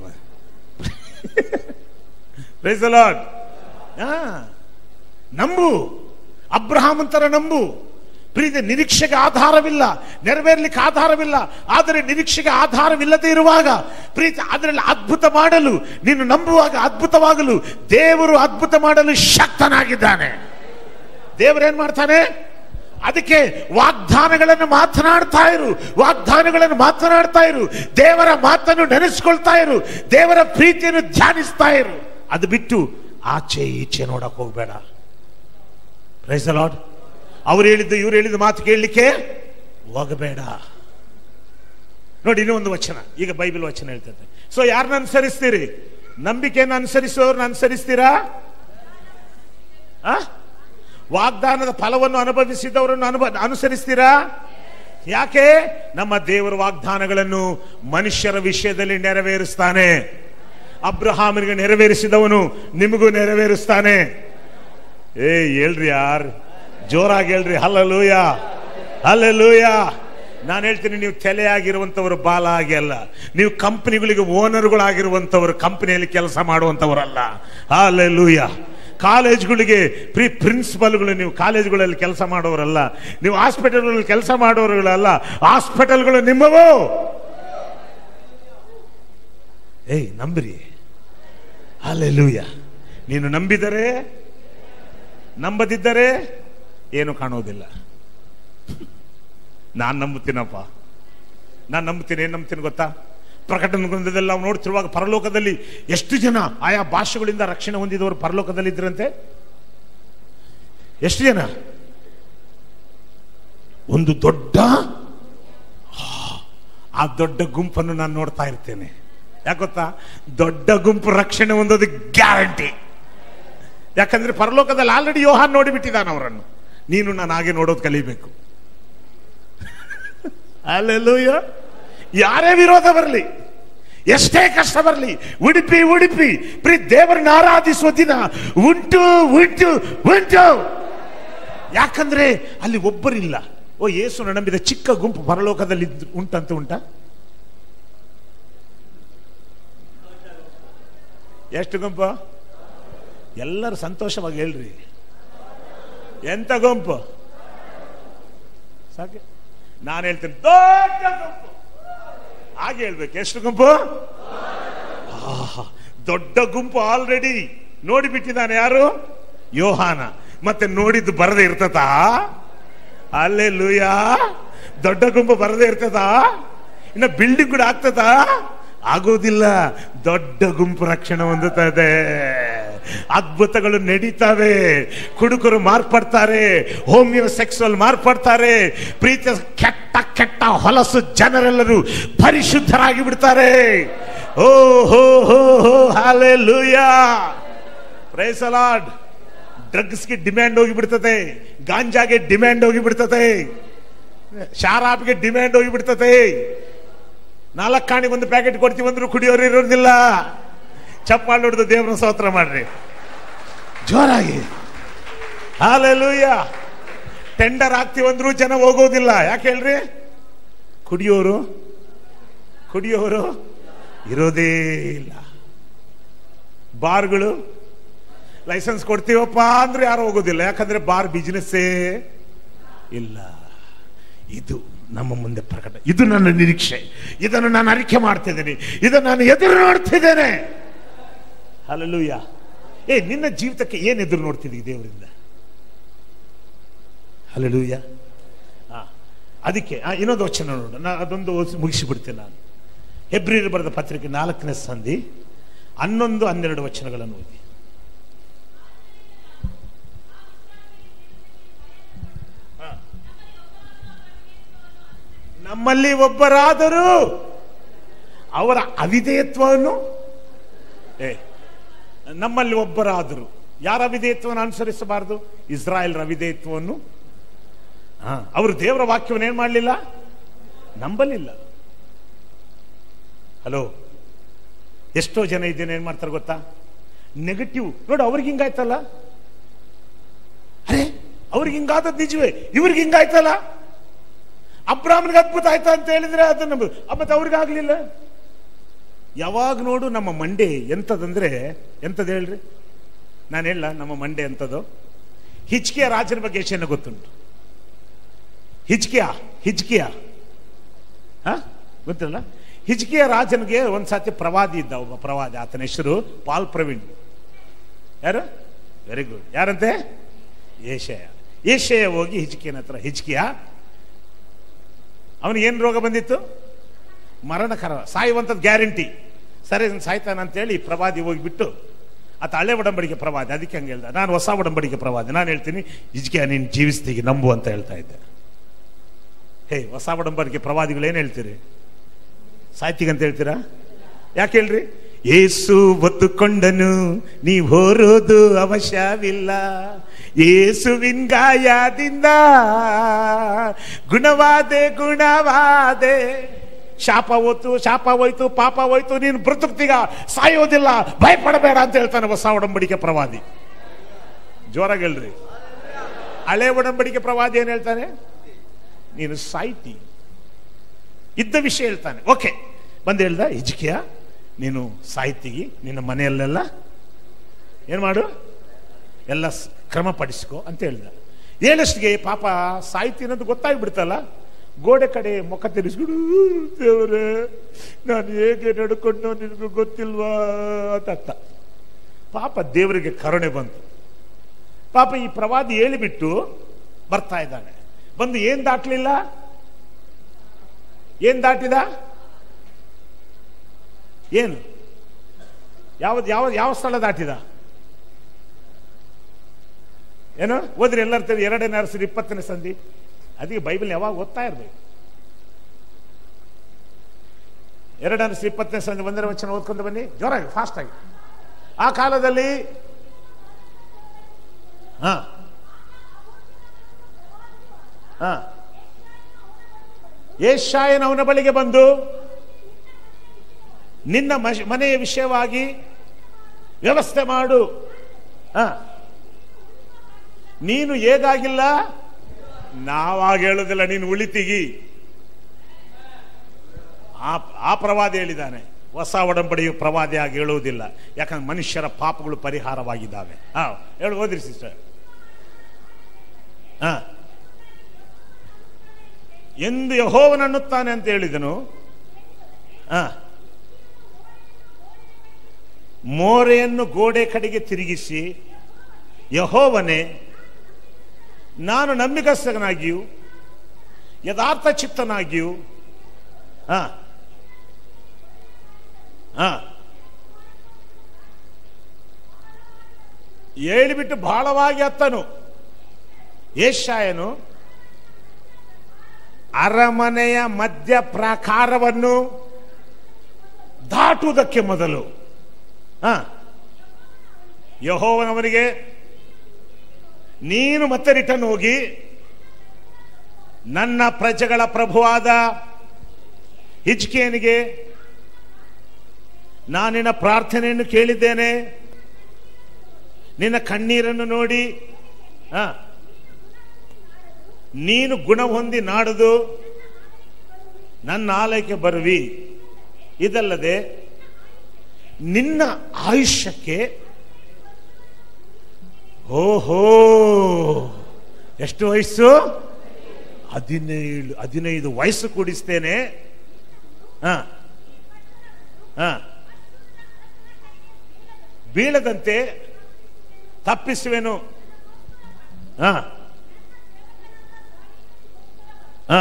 Praise the Lord. ಆ, ನಂಬು ಅಬ್ರಹಾಮಂತರ ನಂಬು ಪ್ರೀತಿ ನಿರೀಕ್ಷೆಗೆ ಆಧಾರವಿಲ್ಲ ನೆರವೇರ್ಲಿಕ್ಕೆ ಆಧಾರವಿಲ್ಲ ಆದರೆ ನಿರೀಕ್ಷೆಗೆ ಆಧಾರವಿಲ್ಲದೆ ಇರುವಾಗ ಪ್ರೀತಿ ಅದರಲ್ಲಿ ಅದ್ಭುತ ಮಾಡಲು ನೀನು ನಂಬುವಾಗ ಅದ್ಭುತವಾಗಲು ದೇವರು ಅದ್ಭುತ ಮಾಡಲು ಶಕ್ತನಾಗಿದ್ದಾನೆ ದೇವರೇನ್ ಮಾಡ್ತಾನೆ ಅದಕ್ಕೆ ವಾಗ್ದಾನಗಳನ್ನು ಮಾತನಾಡ್ತಾ ಇರು ವಾಗ್ದಾನಗಳನ್ನು ಮಾತನಾಡ್ತಾ ಇರು ದೇವರ ಮಾತನ್ನು ನೆನೆಸ್ಕೊಳ್ತಾ ಇರು ದೇವರ ಪ್ರೀತಿಯನ್ನು ಧ್ಯಾನಿಸ್ತಾ ಇರು ಅದು ಬಿಟ್ಟು ಆಚೆ ಈಚೆ ನೋಡಕ್ ಹೋಗ್ಬೇಡ ಪ್ರೈಸ್ ಲಾರ್ಡ್ ಅವ್ರು ಹೇಳಿದ್ದು ಇವ್ರು ಹೇಳಿದ ಮಾತು ಕೇಳಲಿಕ್ಕೆ ಹೋಗಬೇಡ ನೋಡಿ ಇನ್ನೂ ಒಂದು ವಚನ ಈಗ ಬೈಬಲ್ ವಚನ ಹೇಳ್ತದೆ ಸೊ ಯಾರನ್ನ ಅನುಸರಿಸ್ತೀರಿ ನಂಬಿಕೆಯನ್ನು ಅನುಸರಿಸುವವ್ರನ್ನ ಅನುಸರಿಸ್ತೀರಾ ಆ ವಾಗ್ದಾನದ ಫಲವನ್ನು ಅನುಭವಿಸಿದವರನ್ನು ಅನುಭ ಅನುಸರಿಸ್ತೀರಾ ಯಾಕೆ ನಮ್ಮ ದೇವರ ವಾಗ್ದಾನಗಳನ್ನು ಮನುಷ್ಯರ ವಿಷಯದಲ್ಲಿ ನೆರವೇರಿಸ್ತಾನೆ ಅಬ್ರಹಾಮನಿಗೆ ನೆರವೇರಿಸಿದವನು ನಿಮಗೂ ನೆರವೇರಿಸ್ತಾನೆ ಏ ಹೇಳ್ರಿ ಯಾರ್ ಜೋರಾಗಿ ಹೇಳ್ರಿ ಹಲ್ಲಲೂಯ ಹಲ್ಲಲೂಯ ನಾನು ಹೇಳ್ತೀನಿ ನೀವು ತಲೆಯಾಗಿರುವಂತವರು ಬಾಲ ಆಗಿ ಅಲ್ಲ ನೀವು ಕಂಪನಿಗಳಿಗೆ ಓನರ್ಗಳಾಗಿರುವಂತವರು ಕಂಪನಿಯಲ್ಲಿ ಕೆಲಸ ಮಾಡುವಂತವರಲ್ಲ ಹಾಲೆಲೂಯ ಕಾಲೇಜ್ಗಳಿಗೆ ಪ್ರಿ ಪ್ರಿನ್ಸಿಪಲ್ಗಳು ನೀವು ಕಾಲೇಜ್ಗಳಲ್ಲಿ ಕೆಲಸ ಮಾಡೋರಲ್ಲ ನೀವು ಹಾಸ್ಪಿಟಲ್ಗಳಲ್ಲಿ ಕೆಲಸ ಮಾಡೋರುಗಳಲ್ಲ ಹಾಸ್ಪಿಟಲ್ಗಳು ನಿಮ್ಮವು ಏಯ್ ನಂಬ್ರಿ ಅಲ್ಲೆಲ್ಲೂಯ ನೀನು ನಂಬಿದರೆ ನಂಬದಿದ್ದರೆ ಏನು ಕಾಣೋದಿಲ್ಲ ನಾನು ನಂಬುತ್ತೀನಪ್ಪ ನಾನು ನಂಬುತ್ತೀನಿ ಏನು ನಂಬ್ತೀನಿ ಗೊತ್ತಾ ಪ್ರಕಟಣೆ ಗ್ರಂಥದಲ್ಲಿ ನಾವು ನೋಡ್ತಿರುವಾಗ ಪರಲೋಕದಲ್ಲಿ ಎಷ್ಟು ಜನ ಆಯಾ ಭಾಷೆಗಳಿಂದ ರಕ್ಷಣೆ ಹೊಂದಿದವರು ಪರಲೋಕದಲ್ಲಿ ಇದ್ರಂತೆ ಎಷ್ಟು ಜನ ಒಂದು ದೊಡ್ಡ ಆ ದೊಡ್ಡ ಗುಂಪನ್ನು ನಾನು ನೋಡ್ತಾ ಇರ್ತೇನೆ ಯಾಕೆ ಗೊತ್ತಾ ದೊಡ್ಡ ಗುಂಪು ರಕ್ಷಣೆ ಹೊಂದೋದು ಗ್ಯಾರಂಟಿ ಯಾಕಂದ್ರೆ ಪರಲೋಕದಲ್ಲಿ ಆಲ್ರೆಡಿ ಯೋಹಾನ್ ನೋಡಿಬಿಟ್ಟಿದ್ದಾನೆ ಅವರನ್ನು ನೀನು ನಾನು ಹಾಗೆ ನೋಡೋದು ಕಲಿಬೇಕು ಅಲ್ಲೆಲ್ಲೂಯ ಯಾರೇ ವಿರೋಧ ಬರಲಿ ಎಷ್ಟೇ ಕಷ್ಟ ಬರಲಿ ಉಡುಪಿ ಉಡುಪಿ ಪ್ರೀ ದೇವರನ್ನ ಆರಾಧಿಸುವ ದಿನ ಉಂಟು ಉಂಟು ಉಂಟು ಯಾಕಂದ್ರೆ ಅಲ್ಲಿ ಒಬ್ಬರಿಲ್ಲ ಓ ಯೇಸು ನಂಬಿದ ಚಿಕ್ಕ ಗುಂಪು ಪರಲೋಕದಲ್ಲಿ ಇದ್- ಉಂಟಂತ ಉಂಟಾ ಎಷ್ಟು ಗುಂಪು ಎಲ್ಲರೂ ಸಂತೋಷವಾಗಿ ಹೇಳ್ರಿ ಎಂತ ಗುಂಪು ಸಾಕೆ ನಾನು ಹೇಳ್ತೇನೆ ದೊಡ್ಡ ಗುಂಪು ಹಾಗೆ ಹೇಳ್ಬೇಕು ಎಷ್ಟು ಗುಂಪು ಆಹಾ, ದೊಡ್ಡ ಗುಂಪು ಆಲ್ರೆಡಿ ನೋಡಿಬಿಟ್ಟಿದ್ದಾನೆ ಯಾರು ಯೋಹಾನ ಮತ್ತೆ ನೋಡಿದ್ದು ಬರದೇ ಇರ್ತದ ಅಲ್ಲೇ ಲೂಯ ದೊಡ್ಡ ಗುಂಪು ಬರದೇ ಇರ್ತದ ಇನ್ನ ಬಿಲ್ಡಿಂಗ್ ಕೂಡ ಆಗ್ತದ ಆಗೋದಿಲ್ಲ ದೊಡ್ಡ ಗುಂಪು ರಕ್ಷಣೆ ಹೊಂದುತ್ತದೆ ಅದ್ಭುತಗಳು ನಡೀತವೆ ಕುಡುಕರು ಮಾರ್ಪಡ್ತಾರೆ ಹೋಮಿಯೋ ಸೆಕ್ಸುವಲ್ ಮಾರ್ಪಡ್ತಾರೆ ಪ್ರೀತಿಯ ಕೆಟ್ಟ ಕೆಟ್ಟ ಹೊಲಸು ಜನರೆಲ್ಲರೂ ಪರಿಶುದ್ಧರಾಗಿ ಬಿಡ್ತಾರೆ ಓ ಹೋ ಹೋ ಹೋ ಹಾಲೆ ಲೂಯಾ ಪ್ರೈಸಲಾಡ್ ಡ್ರಗ್ಸ್ಗೆ ಡಿಮ್ಯಾಂಡ್ ಹೋಗಿ ಬಿಡ್ತದೆ ಗಾಂಜಾಗೆ ಡಿಮ್ಯಾಂಡ್ ಹೋಗಿ ಬಿಡ್ತದೆ ಶಾರಾಪ್ಗೆ ಡಿಮ್ಯಾಂಡ್ ಹೋಗಿ ಬಿಡ್ತದೆ ನಾಲ್ಕು ಕಾಣಿಗೆ ಒಂದು ಪ್ಯಾಕೆಟ್ ಕೊಡ್ತೀವಿ ಅಂದ್ರೂ ಕುಡಿಯೋರು ಇರೋದಿಲ್ಲ ಚಪ್ಪಾಳೆ ಹೊಡೆದು ದೇವ್ರನ್ನ ಸ್ತೋತ್ರ ಮಾಡ್ರಿ ಜೋರಾಗಿ ಹಾಲೆಲೂಯ ಟೆಂಡರ್ ಆಗ್ತೀವಂದ್ರೂ ಜನ ಹೋಗೋದಿಲ್ಲ ಯಾಕೆ ಹೇಳ್ರಿ ಕುಡಿಯೋರು ಕುಡಿಯೋರು ಇರೋದೇ ಇಲ್ಲ ಬಾರ್ಗಳು ಲೈಸೆನ್ಸ್ ಕೊಡ್ತೀವಪ್ಪ ಅಂದ್ರೆ ಯಾರು ಹೋಗೋದಿಲ್ಲ ಯಾಕಂದ್ರೆ ಬಾರ್ ಬಿಸ್ನೆಸ್ಸೇ ಇಲ್ಲ ಇದು ನಮ್ಮ ಮುಂದೆ ಪ್ರಕಟ ಇದು ನನ್ನ ನಿರೀಕ್ಷೆ ಇದನ್ನು ನಾನು ಅರಿಕೆ ಮಾಡ್ತಿದ್ದೇನೆ ಇದನ್ನು ನಾನು ಎದುರು ನೋಡ್ತಿದ್ದೇನೆ ಅಲ್ಲೂಯ್ಯ ಏ ನಿನ್ನ ಜೀವಿತಕ್ಕೆ ಏನು ಎದುರು ನೋಡ್ತಿದ್ದೀವಿ ದೇವರಿಂದ ಅಲ್ಲೂಯ್ಯ ಆ ಅದಕ್ಕೆ ಆ, ಇನ್ನೊಂದು ವಚನ ನೋಡು ನಾ ಅದೊಂದು ಓದಿಸಿ ಮುಗಿಸಿಬಿಡ್ತೇನೆ ನಾನು ಹೆಬ್ರಿಯರು ಬರೆದ ಪತ್ರಿಕೆ ನಾಲ್ಕನೇ ಸಂಧಿ ಹನ್ನೊಂದು ಹನ್ನೆರಡು ವಚನಗಳನ್ನು ಓದಿ ನಮ್ಮಲ್ಲಿ ಒಬ್ಬರಾದರೂ ಅವರ ಅವಿಧೇಯತ್ವವನ್ನು ಏ ನಮ್ಮಲ್ಲಿ ಒಬ್ಬರಾದರೂ ಯಾರ ಅವಿಧೇಯತ್ವವನ್ನು ಅನುಸರಿಸಬಾರದು ಇಸ್ರಾಯೇಲ್ರ ಅವಿಧೇಯತ್ವವನ್ನು ಹಾ ಅವರು ದೇವರ ವಾಕ್ಯವನ್ನು ಏನ್ ಮಾಡಲಿಲ್ಲ ನಂಬಲಿಲ್ಲ ಹಲೋ ಎಷ್ಟೋ ಜನ ಇದ್ದೇನೆ ಏನ್ ಮಾಡ್ತಾರೆ ಗೊತ್ತಾ ನೆಗೆಟಿವ್ ನೋಡು ಅವ್ರಿಗೆ ಹಿಂಗಾಯ್ತಲ್ಲ ಅರೆ ಅವ್ರಿಗೆ ಹಿಂಗಾದದ್ ನಿಜವೇ ಇವ್ರಿಗೆ ಹಿಂಗಾಯ್ತಲ್ಲ ಅಬ್ರಾಹ್ಮನಿಗೆ ಅದ್ಭುತ ಆಯ್ತಾ ಅಂತ ಹೇಳಿದ್ರೆ ಅದನ್ನ ಮತ್ತೆ ಅವ್ರಿಗೆ ಆಗ್ಲಿಲ್ಲ ಯಾವಾಗ ನೋಡು ನಮ್ಮ ಮಂಡೆ ಎಂತದಂದ್ರೆ ಎಂತದ್ ಹೇಳ್ರಿ ನಾನು ಹೇಳ ನಮ್ಮ ಮಂಡೆ ಎಂತದು ಹಿಚ್ಕಿಯ ರಾಜನ ಬಗ್ಗೆ ಎಷ್ಟು ಜನ ಗೊತ್ತುಂಟು ಹಿಚ್ಕಿಯ ಹಿಚ್ಕಿಯ ಹ ಗೊತ್ತಿಲ್ಲ ಹಿಚ್ಕಿಯ ರಾಜನಿಗೆ ಒಂದ್ಸತಿ ಪ್ರವಾದಿ ಇದ್ದ ಒಬ್ಬ ಪ್ರವಾದಿ ಆತನ ಹೆಸರು ಪಾಲ್ ಪ್ರವೀಣ್ ಯಾರು ವೆರಿ ಗುಡ್ ಯಾರಂತೆ ಏಷಯ ಏಷಯ ಹೋಗಿ ಹಿಚ್ಕಿಯನ ಹತ್ರ ಹಿಚ್ಕಿಯ ಅವನಿಗೆ ಏನು ರೋಗ ಬಂದಿತ್ತು ಮರಣಕರ ಸಾಯುವಂಥದ್ದು ಗ್ಯಾರಂಟಿ ಸರಿ ಇವ್ನು ಸಾಯ್ತಾನ ಅಂತೇಳಿ ಪ್ರವಾದಿ ಹೋಗಿಬಿಟ್ಟು ಆತ ಹಳೆ ಒಡಂಬಡಿಕೆ ಪ್ರವಾದಿ ಅದಕ್ಕೆ ಹಂಗೆ ಹೇಳ್ದ ನಾನು ಹೊಸ ಒಡಂಬಡಿಕೆ ಪ್ರವಾದಿ ನಾನು ಹೇಳ್ತೀನಿ ಇಜ್ಕೆ ನೀನು ಜೀವಿಸ್ತೀಗಿ ನಂಬು ಅಂತ ಹೇಳ್ತಾ ಇದ್ದೆ ಹೇ ಹೊಸ ಒಡಂಬಡಿಕೆ ಪ್ರವಾದಿಗಳು ಏನು ಹೇಳ್ತೀರಿ ಸಾಯ್ತೀಗ ಅಂತ ಹೇಳ್ತೀರಾ ಯಾಕೆ ಹೇಳ್ರಿ ಏಸು ಒತ್ತುಕೊಂಡನು ನೀ ಹೋರೋದು ಅವಶ್ಯವಿಲ್ಲ ಏಸುವಿನ ಗಾಯದಿಂದ ಗುಣವಾದೆ ಗುಣವಾದೆ ಶಾಪ ಹೋಯ್ತು ಶಾಪ ಹೋಯ್ತು ಪಾಪ ಹೋಯ್ತು ನೀನು ಬ್ರತುಕ್ತಿಗ ಸಾಯೋದಿಲ್ಲ ಭಯಪಡಬೇಡ ಅಂತ ಹೇಳ್ತಾನೆ ಹೊಸ ಒಡಂಬಡಿಕೆ ಪ್ರವಾದಿ ಜೋರಾಗಿ ಹೇಳ್ರಿ ಹಳೆ ಒಡಂಬಡಿಕೆ ಪ್ರವಾದಿ ಏನ್ ಹೇಳ್ತಾನೆ ನೀನು ಸಾಯ್ತಿ ಇದ್ದ ವಿಷಯ ಹೇಳ್ತಾನೆ ಓಕೆ ಬಂದು ಹೇಳ್ದ ಹಿಜ್ಕಿಯ ನೀನು ಸಾಹಿತಿಗಿ ನಿನ್ನ ಮನೆಯಲ್ಲೆಲ್ಲ ಏನು ಮಾಡು ಎಲ್ಲ ಸ್- ಕ್ರಮಪಡಿಸ್ಕೊ ಅಂತ ಹೇಳ್ದ ಹೇಳಷ್ಟಿಗೆ ಪಾಪ ಸಾಹಿತಿ ಅನ್ನೋದು ಗೊತ್ತಾಗ್ಬಿಡ್ತಲ್ಲ ಗೋಡೆ ಕಡೆ ಮುಖ ತಿರ್ಸ್ಬಿಡು ದೇವರೇ ನಾನು ಹೇಗೆ ನಡ್ಕೊಂಡು ನಿನಗೂ ಗೊತ್ತಿಲ್ವಾ ಅಂತ ಅರ್ಥ ಪಾಪ ದೇವರಿಗೆ ಕರುಣೆ ಬಂತು ಪಾಪ ಈ ಪ್ರವಾದಿ ಹೇಳಿಬಿಟ್ಟು ಬರ್ತಾ ಇದ್ದಾನೆ ಬಂದು ಏನ್ ದಾಟ್ಲಿಲ್ಲ ಏನ್ ದಾಟಿದ ಏನು ಯಾವ್ದು ಯಾವ ಯಾವ ಸ್ಥಳ ದಾಟಿದ ಏನು ಓದ್ರಿ ಎಲ್ಲರ ತೀರಿ ಎರಡನೇ ಅರಸರು ಇಪ್ಪತ್ತನೇ ಸಂಧಿ ಅದಕ್ಕೆ ಬೈಬಲ್ ಯಾವಾಗ ಓದ್ತಾ ಇರ್ಬೇಕು ಎರಡನೇ ಅರಸರು ಇಪ್ಪತ್ತನೇ ಸಂಧಿ ಒಂದರ ವಚನ ಓದ್ಕೊಂಡು ಬನ್ನಿ ಜೋರಾಗಿ ಫಾಸ್ಟ್ ಆಗಿ ಆ ಕಾಲದಲ್ಲಿ ಹಾ ಹಾ ಏಷಾಯನ ಅವನ ಬಳಿಗೆ ಬಂದು ನಿನ್ನ ಮಶ- ಮನೆಯ ವಿಷಯವಾಗಿ ವ್ಯವಸ್ಥೆ ಮಾಡು ಆ. ನೀನು ಹೇಗಾಗಿಲ್ಲ ನಾವಾಗ ಹೇಳೋದಿಲ್ಲ ನೀನು ಉಳಿತಿಗಿ ಆ ಆ ಪ್ರವಾದಿ ಹೇಳಿದ್ದಾನೆ ಹೊಸ ಒಡಂಬಡಿಯು ಪ್ರವಾದಿಯಾಗಿ ಹೇಳುವುದಿಲ್ಲ ಯಾಕಂದ್ರೆ ಮನುಷ್ಯರ ಪಾಪಗಳು ಪರಿಹಾರವಾಗಿದ್ದಾವೆ ಹಾ ಹೇಳಿ ಓದ್ರಿ ಸಿಸ್ಟರ್ ಹಾ ಎಂದು ಯಹೋವನನ್ನುತ್ತಾನೆ ಅಂತ ಹೇಳಿದನು ಹಾ ಮೋರೆಯನ್ನು ಗೋಡೆ ಕಡೆಗೆ ತಿರುಗಿಸಿ ಯಹೋವನೇ ನಾನು ನಂಬಿಕಸ್ಥನಾಗಿಯೂ ಯಥಾರ್ಥ ಚಿತ್ತನಾಗಿಯೂ ಹಾ ಹಾ ಹೇಳಿಬಿಟ್ಟು ಬಹಳವಾಗಿ ಅತ್ತನು ಏಷಾಯನು ಅರಮನೆಯ ಮಧ್ಯ ಪ್ರಾಕಾರವನ್ನು ದಾಟುವುದಕ್ಕೆ ಮೊದಲು ಹ ಯಹೋವನವನಿಗೆ ನೀನು ಮತ್ತೆ ರಿಟರ್ನ್ ಹೋಗಿ ನನ್ನ ಪ್ರಜೆಗಳ ಪ್ರಭುವಾದ ಹಿಜ್ಕೇನಿಗೆ ನಾನಿನ ಪ್ರಾರ್ಥನೆಯನ್ನು ಕೇಳಿದ್ದೇನೆ ನಿನ್ನ ಕಣ್ಣೀರನ್ನು ನೋಡಿ ಆ, ನೀನು ಗುಣ ಹೊಂದಿ ನಾಡುದು ನನ್ನ ಆಲಯಕ್ಕೆ ಬರುವಿ ಇದಲ್ಲದೆ ನಿನ್ನ ಆಯುಷ್ಯಕ್ಕೆ ಓಹೋ ಎಷ್ಟು ವಯಸ್ಸು ಹದಿನೇಳು ಹದಿನೈದು ವಯಸ್ಸು ಕೂಡಿಸ್ತೇನೆ ಹ ಹ ಬೀಳದಂತೆ ತಪ್ಪಿಸುವೆನು ಹ ಹ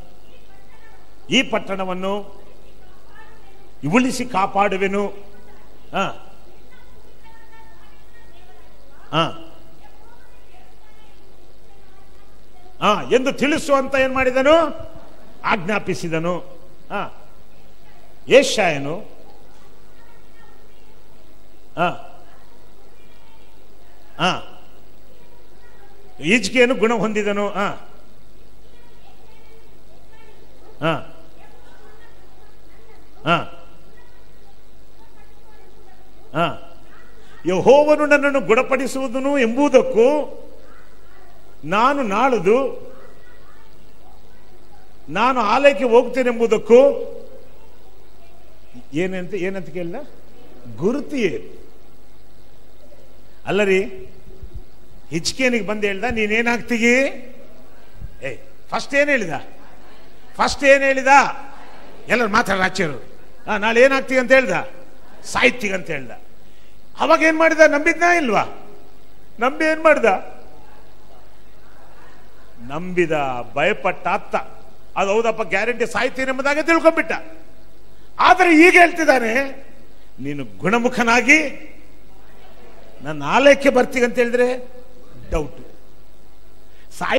ಈ ಪಟ್ಟಣವನ್ನು ಉಳಿಸಿ ಕಾಪಾಡುವೆನು ಹ ಹ ಹ ಎಂದು ತಿಳಿಸುವಂತ ಏನ್ ಮಾಡಿದನು ಆಜ್ಞಾಪಿಸಿದನು ಹ ಏಷಾಯನು ಹ ಹ ಈಜ್ಗೆಯನ್ನು ಗುಣ ಹೊಂದಿದನು ಹ ಹ ಹ ಹ ಯಹೋವನು ನನ್ನನ್ನು ಗುಣಪಡಿಸುವುದನು ಎಂಬುದಕ್ಕೂ ನಾನು ನಾಳುದು ನಾನು ಆಲಯಕ್ಕೆ ಹೋಗ್ತೇನೆಂಬುದಕ್ಕೂ ಏನಂತ ಏನಂತ ಕೇಳಿದ ಗುರುತು ಏನು ಅಲ್ಲ ರೀ ಹಿಚ್ಕೇನಿಗೆ ಬಂದು ಹೇಳ್ದ ನೀನೇನಾಗ್ತೀಗಿ ಏ ಫಸ್ಟ್ ಏನು ಹೇಳಿದ ಫಸ್ಟ್ ಏನು ಹೇಳಿದ ಎಲ್ಲರೂ ಮಾತಾಡ ಆಚೆರು ಹಾ ನಾಳೆ ಏನಾಗ್ತೀವಿ ಅಂತ ಹೇಳ್ದ ಸಾಹಿತ್ಯಿಗ ಅಂತ ಹೇಳ್ದ ಅವಾಗ ಏನ್ ಮಾಡಿದ ನಂಬಿದ್ನಾ ಇಲ್ವಾ ನಂಬಿ ಏನ್ ಮಾಡ್ದ ನಂಬಿದ ಭಯಪಟ್ಟ ಅತ್ತ ಅದು ಹೌದಪ್ಪ ಗ್ಯಾರಂಟಿ ಸಾಹಿತ್ಯ ಎಂಬುದಾಗೆ ತಿಳ್ಕೊಂಡ್ಬಿಟ್ಟ ಆದರೆ ಈಗ ಹೇಳ್ತಿದ್ದಾನೆ ನೀನು ಗುಣಮುಖನಾಗಿ ನನ್ನ ಆಲಯಕ್ಕೆ ಬರ್ತೀಗ ಅಂತ ಹೇಳಿದ್ರೆ ಡೌಟ್ ಸಾಯಿ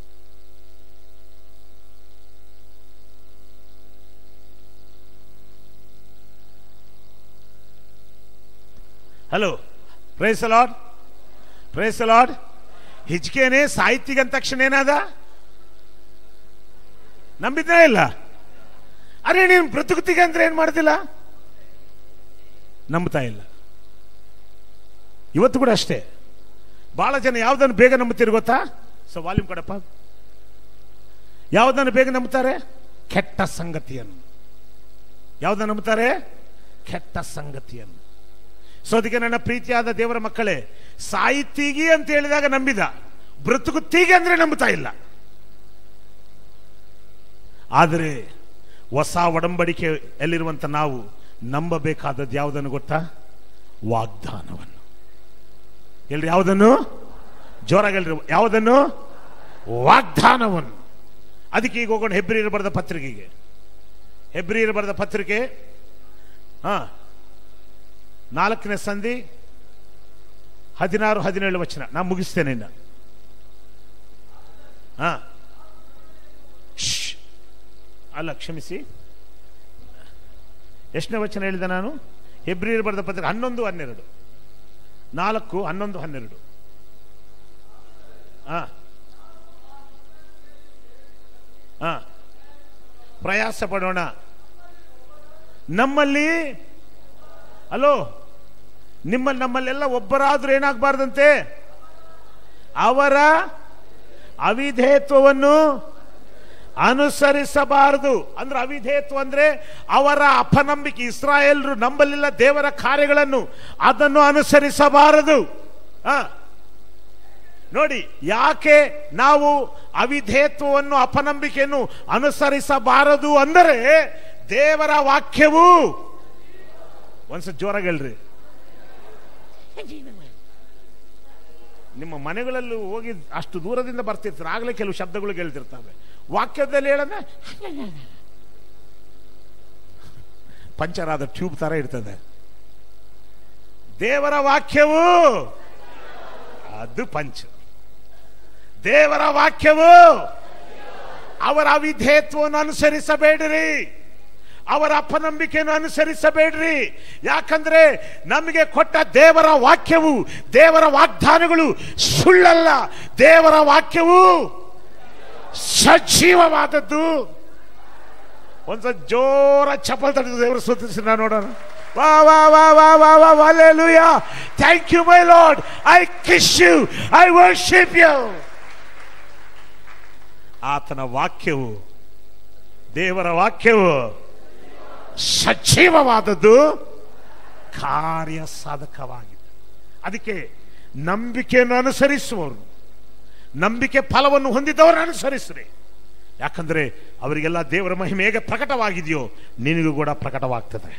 hello praise Lord praise Lord ಹಿಜ್ಕೇನೆ ಸಾಹಿತ್ಯಿಗೆ ಅಂದ ತಕ್ಷಣ ಏನಾದ ನಂಬಿದ್ದೇ ಇಲ್ಲ ಅರೆ ನೀನು ಪ್ರತಿಕೃತಿಗೆ ಅಂದ್ರೆ ಏನ್ ಮಾಡ್ತಿಲ್ಲ ನಂಬ್ತಾ ಇಲ್ಲ ಇವತ್ತು ಕೂಡ ಅಷ್ಟೇ ಬಹಳ ಜನ ಯಾವ್ದನ್ನು ಬೇಗ ನಂಬುತ್ತೀರಿ ಗೊತ್ತಾ ಸೊ ವಾಲ್ಯೂಮ್ ಕೊಡಪ್ಪ ಯಾವ್ದನ್ನು ಬೇಗ ನಂಬುತ್ತಾರೆ ಕೆಟ್ಟ ಸಂಗತಿಯನ್ನು ಯಾವ್ದನ್ನು ನಂಬುತ್ತಾರೆ ಕೆಟ್ಟ ಸಂಗತಿಯನ್ನು ಸೊ ಅದಕ್ಕೆ ನನ್ನ ಪ್ರೀತಿಯಾದ ದೇವರ ಮಕ್ಕಳೇ ಸಾಹಿತಿಗಿ ಅಂತ ಹೇಳಿದಾಗ ನಂಬಿದ ಮೃತುಗುತ್ತಿಗೆ ಅಂದ್ರೆ ನಂಬುತ್ತಾ ಇಲ್ಲ ಆದರೆ ಹೊಸ ಒಡಂಬಡಿಕೆ ಎಲ್ಲಿರುವಂತ ನಾವು ನಂಬಬೇಕಾದದ್ದು ಯಾವುದನ್ನು ಗೊತ್ತಾ ವಾಗ್ದಾನವನ್ನು ಎಲ್ರಿ ಯಾವುದನ್ನು ಜೋರಾಗಿ ಎಲ್ರಿ ಯಾವುದನ್ನು ವಾಗ್ದಾನವನ್ನು ಅದಕ್ಕೆ ಈಗ ಹೋಗೋಣ ಹೆಬ್ರಿಯರು ಬರೆದ ಪತ್ರಿಕೆಗೆ ಹೆಬ್ರಿಯರು ಬರೆದ ಪತ್ರಿಕೆ ಹಾ ನಾಲ್ಕನೇ ಸಂಧಿ ಹದಿನಾರು ಹದಿನೇಳು ವಚನ ನಾ ಮುಗಿಸ್ತೇನೆ ಇನ್ನ ಹಾ ಶ್ಶ್. ಅಲ್ಲ ಕ್ಷಮಿಸಿ ಎಷ್ಟನೇ ವಚನ ಹೇಳಿದೆ ನಾನು ಹೆಬ್ರಿಯರು ಬರೆದ ಪತ್ರಿಕೆ ಹನ್ನೊಂದು ಹನ್ನೆರಡು ನಾಲ್ಕು ಹನ್ನೊಂದು ಹನ್ನೆರಡು ಹಾ ಹಾ ಪ್ರಯಾಸ ಪಡೋಣ ನಮ್ಮಲ್ಲಿ ಹಲೋ ನಿಮ್ಮಲ್ಲಿ ನಮ್ಮಲ್ಲೆಲ್ಲ ಒಬ್ಬರಾದ್ರೂ ಏನಾಗಬಾರ್ದಂತೆ ಅವರ ಅವಿಧೇಯತ್ವವನ್ನು ಅನುಸರಿಸಬಾರದು ಅಂದ್ರೆ ಅವಿಧೇಯತ್ವ ಅಂದ್ರೆ ಅವರ ಅಪನಂಬಿಕೆ ಇಸ್ರಾಯೇಲ್ರು ನಂಬಲಿಲ್ಲ ದೇವರ ಕಾರ್ಯಗಳನ್ನು ಅದನ್ನು ಅನುಸರಿಸಬಾರದು ಆ. ನೋಡಿ ಯಾಕೆ ನಾವು ಅವಿಧೇಯತ್ವವನ್ನು ಅಪನಂಬಿಕೆಯನ್ನು ಅನುಸರಿಸಬಾರದು ಅಂದರೆ ದೇವರ ವಾಕ್ಯವು ಒಂದ್ಸತಿ ಜೋರಾಗಿ ಹೇಳ್ರಿ ನಿಮ್ಮ ಮನೆಗಳಲ್ಲೂ ಹೋಗಿ ಅಷ್ಟು ದೂರದಿಂದ ಬರ್ತಿರ್ತಾರೆ ಆಗಲೇ ಕೆಲವು ಶಬ್ದಗಳು ಕೇಳ್ತಿರ್ತವೆ ವಾಕ್ಯದಲ್ಲಿ ಹೇಳಂದ್ರೆ ಪಂಚರ್ ಆದ ಟ್ಯೂಬ್ ತರ ಇರ್ತದೆ ದೇವರ ವಾಕ್ಯವು ಅದು ಪಂಚ ದೇವರ ವಾಕ್ಯವು ಅವರ ಅವಿಧೇಯತ್ವವನ್ನು ಅನುಸರಿಸಬೇಡಿರಿ ಅವರ ಅಪನಂಬಿಕೆಯನ್ನು ಅನುಸರಿಸಬೇಡ್ರಿ ಯಾಕಂದ್ರೆ ನಮಗೆ ಕೊಟ್ಟ ದೇವರ ವಾಕ್ಯವು ದೇವರ ವಾಗ್ದಾನಗಳು ಸುಳ್ಳಲ್ಲ ದೇವರ ವಾಕ್ಯವು ಸಜೀವವಾದದ್ದು ಒಂದ್ಸ ಜೋರ ಚಪ್ಪಲ್ ತಡೆದು ದೇವರ ಸ್ತುತಿಸಿ ನಾನು ನೋಡೋಣ ವಾ ವಾ ವಾ ವಾ ವಾ ವಾ ಹalleluya thank you my Lord I kiss you I worship you ಆತನ ವಾಕ್ಯವು ದೇವರ ವಾಕ್ಯವು ಸಜೀವವಾದದ್ದು ಕಾರ್ಯ ಸಾಧಕವಾಗಿದೆ ಅದಕ್ಕೆ ನಂಬಿಕೆಯನ್ನು ಅನುಸರಿಸುವವರು ನಂಬಿಕೆ ಫಲವನ್ನು ಹೊಂದಿದವರನ್ನು ಅನುಸರಿಸ್ರಿ ಯಾಕಂದ್ರೆ ಅವರಿಗೆಲ್ಲ ದೇವರ ಮಹಿಮೆ ಹೇಗೆ ಪ್ರಕಟವಾಗಿದೆಯೋ ನಿನಗೂ ಕೂಡ ಪ್ರಕಟವಾಗ್ತದೆ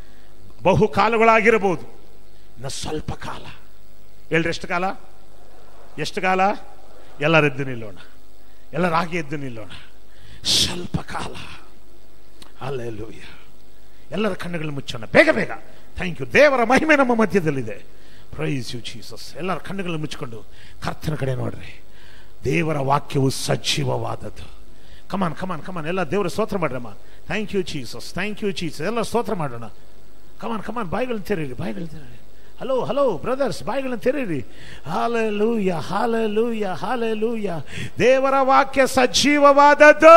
ಬಹು ಕಾಲಗಳಾಗಿರಬಹುದು ಇನ್ನು ಸ್ವಲ್ಪ ಕಾಲ ಹೇಳ್ರಿ ಎಷ್ಟು ಕಾಲ ಎಷ್ಟು ಕಾಲ ಎಲ್ಲರೆದ್ದು ನಿಲ್ಲೋಣ ಎಲ್ಲರಾಗಿ ಎದ್ದು ನಿಲ್ಲೋಣ ಸ್ವಲ್ಪ ಕಾಲ ಅಲ್ಲೆಲ್ಲೂಯ್ಯ ಎಲ್ಲರ ಕಣ್ಣುಗಳು ಮುಚ್ಚೋಣ ಬೇಗ ಬೇಗ ಥ್ಯಾಂಕ್ ಯು ದೇವರ ಮಹಿಮೆ ನಮ್ಮ ಮಧ್ಯದಲ್ಲಿದೆ ಪ್ರೈಸ್ ಯು ಜೀಸಸ್ ಎಲ್ಲರ ಕಣ್ಣುಗಳು ಮುಚ್ಕೊಂಡು ಕರ್ತನ ಕಡೆ ನೋಡ್ರಿ ದೇವರ ವಾಕ್ಯವು ಸಜೀವವಾದದ್ದು ಕಮಾನ್ ಕಮಾನ್ ಕಮಾನ್ ಎಲ್ಲ ದೇವರ ಸ್ತೋತ್ರ ಮಾಡ್ರಮ್ಮ thank you Jesus thank you Jesus ಎಲ್ಲ ಸ್ತೋತ್ರ ಮಾಡೋಣ ಕಮಾನ್ ಕಮಾನ್ ಬಾಯಿಗಳನ್ನ ತೆರೀರಿ ಬಾಯಿಗಳನ್ನ ತೆರೀರಿ ಹಲೋ ಹಲೋ ಬ್ರದರ್ಸ್ ಬಾಯಿಗಳನ್ನ ತೆರೀರಿ ಹಾಲೆಲೂಯ ಹಾಲೆಲೂಯ ಹಾಲೆಲೂಯ ದೇವರ ವಾಕ್ಯ ಸಜೀವವಾದದ್ದು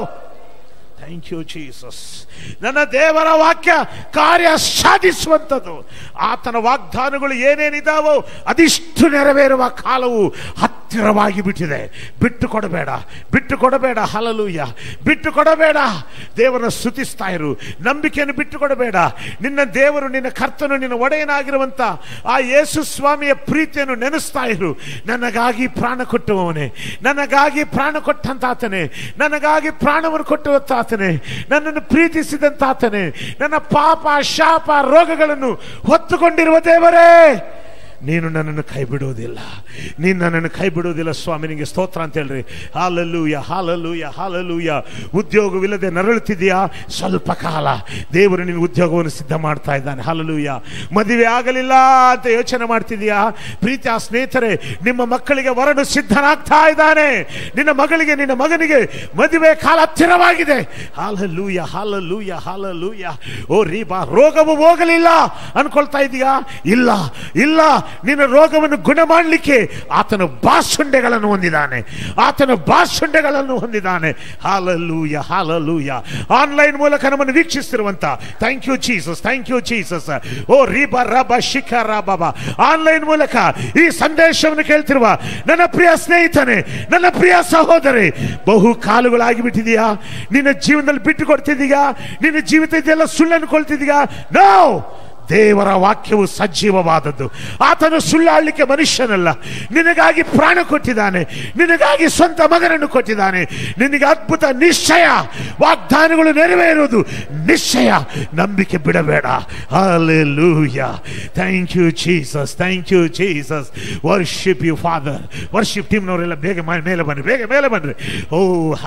ಥ್ಯಾಂಕ್ ಯು ಜೀಸಸ್ ನನ್ನ ದೇವರ ವಾಕ್ಯ ಕಾರ್ಯ ಸಾಧಿಸುವಂಥದ್ದು ಆತನ ವಾಗ್ದಾನಗಳು ಏನೇನಿದಾವೋ ಅದಿಷ್ಟು ನೆರವೇರುವ ಕಾಲವು ಹತ್ತಿರವಾಗಿ ಬಿಟ್ಟಿದೆ ಬಿಟ್ಟು ಕೊಡಬೇಡ ಬಿಟ್ಟು ಕೊಡಬೇಡ ಹಲಲೂಯ ಬಿಟ್ಟು ಕೊಡಬೇಡ ದೇವರನ್ನ ಸ್ತುತಿಸ್ತಾ ಇರು ನಂಬಿಕೆಯನ್ನು ಬಿಟ್ಟು ಕೊಡಬೇಡ ನಿನ್ನ ದೇವರು ನಿನ್ನ ಕರ್ತನು ನಿನ್ನ ಒಡೆಯನಾಗಿರುವಂತ ಆ ಯೇಸು ಸ್ವಾಮಿಯ ಪ್ರೀತಿಯನ್ನು ನೆನೆಸ್ತಾ ಇರು ನನಗಾಗಿ ಪ್ರಾಣ ಕೊಟ್ಟುವವನೇ ನನಗಾಗಿ ಪ್ರಾಣ ಕೊಟ್ಟಂತಾತನೇ ನನಗಾಗಿ ಪ್ರಾಣವನ್ನು ಕೊಟ್ಟುವಂತಾತನೇ ನನ್ನನ್ನು ಪ್ರೀತಿಸಿದಂತಾತನೇ ನನ್ನ ಪಾಪ ಶಾಪ ರೋಗಗಳನ್ನು ಹೊತ್ತುಕೊಂಡಿರುವ ದೇವರೇ ನೀನು ನನ್ನನ್ನು ಕೈ ಬಿಡುವುದಿಲ್ಲ ನೀನು ನನ್ನನ್ನು ಕೈ ಬಿಡುವುದಿಲ್ಲ ಸ್ವಾಮಿ ನಿಮಗೆ ಸ್ತೋತ್ರ ಅಂತ ಹೇಳ್ರಿ ಹಾಲಲ್ಲೂಯ ಹಾಲಲ್ಲೂಯ ಹಾಲಲ್ಲೂಯ ಉದ್ಯೋಗವಿಲ್ಲದೆ ನರಳುತ್ತಿದೆಯಾ ಸ್ವಲ್ಪ ಕಾಲ ದೇವರು ನಿನ್ನ ಉದ್ಯೋಗವನ್ನು ಸಿದ್ಧ ಮಾಡ್ತಾ ಇದ್ದಾನೆ ಹಾಲಲ್ಲೂಯ ಮದುವೆ ಆಗಲಿಲ್ಲ ಅಂತ ಯೋಚನೆ ಮಾಡ್ತಿದೀಯಾ ಪ್ರೀತಿ ಆ ಸ್ನೇಹಿತರೆ ನಿಮ್ಮ ಮಕ್ಕಳಿಗೆ ವರನು ಸಿದ್ಧನಾಗ್ತಾ ಇದ್ದಾನೆ ನಿನ್ನ ಮಗಳಿಗೆ ನಿನ್ನ ಮಗನಿಗೆ ಮದುವೆ ಕಾಲ ಹತ್ತಿರವಾಗಿದೆ ಹಾಲಲ್ಲೂಯ ಹಾಲಲ್ಲೂಯ ಹಾಲಲ್ಲೂಯ ಓ ರೀಬಾ ರೋಗವು ಹೋಗಲಿಲ್ಲ ಅನ್ಕೊಳ್ತಾ ಇದೀಯಾ ಇಲ್ಲ ಇಲ್ಲ ನಿನ್ನ ರೋಗವನ್ನು ಗುಣ ಮಾಡಲಿಕ್ಕೆ ಆತನ ಬಾಸುಂಡೆಗಳನ್ನು ಹೊಂದಿದ್ದಾನೆ ಆತನ ಬಾಸುಂಡೆಗಳನ್ನು ಹೊಂದಿದ್ದಾನೆ ಹಾಲಲ್ಲೂಯ ಹಾಲಲ್ಲೂಯ ಆನ್ಲೈನ್ ಮೂಲಕ ನಮ್ಮನ್ನು ವೀಕ್ಷಿಸ್ತಿರುವಂತ thank you Jesus thank you Jesus ಓ ರೀಬ ರಬ ಶಿಖ ರಬ ಆನ್ಲೈನ್ ಮೂಲಕ ಈ ಸಂದೇಶವನ್ನು ಕೇಳ್ತಿರುವ ನನ್ನ ಪ್ರಿಯ ಸ್ನೇಹಿತನೇ ನನ್ನ ಪ್ರಿಯ ಸಹೋದರಿ ಬಹು ಕಾಲುಗಳಾಗಿ ಬಿಟ್ಟಿದೆಯಾ ನಿನ್ನ ಜೀವನದಲ್ಲಿ ಬಿಟ್ಟು ಕೊಡ್ತಿದೀಯಾ ನಿನ್ನ ಜೀವಿತ ಇದೆಲ್ಲ ಸುಳ್ಳು ಅನ್ಕೊಳ್ತಿದೀಯಾ ನೋ ದೇವರ ವಾಕ್ಯವು ಸಜೀವವಾದದ್ದು ಆತನು ಸುಳ್ಳಾಡಲಿಕ್ಕೆ ಮನುಷ್ಯನಲ್ಲ ನಿನಗಾಗಿ ಪ್ರಾಣ ಕೊಟ್ಟಿದ್ದಾನೆ ನಿನಗಾಗಿ ಸ್ವಂತ ಮಗನನ್ನು ಕೊಟ್ಟಿದ್ದಾನೆ ನಿನಗೆ ಅದ್ಭುತ ನಿಶ್ಚಯ ವಾಗ್ದಾನಗಳು ನೆರವೇರುವುದು ನಿಶ್ಚಯ ನಂಬಿಕೆ ಬಿಡಬೇಡ Hallelujah. Thank you, Jesus. Thank you, Jesus. Worship you, Father. Worship ಟೀಮ್ನವರೆಲ್ಲ ಬೇಗ ಮ- ಮೇಲೆ ಬನ್ನಿ ಬೇಗ ಮೇಲೆ ಬನ್ನಿ ಓ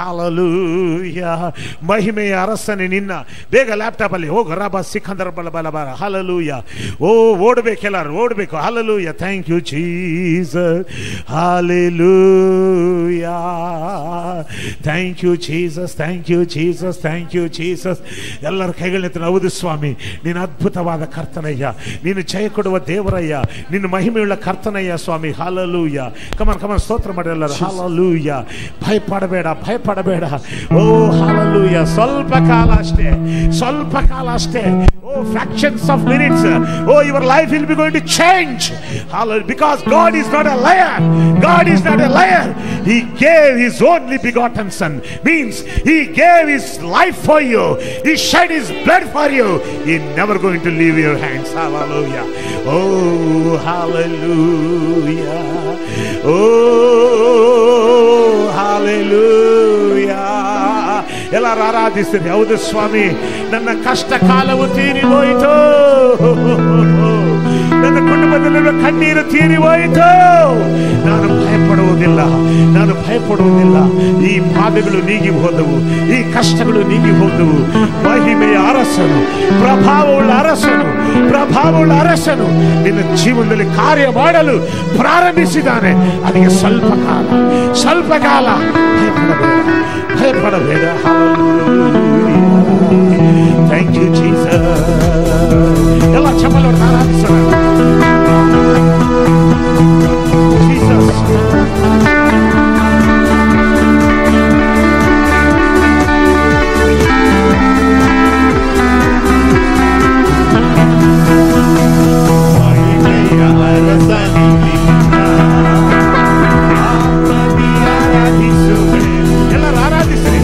ಹಾಲಲೂಯ ಮಹಿಮೆಯ ಅರಸನೆ ನಿನ್ನ ಬೇಗ ಲ್ಯಾಪ್ಟಾಪ್ ಅಲ್ಲಿ ಹೋಗು ರಬ ಸಿಖಂದರ ಬಲ ಬಲ ಬಲ ಹಾಲಲೂಯ ಓ ಓಡ್ಬೇಕೆಲ್ಲರು ಓಡ್ಬೇಕು hallelujah thank you Jesus hallelujah thank you Jesus thank you Jesus thank you Jesus ಎಲ್ಲರ ಕೈಗಳನ್ನ ಹೌದು ಸ್ವಾಮಿ ನೀನು ಅದ್ಭುತವಾದ ಕರ್ತನಯ್ಯ ನೀನು ಜಯ ಕೊಡುವ ದೇವರಯ್ಯ ನಿನ್ನ ಮಹಿಮೆಯುಳ್ಳ ಕರ್ತನಯ್ಯ ಸ್ವಾಮಿ ಹಾಲಲೂಯ ಕಮನ್ ಕಮನ್ ಸ್ತೋತ್ರ ಮಾಡಿ ಎಲ್ಲರೂ ಹಾಲಲೂಯ ಭಯಪಡಬೇಡ ಭಯಪಡಬೇಡ ಓ ಹಾಲಲೂಯ ಸ್ವಲ್ಪ ಕಾಲ ಅಷ್ಟೇ ಸ್ವಲ್ಪ ಕಾಲ ಅಷ್ಟೇ Oh, fractions of minutes. Oh, your life will be going to change. Hallelujah. Because God is not a liar. God is not a liar. He gave His only begotten Son. Means He gave His life for you. He shed His blood for you. He never going to leave your hands. Hallelujah. Oh, hallelujah. Oh, hallelujah. ಎಲ್ಲರೂ ಆರಾಧಿಸ್ತೀರಿ ಹೌದು ಸ್ವಾಮಿ ನನ್ನ ಕಷ್ಟ ಕಾಲವು ತೀರಿ ಹೋಯಿತು ನನ್ನ ಕುಟುಂಬದಲ್ಲಿರುವ ಕಣ್ಣೀರು ತೀರಿ ಹೋಯಿತು ನಾನು ಭಯಪಡುವುದಿಲ್ಲ ನಾನು ಭಯಪಡುವುದಿಲ್ಲ ಈ ಬಾಧೆಗಳು ನೀಗಿ ಹೋದವು ಈ ಕಷ್ಟಗಳು ನೀಗಿ ಹೋದವು ಮಹಿಮೆಯ ಅರಸನು ಪ್ರಭಾವವುಳ್ಳ ಅರಸನು ಪ್ರಭಾವವುಳ್ಳ ಅರಸನು ನಿನ್ನ ಜೀವನದಲ್ಲಿ ಕಾರ್ಯ ಮಾಡಲು ಪ್ರಾರಂಭಿಸಿದ್ದಾನೆ ಅದಕ್ಕೆ ಸ್ವಲ್ಪ ಕಾಲ ಸ್ವಲ್ಪ ಕಾಲ ಭಯಪಡಬೇಡ ಭಯಪಡಬೇಡ ಥ್ಯಾಂಕ್ ಯು ಜೀಸಸ್ ಎಲ್ಲ ಚಪ್ಪಲ್ ಹೊಡೆದು ಆರಾಧಿಸೋಣ ಜೀಸಸ್ ಎಲ್ಲರೂ ಆರಾಧಿಸ್ರಿ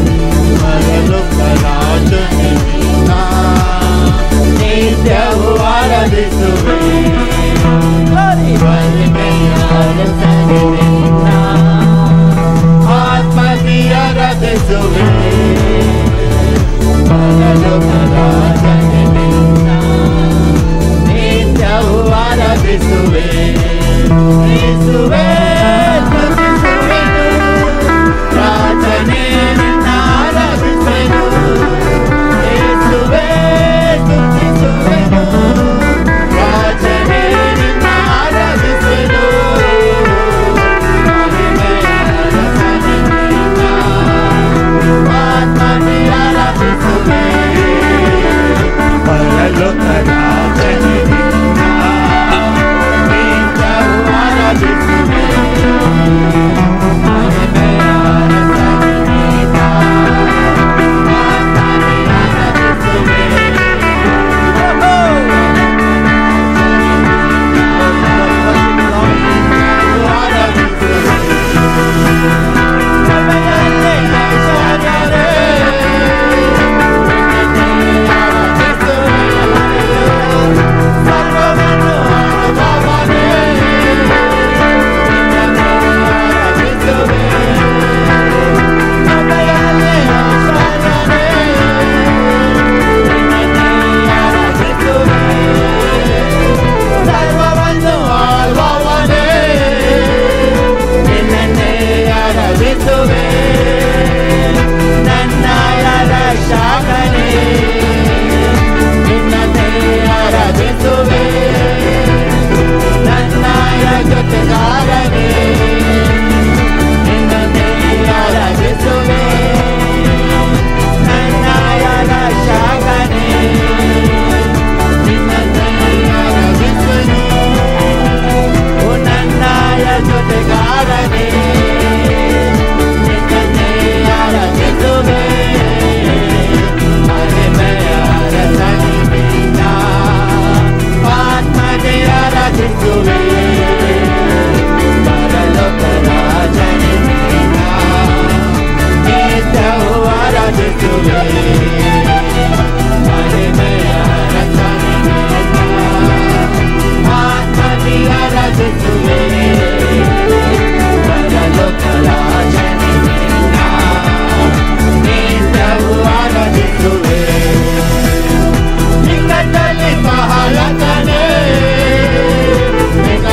ನಿನ್ನದಲ್ಲಿ ಬಹಳ ಕನೆ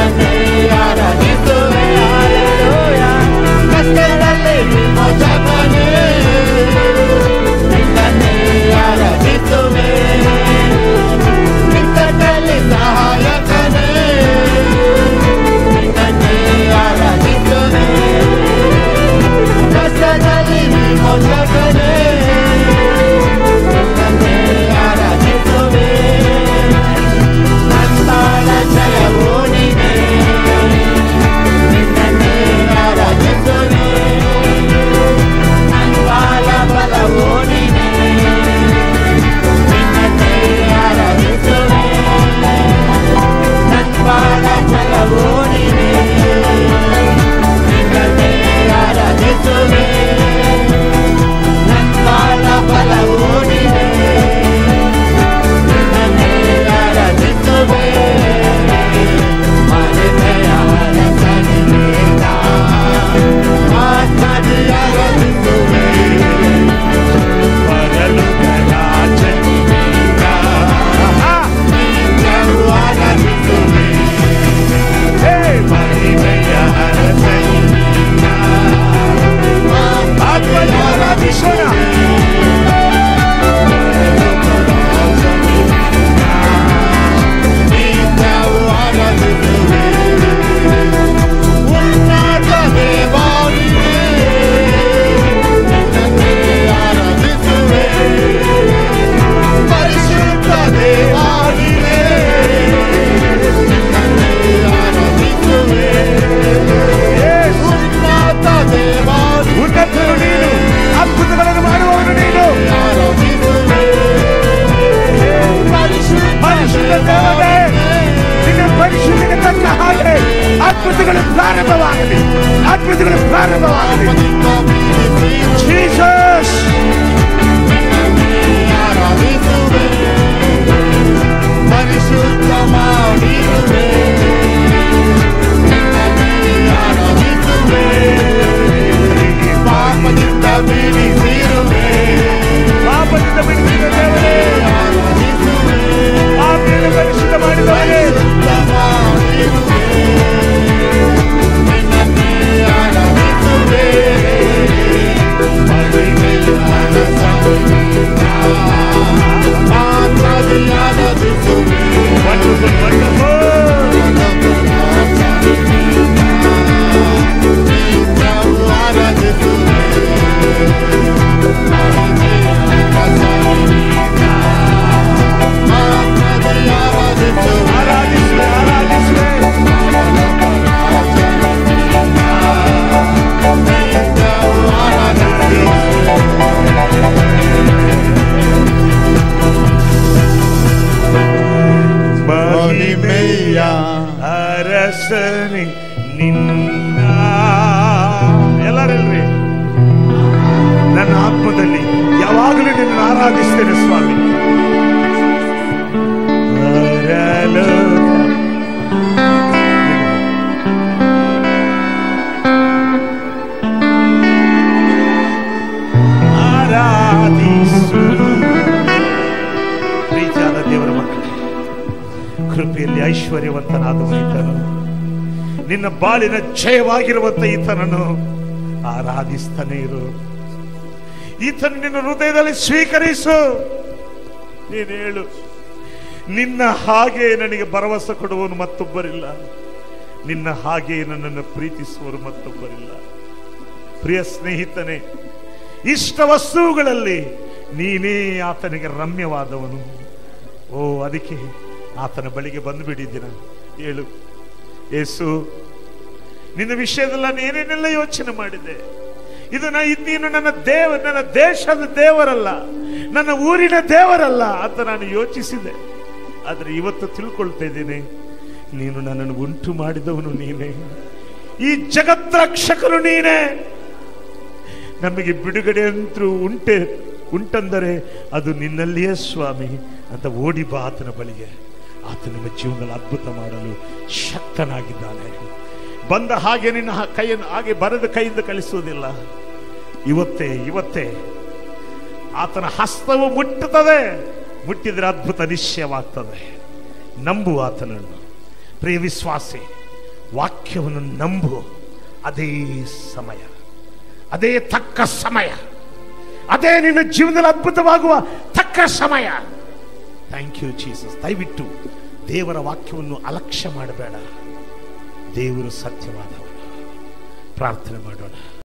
ಅರಸನೆ ನಿನ್ನ ಎಲ್ಲರಿಲ್ರಿ ನನ್ನ ಆತ್ಮದಲ್ಲಿ ಯಾವಾಗಲೂ ನಿನ್ನ ಆರಾಧಿಸ್ತೇನೆ ಸ್ವಾಮಿ ಪರಲೋಕ ಆರಾಧಿಸು ಪ್ರೀತಿಯಾದ ದೇವರ ಮಕ್ಕಳೇ ಕೃಪೆಯಲ್ಲಿ ಐಶ್ವರ್ಯವಂತನಾದವ ಈತನು ನಿನ್ನ ಬಾಳಿನ ಜಯವಾಗಿರುವಂತ ಈತನನ್ನು ಆರಾಧಿಸ್ತಾನೆ ಇರು ಈತನು ನಿನ್ನ ಹೃದಯದಲ್ಲಿ ಸ್ವೀಕರಿಸು ನೀನು ಹೇಳು ನಿನ್ನ ಹಾಗೆ ನನಗೆ ಭರವಸೆ ಕೊಡುವನು ಮತ್ತೊಬ್ಬರಿಲ್ಲ ನಿನ್ನ ಹಾಗೆ ನನ್ನನ್ನು ಪ್ರೀತಿಸುವರು ಮತ್ತೊಬ್ಬರಿಲ್ಲ ಪ್ರಿಯ ಸ್ನೇಹಿತನೇ ಇಷ್ಟ ವಸ್ತುಗಳಲ್ಲಿ ನೀನೇ ಆತನಿಗೆ ರಮ್ಯವಾದವನು ಓ ಅದಕ್ಕೆ ಆತನ ಬಳಿಗೆ ಬಂದು ಬಿಡಿದ್ದೀನ ಹೇಳು ಏಸು ನಿನ್ನ ವಿಷಯದಲ್ಲಿ ನಾನು ಏನೇನೆಲ್ಲ ಯೋಚನೆ ಮಾಡಿದೆ ಇದು ನಾ ಇನ್ನೇನು ನನ್ನ ದೇವ ನನ್ನ ದೇಶದ ದೇವರಲ್ಲ ನನ್ನ ಊರಿನ ದೇವರಲ್ಲ ಅಂತ ನಾನು ಯೋಚಿಸಿದೆ ಆದ್ರೆ ಇವತ್ತು ತಿಳ್ಕೊಳ್ತಾ ಇದ್ದೇನೆ ನೀನು ನನ್ನನ್ನು ಉಂಟು ಮಾಡಿದವನು ನೀನೇ ಈ ಜಗತ್ರಕ್ಷಕನು ನೀನೇ ನಮಗೆ ಬಿಡುಗಡೆ ಅಂತೂ ಉಂಟೆ ಉಂಟಂದರೆ ಅದು ನಿನ್ನಲ್ಲಿಯೇ ಸ್ವಾಮಿ ಅಂತ ಓಡಿ ಬಾ ಆತನ ಬಳಿಗೆ ಆತ ನಿಮ್ಮ ಜೀವನದಲ್ಲಿ ಅದ್ಭುತ ಮಾಡಲು ಶಕ್ತನಾಗಿದ್ದಾನೆ ಬಂದ ಹಾಗೆ ನಿನ್ನ ಹ- ಕೈಯನ್ನು ಹಾಗೆ ಬರೆದ ಕೈಯಿಂದ ಕಳಿಸುವುದಿಲ್ಲ ಇವತ್ತೇ ಇವತ್ತೇ ಆತನ ಹಸ್ತವು ಮುಟ್ಟುತ್ತದೆ ಮುಟ್ಟಿದರೆ ಅದ್ಭುತ ನಿಶ್ಚಯವಾಗ್ತದೆ ನಂಬು ಆತನನ್ನು ಪ್ರಿಯ ವಿಶ್ವಾಸಿ ವಾಕ್ಯವನ್ನು ನಂಬು ಅದೇ ಸಮಯ ಅದೇ ತಕ್ಕ ಸಮಯ ಅದೇ ನಿನ್ನ ಜೀವನದಲ್ಲಿ ಅದ್ಭುತವಾಗುವ ತಕ್ಕ ಸಮಯ ಥ್ಯಾಂಕ್ ಯು ಜೀಸಸ್ ದಯವಿಟ್ಟು ದೇವರ ವಾಕ್ಯವನ್ನು ಅಲಕ್ಷ್ಯ ಮಾಡಬೇಡ ದೇವರು ಸತ್ಯವಾದವನು ಪ್ರಾರ್ಥನೆ ಮಾಡೋಣ